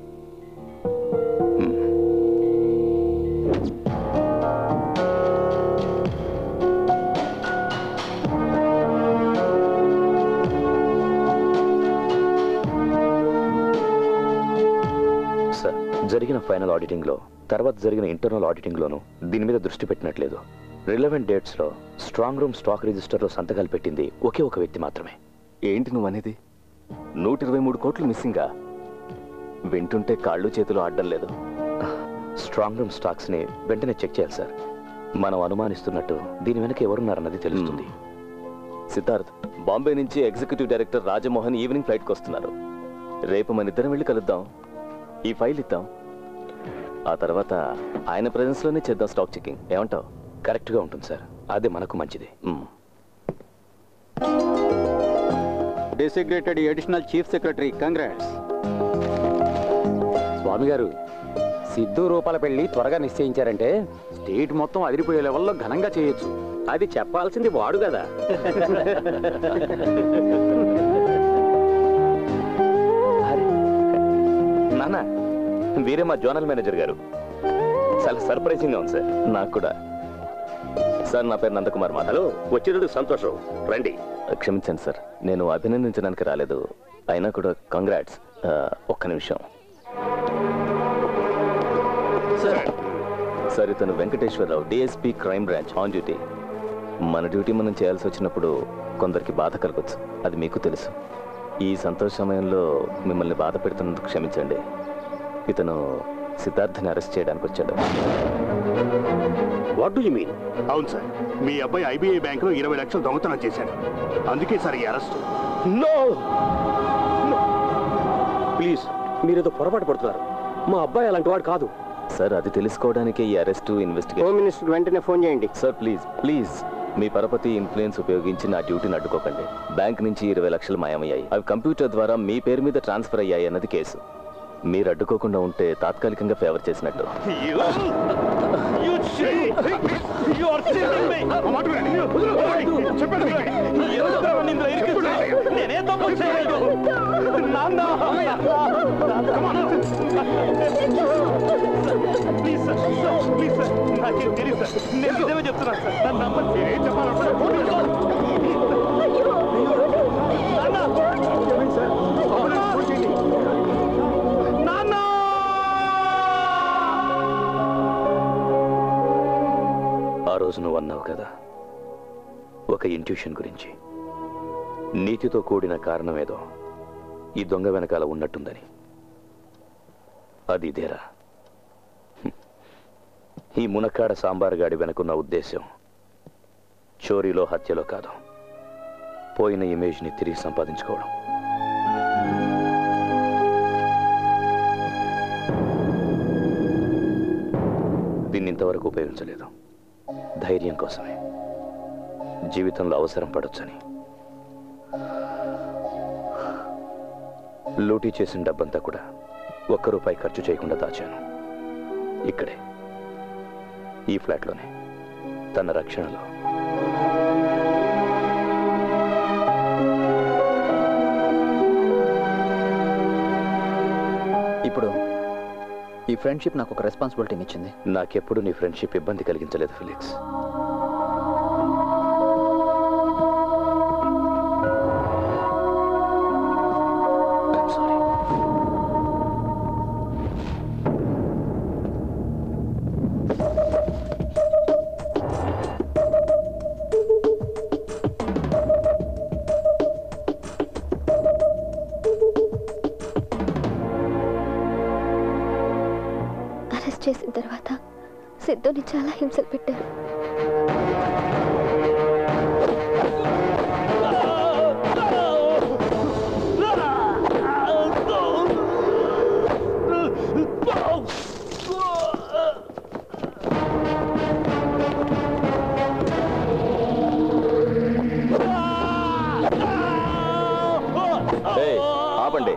[SPEAKER 7] సార్ జరిగిన ఫైనల్ ఆడిటింగ్లో తర్వాత జరిగిన ఇంటర్నల్ ఆడిటింగ్లోనూ దీని మీద దృష్టి పెట్టినట్లేదు రిలవెంట్ డేట్స్లో స్ట్రాంగ్ రూమ్ స్టాక్ రిజిస్టర్లో సంతకాలు పెట్టింది ఒకే ఒక వ్యక్తి మాత్రమే
[SPEAKER 8] ఏంటి నువ్వు అనేది నూట ఇరవై మూడు కోట్లు మిస్సింగా వింటుంటే కాళ్ళు చేతులు ఆడడం లేదు
[SPEAKER 7] స్ట్రాంగ్ రూమ్ స్టాక్స్ని వెంటనే చెక్ చేయాలి సార్ మనం అనుమానిస్తున్నట్టు దీని వెనక ఎవరున్నారన్నది తెలుస్తుంది
[SPEAKER 8] సిద్ధార్థ్ బాంబే నుంచి ఎగ్జిక్యూటివ్ డైరెక్టర్ రాజమోహన్ ఈవినింగ్ ఫ్లైట్కి వస్తున్నారు రేపు మన ఇద్దరం వెళ్ళి కలుద్దాం ఈ ఫైల్ ఇద్దాం ఆ తర్వాత ఆయన presence-లోనే చేద్దాం స్టాక్ చెకింగ్ ఏమంటావు
[SPEAKER 7] కరెక్ట్గా ఉంటుంది సార్ అదే మనకు మంచిది
[SPEAKER 2] designated additional chief secretary congrats
[SPEAKER 20] Swami గారు సిద్ధు రూపాల పెళ్లి త్వరగా నిశ్చయించారంటే స్టేట్ మొత్తం అదిరిపోయే లెవెల్లో ఘనంగా చేయొచ్చు
[SPEAKER 17] అది చెప్పాల్సింది వాడు కదా
[SPEAKER 7] నాన్న వీరే మా జోనల్ మేనేజర్ గారు చాలా సర్ప్రైజింగ్గా ఉంది సార్
[SPEAKER 8] నాకు కూడా సార్ నా పేరు నందకుమార్ మా
[SPEAKER 17] హలో వచ్చినందుకు సంతోషం రండి
[SPEAKER 8] క్షమించండి సార్ నేను అభినందించడానికి రాలేదు అయినా కూడా కంగ్రాట్స్ ఒక్క నిమిషం సార్ ఇతను Venkateswara Rao DSP crime branch on duty మన డ్యూటీ మనం చేయాల్సి వచ్చినప్పుడు కొందరికి బాధ కలగచ్చు అది మీకు తెలుసు ఈ సంతోష సమయంలో మిమ్మల్ని బాధ పెడుతున్నందుకు క్షమించండి ఇతను సిద్ధార్థని అరెస్ట్ చేయడానికి వచ్చాడు
[SPEAKER 17] వాట్ డు యు మీన్
[SPEAKER 12] అవును సార్ మీ అబ్బాయి ఐబీఐ బ్యాంక్ లో ఇరవై లక్షలు దొంగతనం చేశాడు అందుకే సార్ ఈ అరెస్ట్
[SPEAKER 17] నో ప్లీజ్ మీరేదో పొరపాటు పడుతున్నారు మా అబ్బాయి అలాంటి వాడు కాదు
[SPEAKER 8] సార్ అది తెలుసుకోవడానికే ఈ అరెస్టు ఇన్వెస్టిగేషన్
[SPEAKER 20] హోమ్ మినిస్టర్ వెంటనే ఫోన్ చేయండి
[SPEAKER 8] సార్ ప్లీజ్ ప్లీజ్ మీ పరపతి ఇన్ఫ్లుయెన్స్ ఉపయోగించి నా డ్యూటీని అడ్డుకోకండి బ్యాంక్ నుంచి ఇరవై లక్షలు మాయమయ్యాయి అవి కంప్యూటర్ ద్వారా మీ పేరు మీద ట్రాన్స్ఫర్ అయ్యాయి అన్నది కేసు మీరు అడ్డుకోకుండా ఉంటే తాత్కాలికంగా ఫేవర్ చేసినట్టు
[SPEAKER 15] నేనే తప్పు చేయలేదు నాన్న ప్లీజ్ సార్ ప్లీజ్ సార్ నాకేం తెలియదు సార్ నేను నిజమే చెప్తున్నాను సార్ నన్ను నమ్మండి నేనేం చెప్పాలనుకుంటే
[SPEAKER 7] ఆ రోజు నువ్వు అన్నావు కదా ఒక ఇంట్యూషన్ గురించి నీతితో కూడిన కారణమేదో ఈ దొంగ వెనకాల ఉన్నట్టుందని అది ఇదేరా హ్మ్. ఈ మునక్కాడ సాంబార్ గాడి వెనుకున్న ఉద్దేశం చోరీలో హత్యలో కాదు పోయిన ఇమేజ్ని తిరిగి సంపాదించుకోవడం దీన్ని ఇంతవరకు ఉపయోగించలేదు ధైర్యం కోసమే జీవితంలో అవసరం పడొచ్చని లూటీ చేసిన డబ్బంతా కూడా ఒక్క రూపాయి ఖర్చు చేయకుండా దాచాను ఇక్కడే ఈ ఫ్లాట్లోనే తన రక్షణలో
[SPEAKER 10] ఇప్పుడు ఈ ఫ్రెండ్షిప్ నాకు ఒక రెస్పాన్సిబిలిటీని ఇచ్చింది
[SPEAKER 7] నాకెప్పుడు నీ ఫ్రెండ్షిప్ ఇబ్బంది కలిగించలేదు ఫిలిక్స్ I'm sorry.
[SPEAKER 6] అరెస్ట్ చేసిన తర్వాత సిద్ధుని చాలా హింసలు పెట్టారు
[SPEAKER 8] ఏయ్, ఆపండి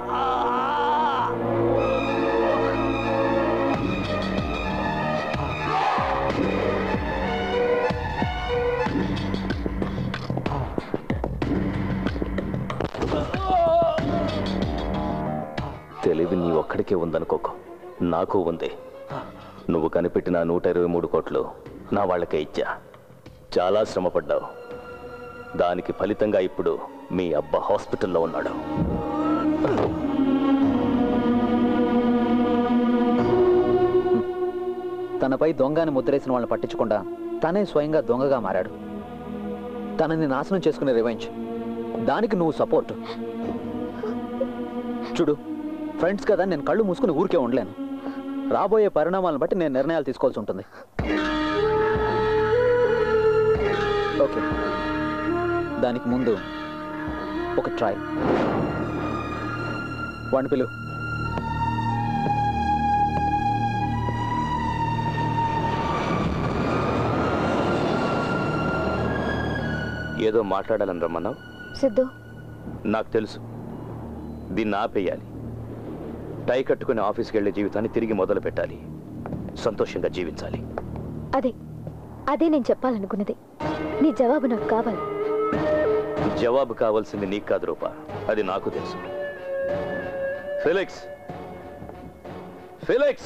[SPEAKER 8] తెలివి నీ ఒక్కడికే ఉందనుకోకు నాకు ఉంది నువ్వు కనిపెట్టిన నూట ఇరవై మూడు కోట్లు నా వాళ్ళకే ఇచ్చా చాలా శ్రమపడ్డావు దానికి ఫలితంగా ఇప్పుడు మీ అబ్బా హాస్పిటల్లో ఉన్నాడు
[SPEAKER 10] తనపై దొంగని ముద్రేసిన వాళ్ళని పట్టించకుండా తనే స్వయంగా దొంగగా మారాడు తనని నాశనం చేసుకునే రివెంజ్ దానికి నువ్వు సపోర్ట్ చూడు ఫ్రెండ్స్ కదా నేను కళ్ళు మూసుకుని ఊరికే ఉండలేను రాబోయే పరిణామాలను బట్టి నేను నిర్ణయాలు తీసుకోవాల్సి ఉంటుంది ఓకే దానికి ముందు ఒక ట్రై వన్ పిలు
[SPEAKER 7] ఏదో మాట్లాడాలని రమ్మన్నావు
[SPEAKER 6] సిద్ధు
[SPEAKER 7] నాకు తెలుసు దీన్ని ఆపేయాలి టై కట్టుకుని ఆఫీస్కి వెళ్ళే జీవితాన్ని తిరిగి మొదలు పెట్టాలి సంతోషంగా జీవించాలి
[SPEAKER 6] అదే అదే నేను చెప్పాలనుకున్నది నీ జవాబు నాకు కావాలి
[SPEAKER 7] జవాబు కావాల్సింది నీకు కాదు రూపా అది నాకు తెలుసు ఫిలిక్స్ ఫిలిక్స్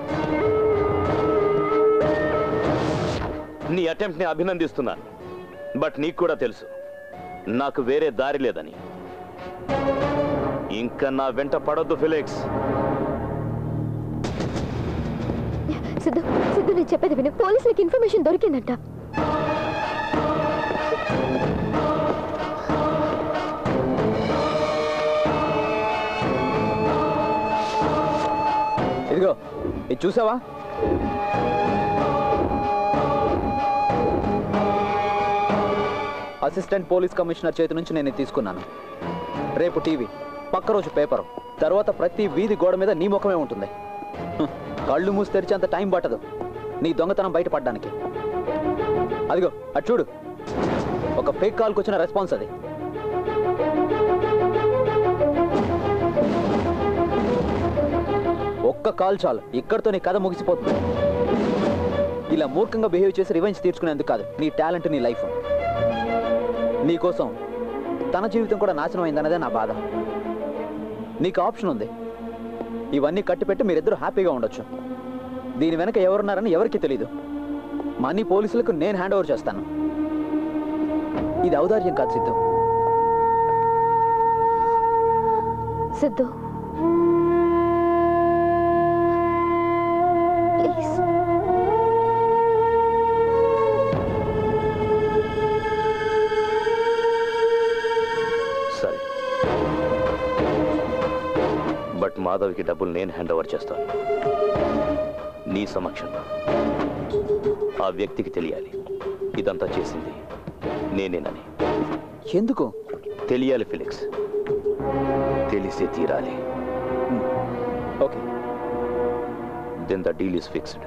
[SPEAKER 7] నీ అటెంప్ట్ని అభినందిస్తున్నాను బట్ నీకు కూడా తెలుసు నాకు వేరే దారి లేదని ఇంకా నా వెంట పడొద్దు ఫిలిక్స్
[SPEAKER 6] సిద్ధు సిద్ధు నేను చెప్పేది విను పోలీసులకు ఇన్ఫర్మేషన్ దొరికిందంట
[SPEAKER 10] ఇదిగో ఇది చూసావా అసిస్టెంట్ పోలీస్ కమిషనర్ చేతి నుంచి నేను ఇది తీసుకున్నాను రేపు టీవీ పక్క రోజు పేపర్ తర్వాత ప్రతి వీధి గోడ మీద నీ ముఖమే ఉంటుంది హ్మ్. కళ్ళు మూసి తెరిచేంత టైం పట్టదు నీ దొంగతనం బయటపడడానికి అదిగో అటు చూడు ఒక ఫేక్ కాల్కి వచ్చిన రెస్పాన్స్ అది ఒక్క కాల్ చాలు ఇక్కడితో నీ కథ ముగిసిపోతుంది ఇలా మూర్ఖంగా బిహేవ్ చేసి రివెంజ్ తీర్చుకునేందుకు కాదు నీ టాలెంట్ నీ లైఫ్ నీకోసం తన జీవితం కూడా నాశనం అయిందన్నదే నా బాధ నీకు ఆప్షన్ ఉంది ఇవన్నీ కట్టిపెట్టి మీరిద్దరూ హ్యాపీగా ఉండొచ్చు దీని వెనక ఎవరున్నారని ఎవరికీ తెలీదు మనీ పోలీసులకు నేను హ్యాండ్ ఓవర్ చేస్తాను ఇది ఔదార్యం కాదు సిద్ధు
[SPEAKER 6] సిద్ధు ప్లీజ్
[SPEAKER 7] సరే బట్ మాధవ్కి డబ్బులు నేను హ్యాండ్ ఓవర్ చేస్తాను నీ సమక్షంలో ఆ వ్యక్తికి తెలియాలి ఇదంతా చేసింది నేనేనని
[SPEAKER 10] ఎందుకు
[SPEAKER 7] తెలియాలి ఫిలిక్స్ తెలిసే తీరాలి
[SPEAKER 10] okay
[SPEAKER 7] then the deal is fixed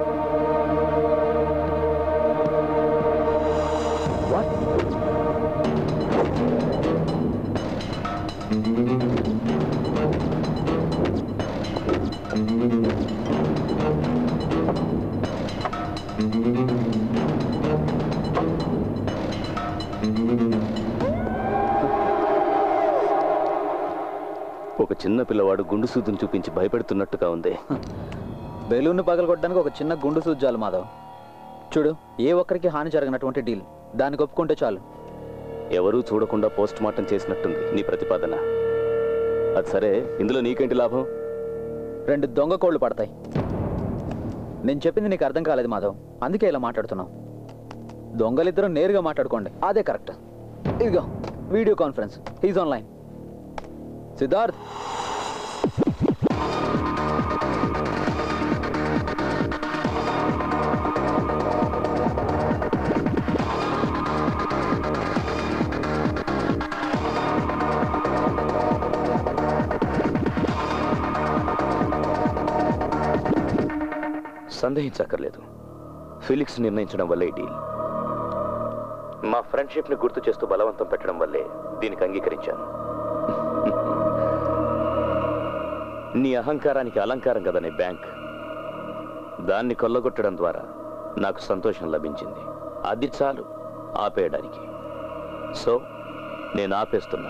[SPEAKER 8] ఒక చిన్న పిల్లవాడు గుండు సూదును చూపించి భయపెడుతున్నట్టుగా ఉంది
[SPEAKER 10] బెలూన్ పగలగొట్టడానికి ఒక చిన్న గుండు సూజ్జాలు మాధవ్ చూడు ఏ ఒక్కరికి హాని జరగనటువంటి డీల్ దానికి ఒప్పుకుంటే చాలు
[SPEAKER 8] ఎవరూ చూడకుండా పోస్ట్ మార్టం చేసినట్టుంది నీ ప్రతిపాదన అది సరే ఇందులో నీకేంటి లాభం
[SPEAKER 10] రెండు దొంగ కోళ్ళు పడతాయి నేను చెప్పింది నీకు అర్థం కాలేదు మాధవ్ అందుకే ఇలా మాట్లాడుతున్నావు దొంగలిద్దరూ నేరుగా మాట్లాడుకోండి అదే కరెక్ట్ ఇదిగో video conference he's online Siddharth
[SPEAKER 7] సందేహించక్కర్లేదు ఫిలిక్స్ నిర్ణయించడం వల్లే ఈ డీల్ మా ఫ్రెండ్షిప్ ని గుర్తు చేస్తూ బలవంతం పెట్టడం వల్లే దీనికి అంగీకరించాను నీ అహంకారానికి అలంకారం కదా నీ బ్యాంక్ దాన్ని కొల్లగొట్టడం ద్వారా నాకు సంతోషం లభించింది అది చాలు ఆపేయడానికి సో నేను ఆపేస్తున్నా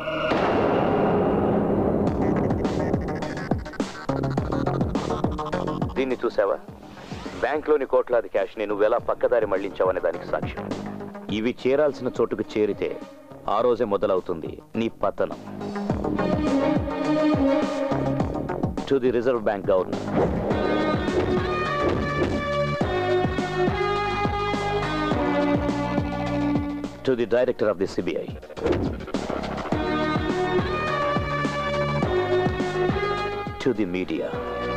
[SPEAKER 7] దీన్ని చూసావా బ్యాంక్లోని కోట్లాది క్యాష్ నేను ఎలా పక్కదారి మళ్లించావనే దానికి సాక్ష్యం ఇవి చేరాల్సిన చోటుకు చేరితే ఆ రోజే మొదలవుతుంది నీ పతనం to the reserve bank governor to the director of the CBI to the media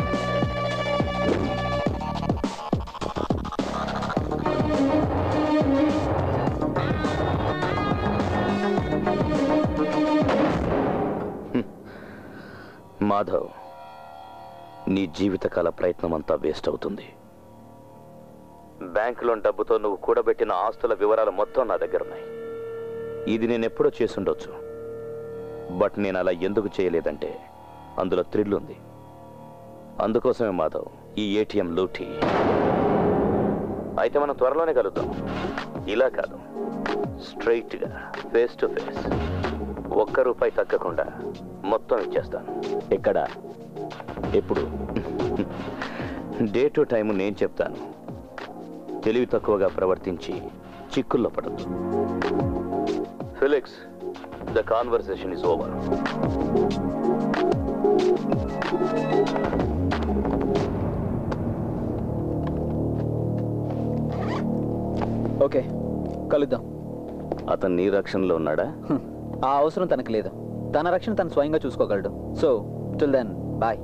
[SPEAKER 7] Madhav నీ జీవితకాల ప్రయత్నం అంతా వేస్ట్ అవుతుంది బ్యాంకులోని డబ్బుతో నువ్వు కూడబెట్టిన ఆస్తుల వివరాలు మొత్తం నా దగ్గర ఉన్నాయి ఇది నేను ఎప్పుడో చేసుండొచ్చు బట్ నేను అలా ఎందుకు చేయలేదంటే అందులో థ్రిల్ ఉంది అందుకోసమే మాధవ్ ఈ ఏటీఎం లూటీ అయితే మనం త్వరలోనే కలుద్దాం ఇలా కాదు స్ట్రైట్గా ఫేస్ టు ఫేస్ ఒక్క రూపాయి తగ్గకుండా మొత్తం ఇచ్చేస్తాను ఎక్కడ ఎప్పుడు డే టు టైము నేను చెప్తాను తెలివి తక్కువగా ప్రవర్తించి చిక్కుల్లో పడద్దు Felix the conversation is over
[SPEAKER 10] okay కలుద్దాం
[SPEAKER 8] అతను నీ రక్షణలో ఉన్నాడా
[SPEAKER 10] ఆ అవసరం తనకు లేదు తన రక్షణ తను స్వయంగా చూసుకోగలడు so till then bye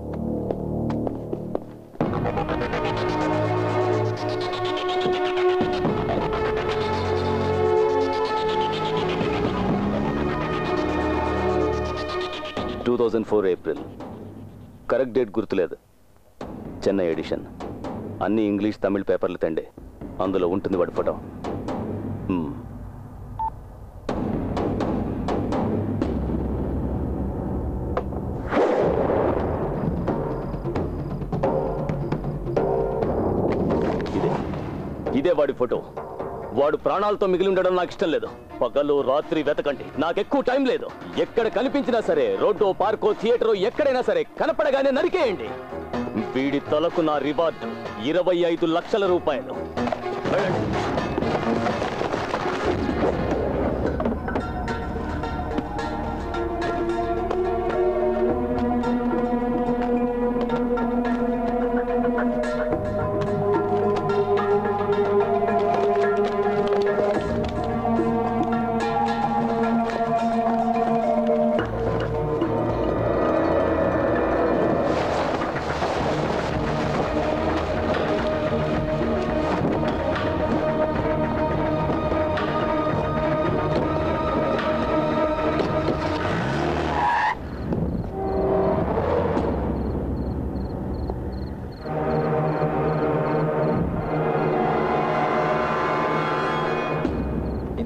[SPEAKER 8] two thousand four April correct date గుర్తులేదు చెన్నై ఎడిషన్ అన్ని ఇంగ్లీష్ తమిళ్ పేపర్లు తండే అందులో ఉంటుంది వాడి ఫోటో మ్మ్. ఇదే ఇదే వాడి ఫోటో వాడు ప్రాణాలతో మిగిలి ఉండడం నాకు ఇష్టం లేదు పగలు రాత్రి వెతకండి నాకెక్కువ టైం లేదు ఎక్కడ కనిపించినా సరే రోడ్డు పార్కో థియేటరో ఎక్కడైనా సరే కనపడగానే నరికేయండి వీడి తలకు నా రివార్డు ఇరవై ఐదు లక్షల రూపాయలు వెళ్ళండి.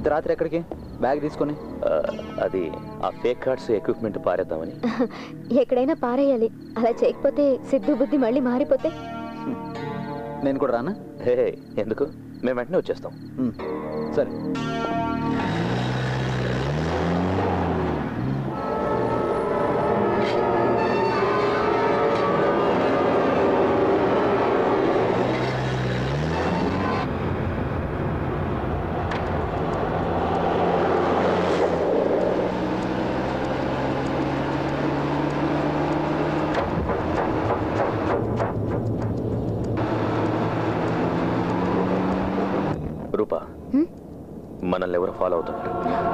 [SPEAKER 10] ఇంత రాత్రి ఎక్కడికి బ్యాగ్ తీసుకొని
[SPEAKER 7] ఆ, అది ఆ ఫేక్ కార్డ్స్ ఎక్విప్మెంట్ పారేద్దామని
[SPEAKER 6] ఎక్కడైనా పారేయాలి అలా చేయకపోతే సిద్ధు బుద్ధి మళ్ళీ మారిపోతే
[SPEAKER 10] నేను కూడా రానా
[SPEAKER 7] హే ఎందుకు మేము వెంటనే వచ్చేస్తాం
[SPEAKER 10] ఉమ్, సరే
[SPEAKER 7] రూపా మనల్ని ఎవరు ఫాలో అవుతున్నారు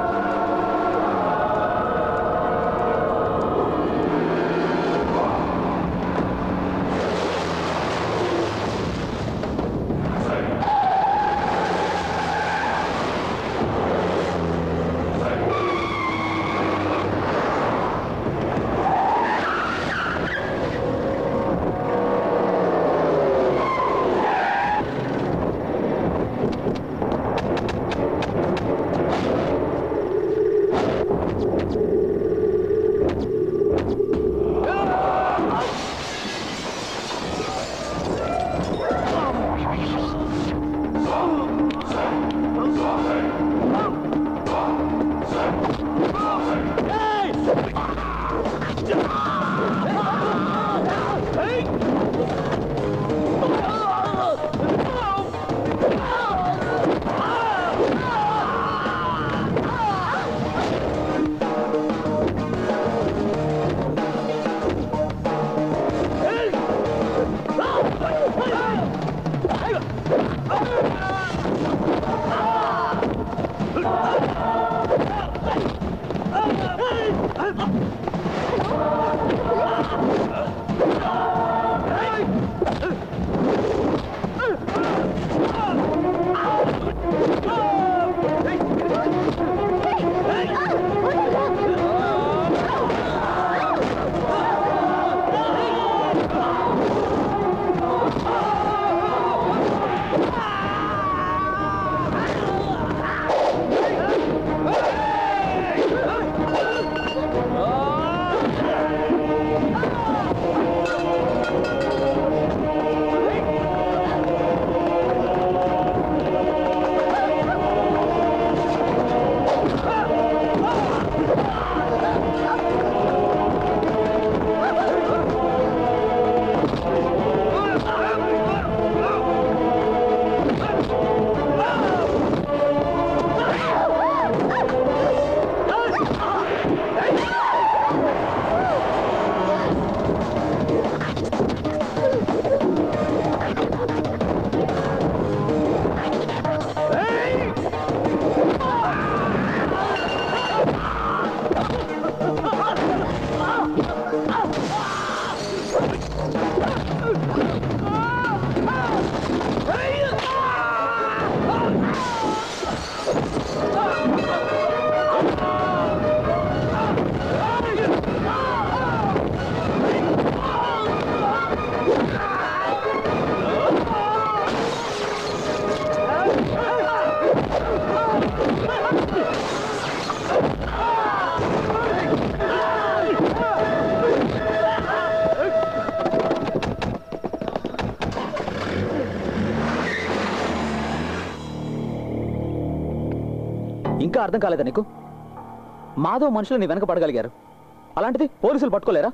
[SPEAKER 10] ఇంకా అర్థం కాలేదా నీకు మాధవ్ మనుషులు నీ వెనక పడగలిగారు అలాంటిది పోలీసులు పట్టుకోలేరా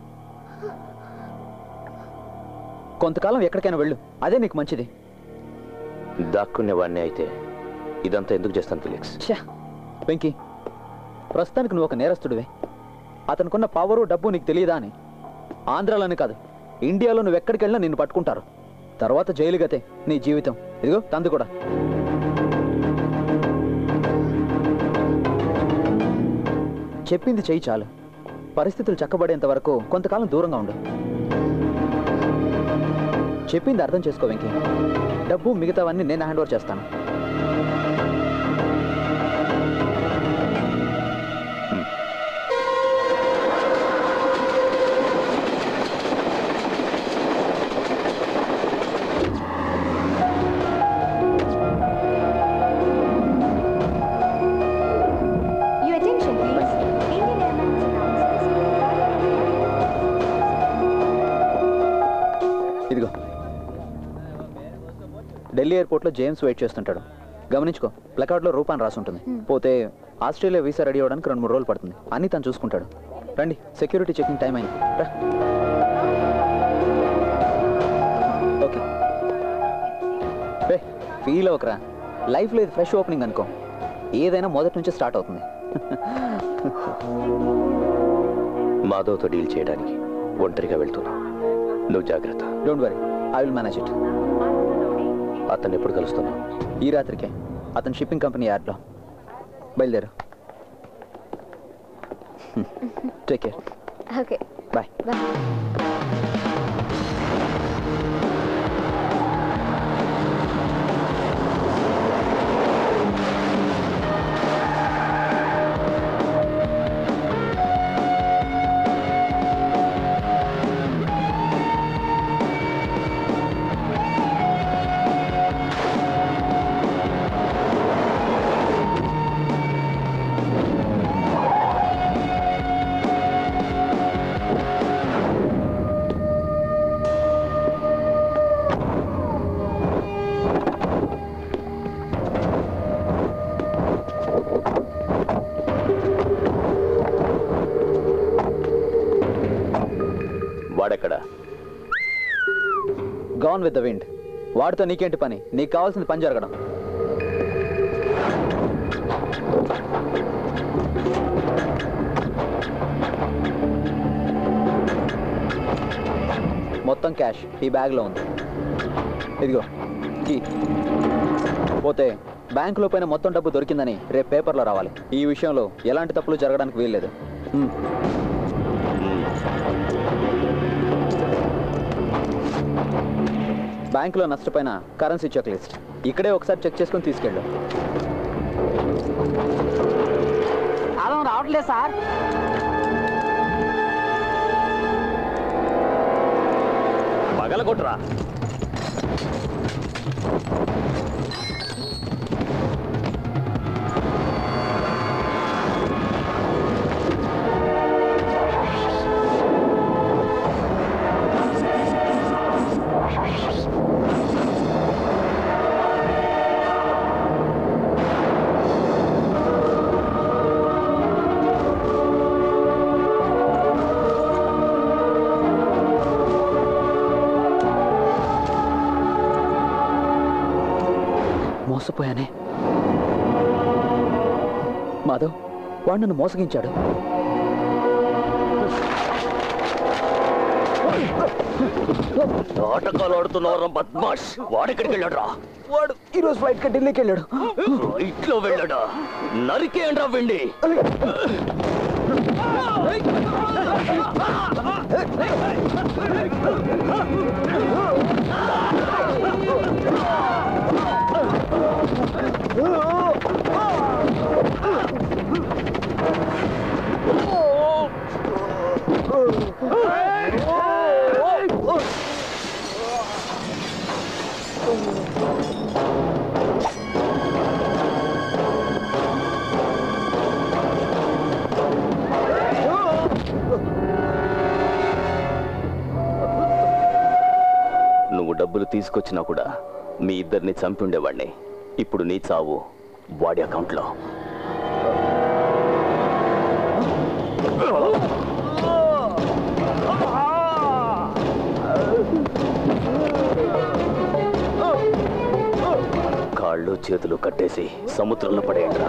[SPEAKER 10] కొంతకాలం ఎక్కడికైనా వెళ్ళు అదే నీకు మంచిది
[SPEAKER 7] దాక్కునే అయితే ఇదంతా ఎందుకు చేస్తాను ఫిలిక్స్
[SPEAKER 10] ఛా వెంకీ ప్రస్తుతానికి నువ్వు ఒక నేరస్తుడివే అతనుకున్న పవరు డబ్బు నీకు తెలియదా అని ఆంధ్రాలోనే కాదు ఇండియాలో నువ్వు ఎక్కడికి వెళ్ళినా నిన్ను పట్టుకుంటారు తర్వాత జైలు గతే నీ జీవితం ఇదిగో తందు కూడా చెప్పింది చెయ్యి చాలు పరిస్థితులు చక్కబడేంత వరకు కొంతకాలం దూరంగా ఉండు చెప్పింది అర్థం చేసుకో వెంకీ డబ్బు మిగతావన్నీ నేను హ్యాండ్ ఓవర్ చేస్తాను ఎయిర్పోర్ట్లో జేమ్స్ వెయిట్ చేస్తుంటాడు గమనించుకో ప్లకార్డ్లో రూపాన్ని రాసి ఉంటుంది పోతే ఆస్ట్రేలియా వీసా రెడీ అవ్వడానికి రెండు మూడు రోజులు పడుతుంది అన్నీ తను చూసుకుంటాడు రండి సెక్యూరిటీ చెకింగ్ టైం అయింది రా ఓకే రే ఫీల్ అవ్వకరా లైఫ్లో ఇది ఫ్రెష్ ఓపెనింగ్ అనుకో ఏదైనా మొదటి నుంచి స్టార్ట్ అవుతుంది
[SPEAKER 7] మాధవ్తో డీల్ చేయడానికి ఒంటరిగా వెళ్తున్నా నువ్వు జాగ్రత్త
[SPEAKER 10] don't worry I will manage it
[SPEAKER 7] అతన్ని ఎప్పుడు కలుస్తున్నావు
[SPEAKER 10] ఈ రాత్రికే అతని షిప్పింగ్ కంపెనీ యాడ్లో బయలుదేరు take care
[SPEAKER 6] okay
[SPEAKER 10] bye
[SPEAKER 6] bye
[SPEAKER 7] వాడెక్కడ
[SPEAKER 10] గాన్ విత్ ద విండ్ వాడితో నీకేంటి పని నీకు కావాల్సింది పని జరగడం మొత్తం క్యాష్ ఈ బ్యాగ్లో ఉంది ఇదిగో కీ పోతే బ్యాంకులో పైన మొత్తం డబ్బు దొరికిందని రేపు పేపర్లో రావాలి ఈ విషయంలో ఎలాంటి తప్పులు జరగడానికి వీల్లేదు హ్మ్. బ్యాంకులో నష్టపోయిన కరెన్సీ చెక్ లిస్ట్ ఇక్కడే ఒకసారి చెక్ చేసుకొని తీసుకెళ్ళు
[SPEAKER 5] అదం రావట్లేదు సార్
[SPEAKER 7] పగలగొట్టరా
[SPEAKER 10] మోసపోయానే మాధవ్ వాడు నన్ను మోసగించాడు
[SPEAKER 7] నాటకాలు ఆడుతున్నవరా బద్మాష్ వాడెక్కడికి వెళ్ళాడురా
[SPEAKER 10] వాడు ఈరోజు ఫ్లైట్ కి ఢిల్లీకి వెళ్ళాడు
[SPEAKER 7] ఇట్లో వెళ్ళాడా నరికేయండ్రా వెండి నువ్వు డబ్బులు తీసుకొచ్చినా కూడా మీ ఇద్దరిని చంపి ఉండేవాడిని ఇప్పుడు నీ చావు వాడి అకౌంట్లో కాళ్ళు చేతులు కట్టేసి సముద్రంలో పడేయండిరా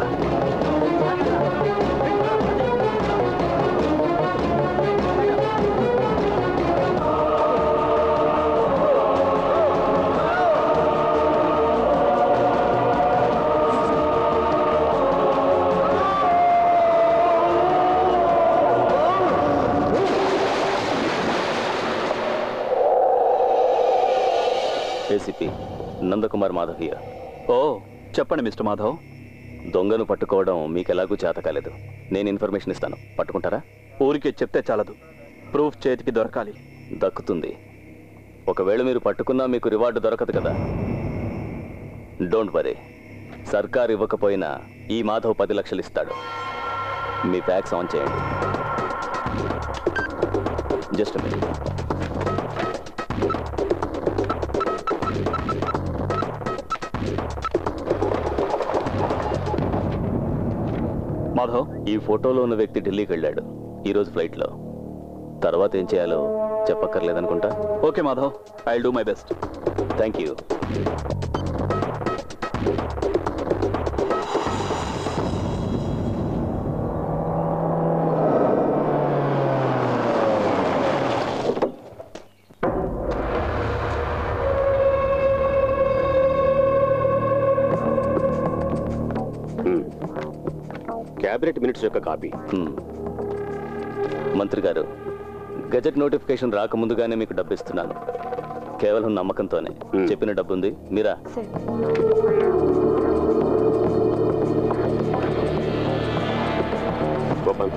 [SPEAKER 7] ఏసీపీ నందకుమార్ మాధవీయ
[SPEAKER 4] ఓ చెప్పండి మిస్టర్ మాధవ్
[SPEAKER 7] దొంగను పట్టుకోవడం మీకు ఎలాగూ చేత కాలేదు నేను ఇన్ఫర్మేషన్ ఇస్తాను పట్టుకుంటారా
[SPEAKER 4] ఊరికే చెప్తే చాలదు ప్రూఫ్ చేతికి దొరకాలి
[SPEAKER 7] దక్కుతుంది ఒకవేళ మీరు పట్టుకున్నా మీకు రివార్డు దొరకదు కదా డోంట్ వరీ సర్కార్ ఇవ్వకపోయినా ఈ మాధవ్ పది లక్షలు ఇస్తాడు మీ ఫ్యాక్స్ ఆన్ చేయండి జస్ట్ మినిట్
[SPEAKER 4] మాధవ్
[SPEAKER 8] ఈ ఫోటోలో ఉన్న వ్యక్తి ఢిల్లీకి వెళ్ళాడు ఈరోజు ఫ్లైట్లో తర్వాత ఏం చేయాలో చెప్పక్కర్లేదనుకుంటా
[SPEAKER 4] okay Madhav I do my best
[SPEAKER 8] thank you
[SPEAKER 17] cabinet minutes యొక్క కాపీ
[SPEAKER 8] మంత్రి గారు గజెట్ నోటిఫికేషన్ రాకముందుగానే మీకు డబ్బు ఇస్తున్నాను కేవలం నమ్మకంతోనే చెప్పిన డబ్బు ఉంది మీరా
[SPEAKER 17] గోపాల్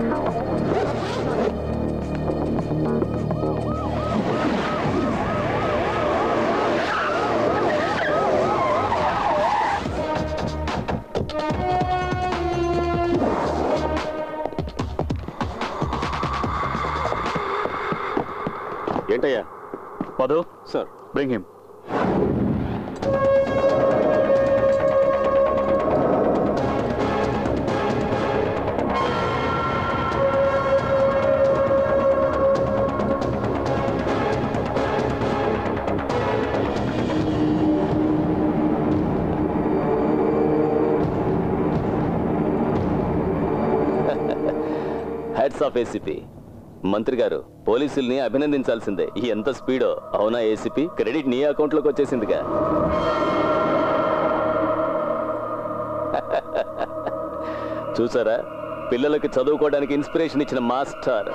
[SPEAKER 17] ఏంటయ్యా
[SPEAKER 4] Madhu
[SPEAKER 17] sir
[SPEAKER 4] bring him
[SPEAKER 8] heads of ACP మంత్రి గారు పోలీసుల్ని అభినందించాల్సిందే ఎంత స్పీడో అవునా ఏసీపీ క్రెడిట్ నీ అకౌంట్లోకి వచ్చేసిందిగా చూసారా పిల్లలకి చదువుకోవడానికి ఇన్స్పిరేషన్ ఇచ్చిన master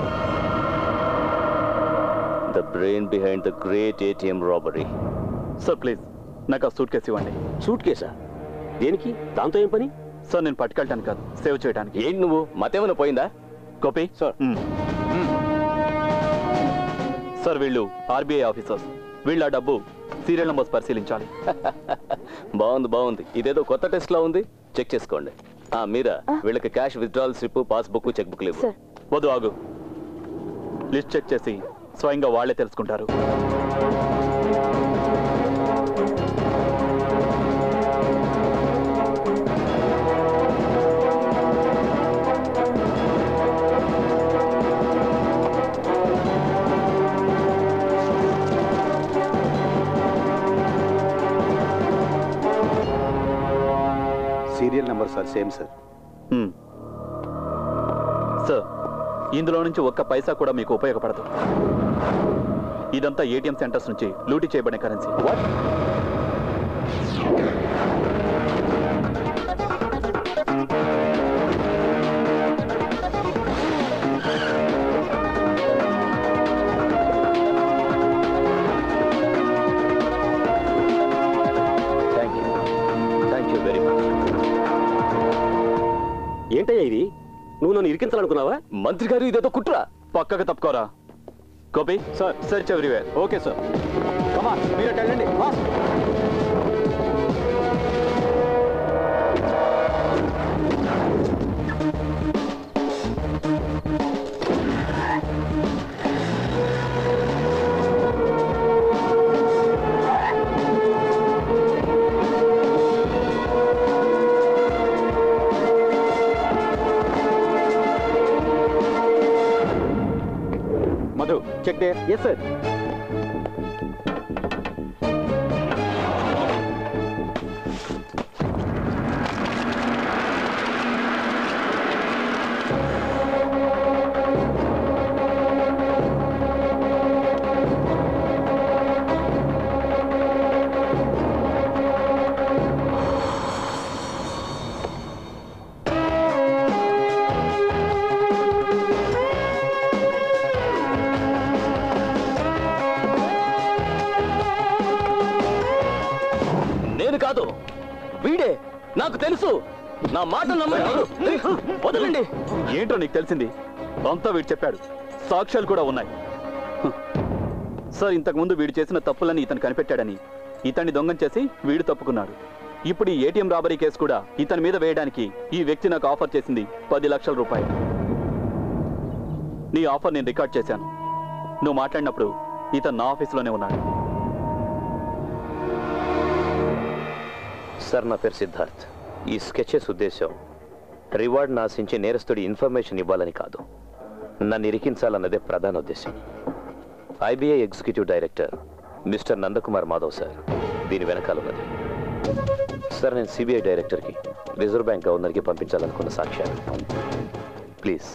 [SPEAKER 8] the brain behind the great ATM robbery
[SPEAKER 4] sir please నాకు ఆ సూట్ కేసు ఇవ్వండి
[SPEAKER 17] సూట్ కేసా దేనికి దాంతో ఏం పని
[SPEAKER 4] సార్ నేను పట్టుకెళ్ళటానికి కాదు సేవ్ చేయడానికి
[SPEAKER 8] ఏంటి నువ్వు మతేమైనా పోయిందా
[SPEAKER 4] కాపీ సార్ సార్ వీళ్ళు ఆర్బీఐ ఆఫీసర్స్ వీళ్ళ డబ్బు సీరియల్ నంబర్స్ పరిశీలించాలి
[SPEAKER 8] బాగుంది బాగుంది ఇదేదో కొత్త టెస్ట్ లా ఉంది చెక్ చేసుకోండి ఆ మీరా వీళ్ళకి cash withdrawal slip passbook cheque book లేవు
[SPEAKER 4] వద్దు ఆగు లిస్ట్ చెక్ చేసి స్వయంగా వాళ్ళే తెలుసుకుంటారు
[SPEAKER 3] serial number sir same sir
[SPEAKER 4] hmm. Sir ఇందులో నుంచి ఒక్క పైసా కూడా మీకు ఉపయోగపడదు ఇదంతా ఏటీఎం సెంటర్స్ నుంచి లూటీ చేయబడిన currency
[SPEAKER 8] thank you thank you very much
[SPEAKER 17] ఏంటయ్యా ఇది నువ్వు నన్ను ఇరికించాలనుకున్నావా
[SPEAKER 8] మంత్రి గారు ఇదేదో కుట్ర
[SPEAKER 4] పక్కకు తప్పుకోరా Gopi sir search everywhere
[SPEAKER 3] okay sir come on మీరు అటు వెళ్ళండి fast.
[SPEAKER 20] మధు చెక్ డే ఎస్ సార్
[SPEAKER 8] నేను కాదు వీడే నాకు తెలుసు నా మాట నమ్మండి వదలండి
[SPEAKER 4] ఏంటో నీకు తెలిసింది అంతా వీడు చెప్పాడు సాక్ష్యాలు కూడా ఉన్నాయి హ్. సార్ ఇంతకుముందు వీడు చేసిన తప్పులని ఇతను కనిపెట్టాడని ఇతన్ని దొంగం చేసి వీడు తప్పుకున్నాడు ఇప్పుడు ఈ ఏటీఎం రాబరీ కేసు కూడా ఇతని మీద వేయడానికి ఈ వ్యక్తి నాకు ఆఫర్ చేసింది పది లక్షల రూపాయలు నీ ఆఫర్ నేను రికార్డ్ చేశాను నువ్వు మాట్లాడినప్పుడు ఇతను నా ఆఫీసులోనే ఉన్నాడు
[SPEAKER 7] సార్ నా పేరు సిద్ధార్థ్ ఈ స్కెచెస్ ఉద్దేశం రివార్డ్ ఆశించి నేరస్తుడి ఇన్ఫర్మేషన్ ఇవ్వాలని కాదు నన్ను ఇరికించాలన్నదే ప్రధాన ఉద్దేశం IBI executive director mister Nandakumar Madhav sir దీని వెనకాల ఉన్నది సార్ నేను సిబిఐ డైరెక్టర్కి రిజర్వ్ బ్యాంక్ గవర్నర్కి పంపించాలనుకున్న సాక్ష్యాలు please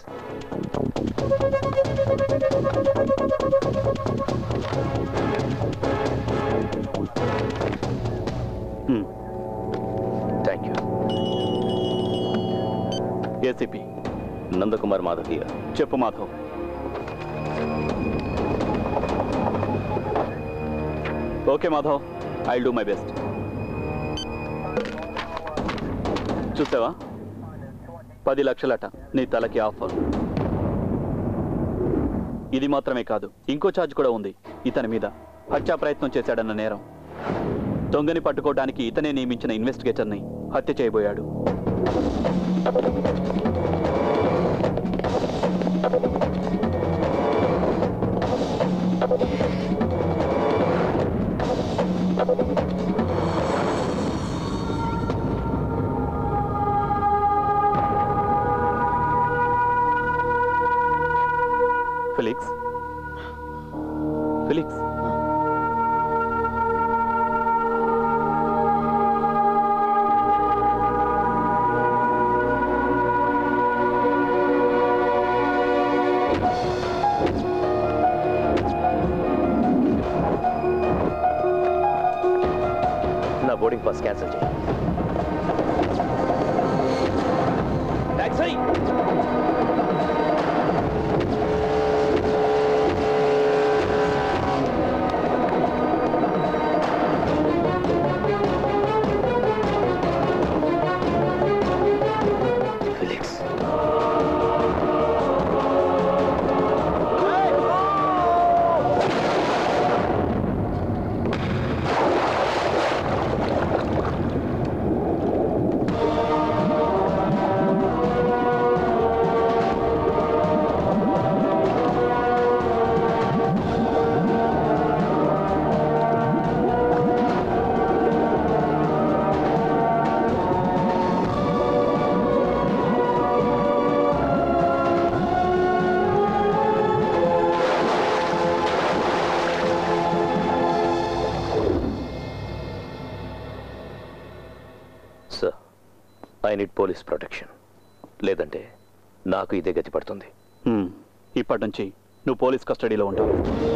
[SPEAKER 7] thank you
[SPEAKER 4] ACP
[SPEAKER 8] Nandakumar మాధవీయ
[SPEAKER 4] చెప్పు Madhav okay Madhav I do my best చూసావా పది లక్షలట నీ తలకి ఆఫర్ ఇది మాత్రమే కాదు ఇంకో ఛార్జ్ కూడా ఉంది ఇతని మీద హత్యా ప్రయత్నం చేశాడన్న నేరం దొంగని పట్టుకోవడానికి ఇతనే నియమించిన ఇన్వెస్టిగేటర్ని హత్య చేయబోయాడు ఫిలిక్స్ ఫిలిక్స్
[SPEAKER 7] నా బోర్డింగ్ పాస్ క్యాన్సిల్ చేయి taxi Felix sir I need police protection లేదంటే నాకు ఇదే గతి పడుతుంది
[SPEAKER 4] హ్మ్. ఇప్పటి నుంచి నువ్వు పోలీస్ కస్టడీలో ఉంటావు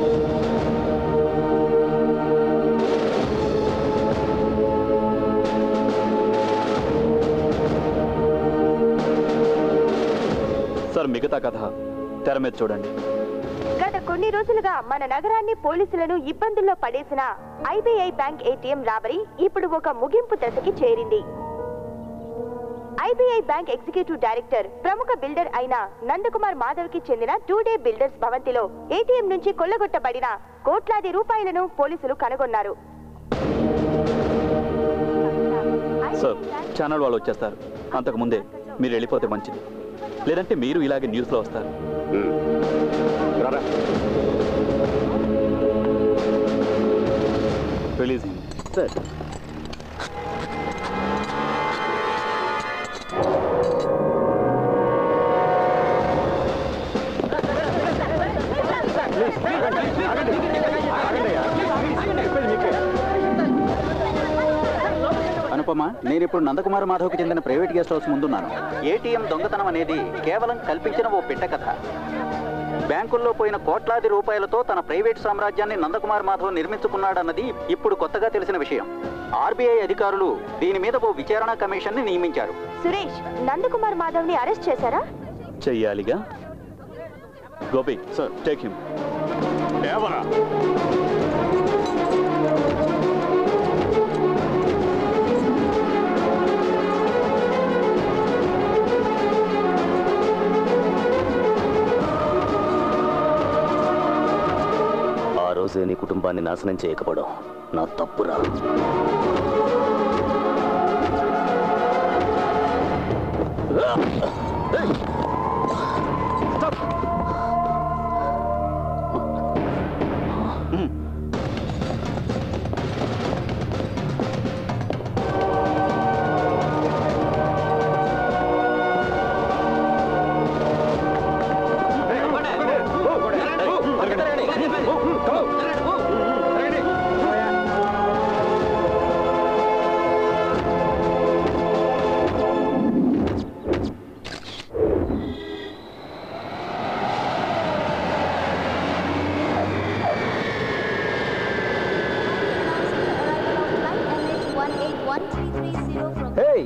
[SPEAKER 4] సార్ మిగతా కథ తెర మీద చూడండి
[SPEAKER 13] గత కొన్ని రోజులుగా మన నగరాన్ని పోలీసులను ఇబ్బందుల్లో పడేసిన ఐబీఐ బ్యాంక్ ఏటీఎం రాబరీ ఇప్పుడు ఒక ముగింపు దశకి చేరింది ఐబీఐ బ్యాంక్ ఎగ్జిక్యూటివ్ డైరెక్టర్ ప్రముఖ బిల్డర్ అయిన నందకుమార్ మాధవ్ కి చెందిన టూ డే బిల్డర్స్ భవంతిలో ఏటీఎం నుంచి కొల్లగొట్టబడిన కోట్లాది రూపాయలను పోలీసులు కనుగొన్నారు
[SPEAKER 4] సార్ ఛానల్ వాళ్ళు వచ్చేస్తారు అంతకు ముందే మీరు వెళ్ళిపోతే మంచిది లేదంటే మీరు ఇలాగే న్యూస్లో వస్తారు రిలీజింగ్
[SPEAKER 3] సార్
[SPEAKER 1] అనుపమ నేను ఇప్పుడు నందకుమార్ మాధవ్కి చెందిన ప్రైవేట్ గెస్ట్ హౌస్ ముందున్నాను ఏటీఎం దొంగతనం అనేది కేవలం కల్పించిన ఓ పిట్ట కథ బ్యాంకుల్లో పోయిన కోట్లాది రూపాయలతో తన ప్రైవేట్ సామ్రాజ్యాన్ని నందకుమార్ మాధవ్ నిర్మించుకున్నాడన్నది ఇప్పుడు కొత్తగా తెలిసిన విషయం ఆర్బీఐ అధికారులు దీని మీద ఓ విచారణ కమిషన్ ని నియమించారు
[SPEAKER 13] సురేష్ నందకుమార్ మాధవ్ ని అరెస్ట్ చేశారా
[SPEAKER 4] చెయ్యాలిగా గోపి సార్ టేక్ హిమ్
[SPEAKER 17] ఎవరా
[SPEAKER 8] ఆ రోజే నీ కుటుంబాన్ని నాశనం చేయకపోవడం నా తప్పురా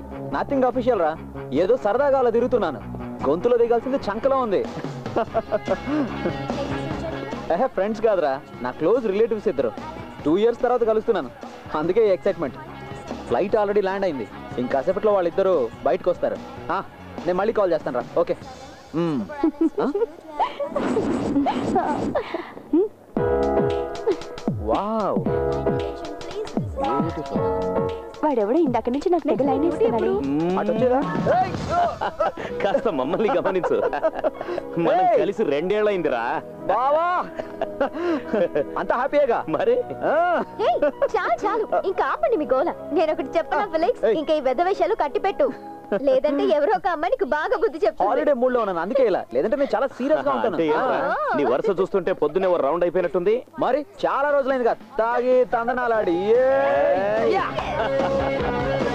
[SPEAKER 10] నథింగ్ అఫీషియల్ రా ఏదో సరదాగా అలా తిరుగుతున్నాను గొంతులో దిగాల్సింది చంకలో ఉంది ఏహే ఫ్రెండ్స్ కాదురా నా క్లోజ్ రిలేటివ్స్ ఇద్దరు టూ ఇయర్స్ తర్వాత కలుస్తున్నాను అందుకే ఎక్సైట్మెంట్ ఫ్లైట్ ఆల్రెడీ ల్యాండ్ అయింది ఇంకాసేపట్లో వాళ్ళిద్దరూ బయటకు వస్తారు ఆ, నేను మళ్ళీ కాల్ చేస్తాను రా ఓకే మ్మ్. ఆ? వావ్
[SPEAKER 14] వాడెవడో ఇందాక నుంచి నాకు తెగ లైన్ ఇస్తున్నాడు
[SPEAKER 7] కాస్త మమ్మల్ని గమనించు మనం కలిసి రెండేళ్లైందిరా
[SPEAKER 10] బావా అంత హ్యాపీగా
[SPEAKER 7] మరి
[SPEAKER 6] హే, చాలు చాలు ఇంకా ఆపండి మీ గోల నేను ఒకటి చెప్పనా ఫిలిక్స్ ఇంకా ఈ వెద విషయాలు కట్టిపెట్టు లేదంటే ఎవరో ఒక అమ్మాయి నీకు బాగా బుద్ధి చెప్తుంది
[SPEAKER 10] హాలిడే మూడ్ లో ఉన్నాను అందుకే ఇలా లేదంటే నేను చాలా సీరియస్ గా ఉంటాను
[SPEAKER 7] అంటే ఏంట్రా? నీ వరుస చూస్తుంటే పొద్దునే ఓ రౌండ్ అయిపోయినట్టుంది
[SPEAKER 10] మరి చాలా రోజులైందిగా తాగి తందనాలాడి ఏ!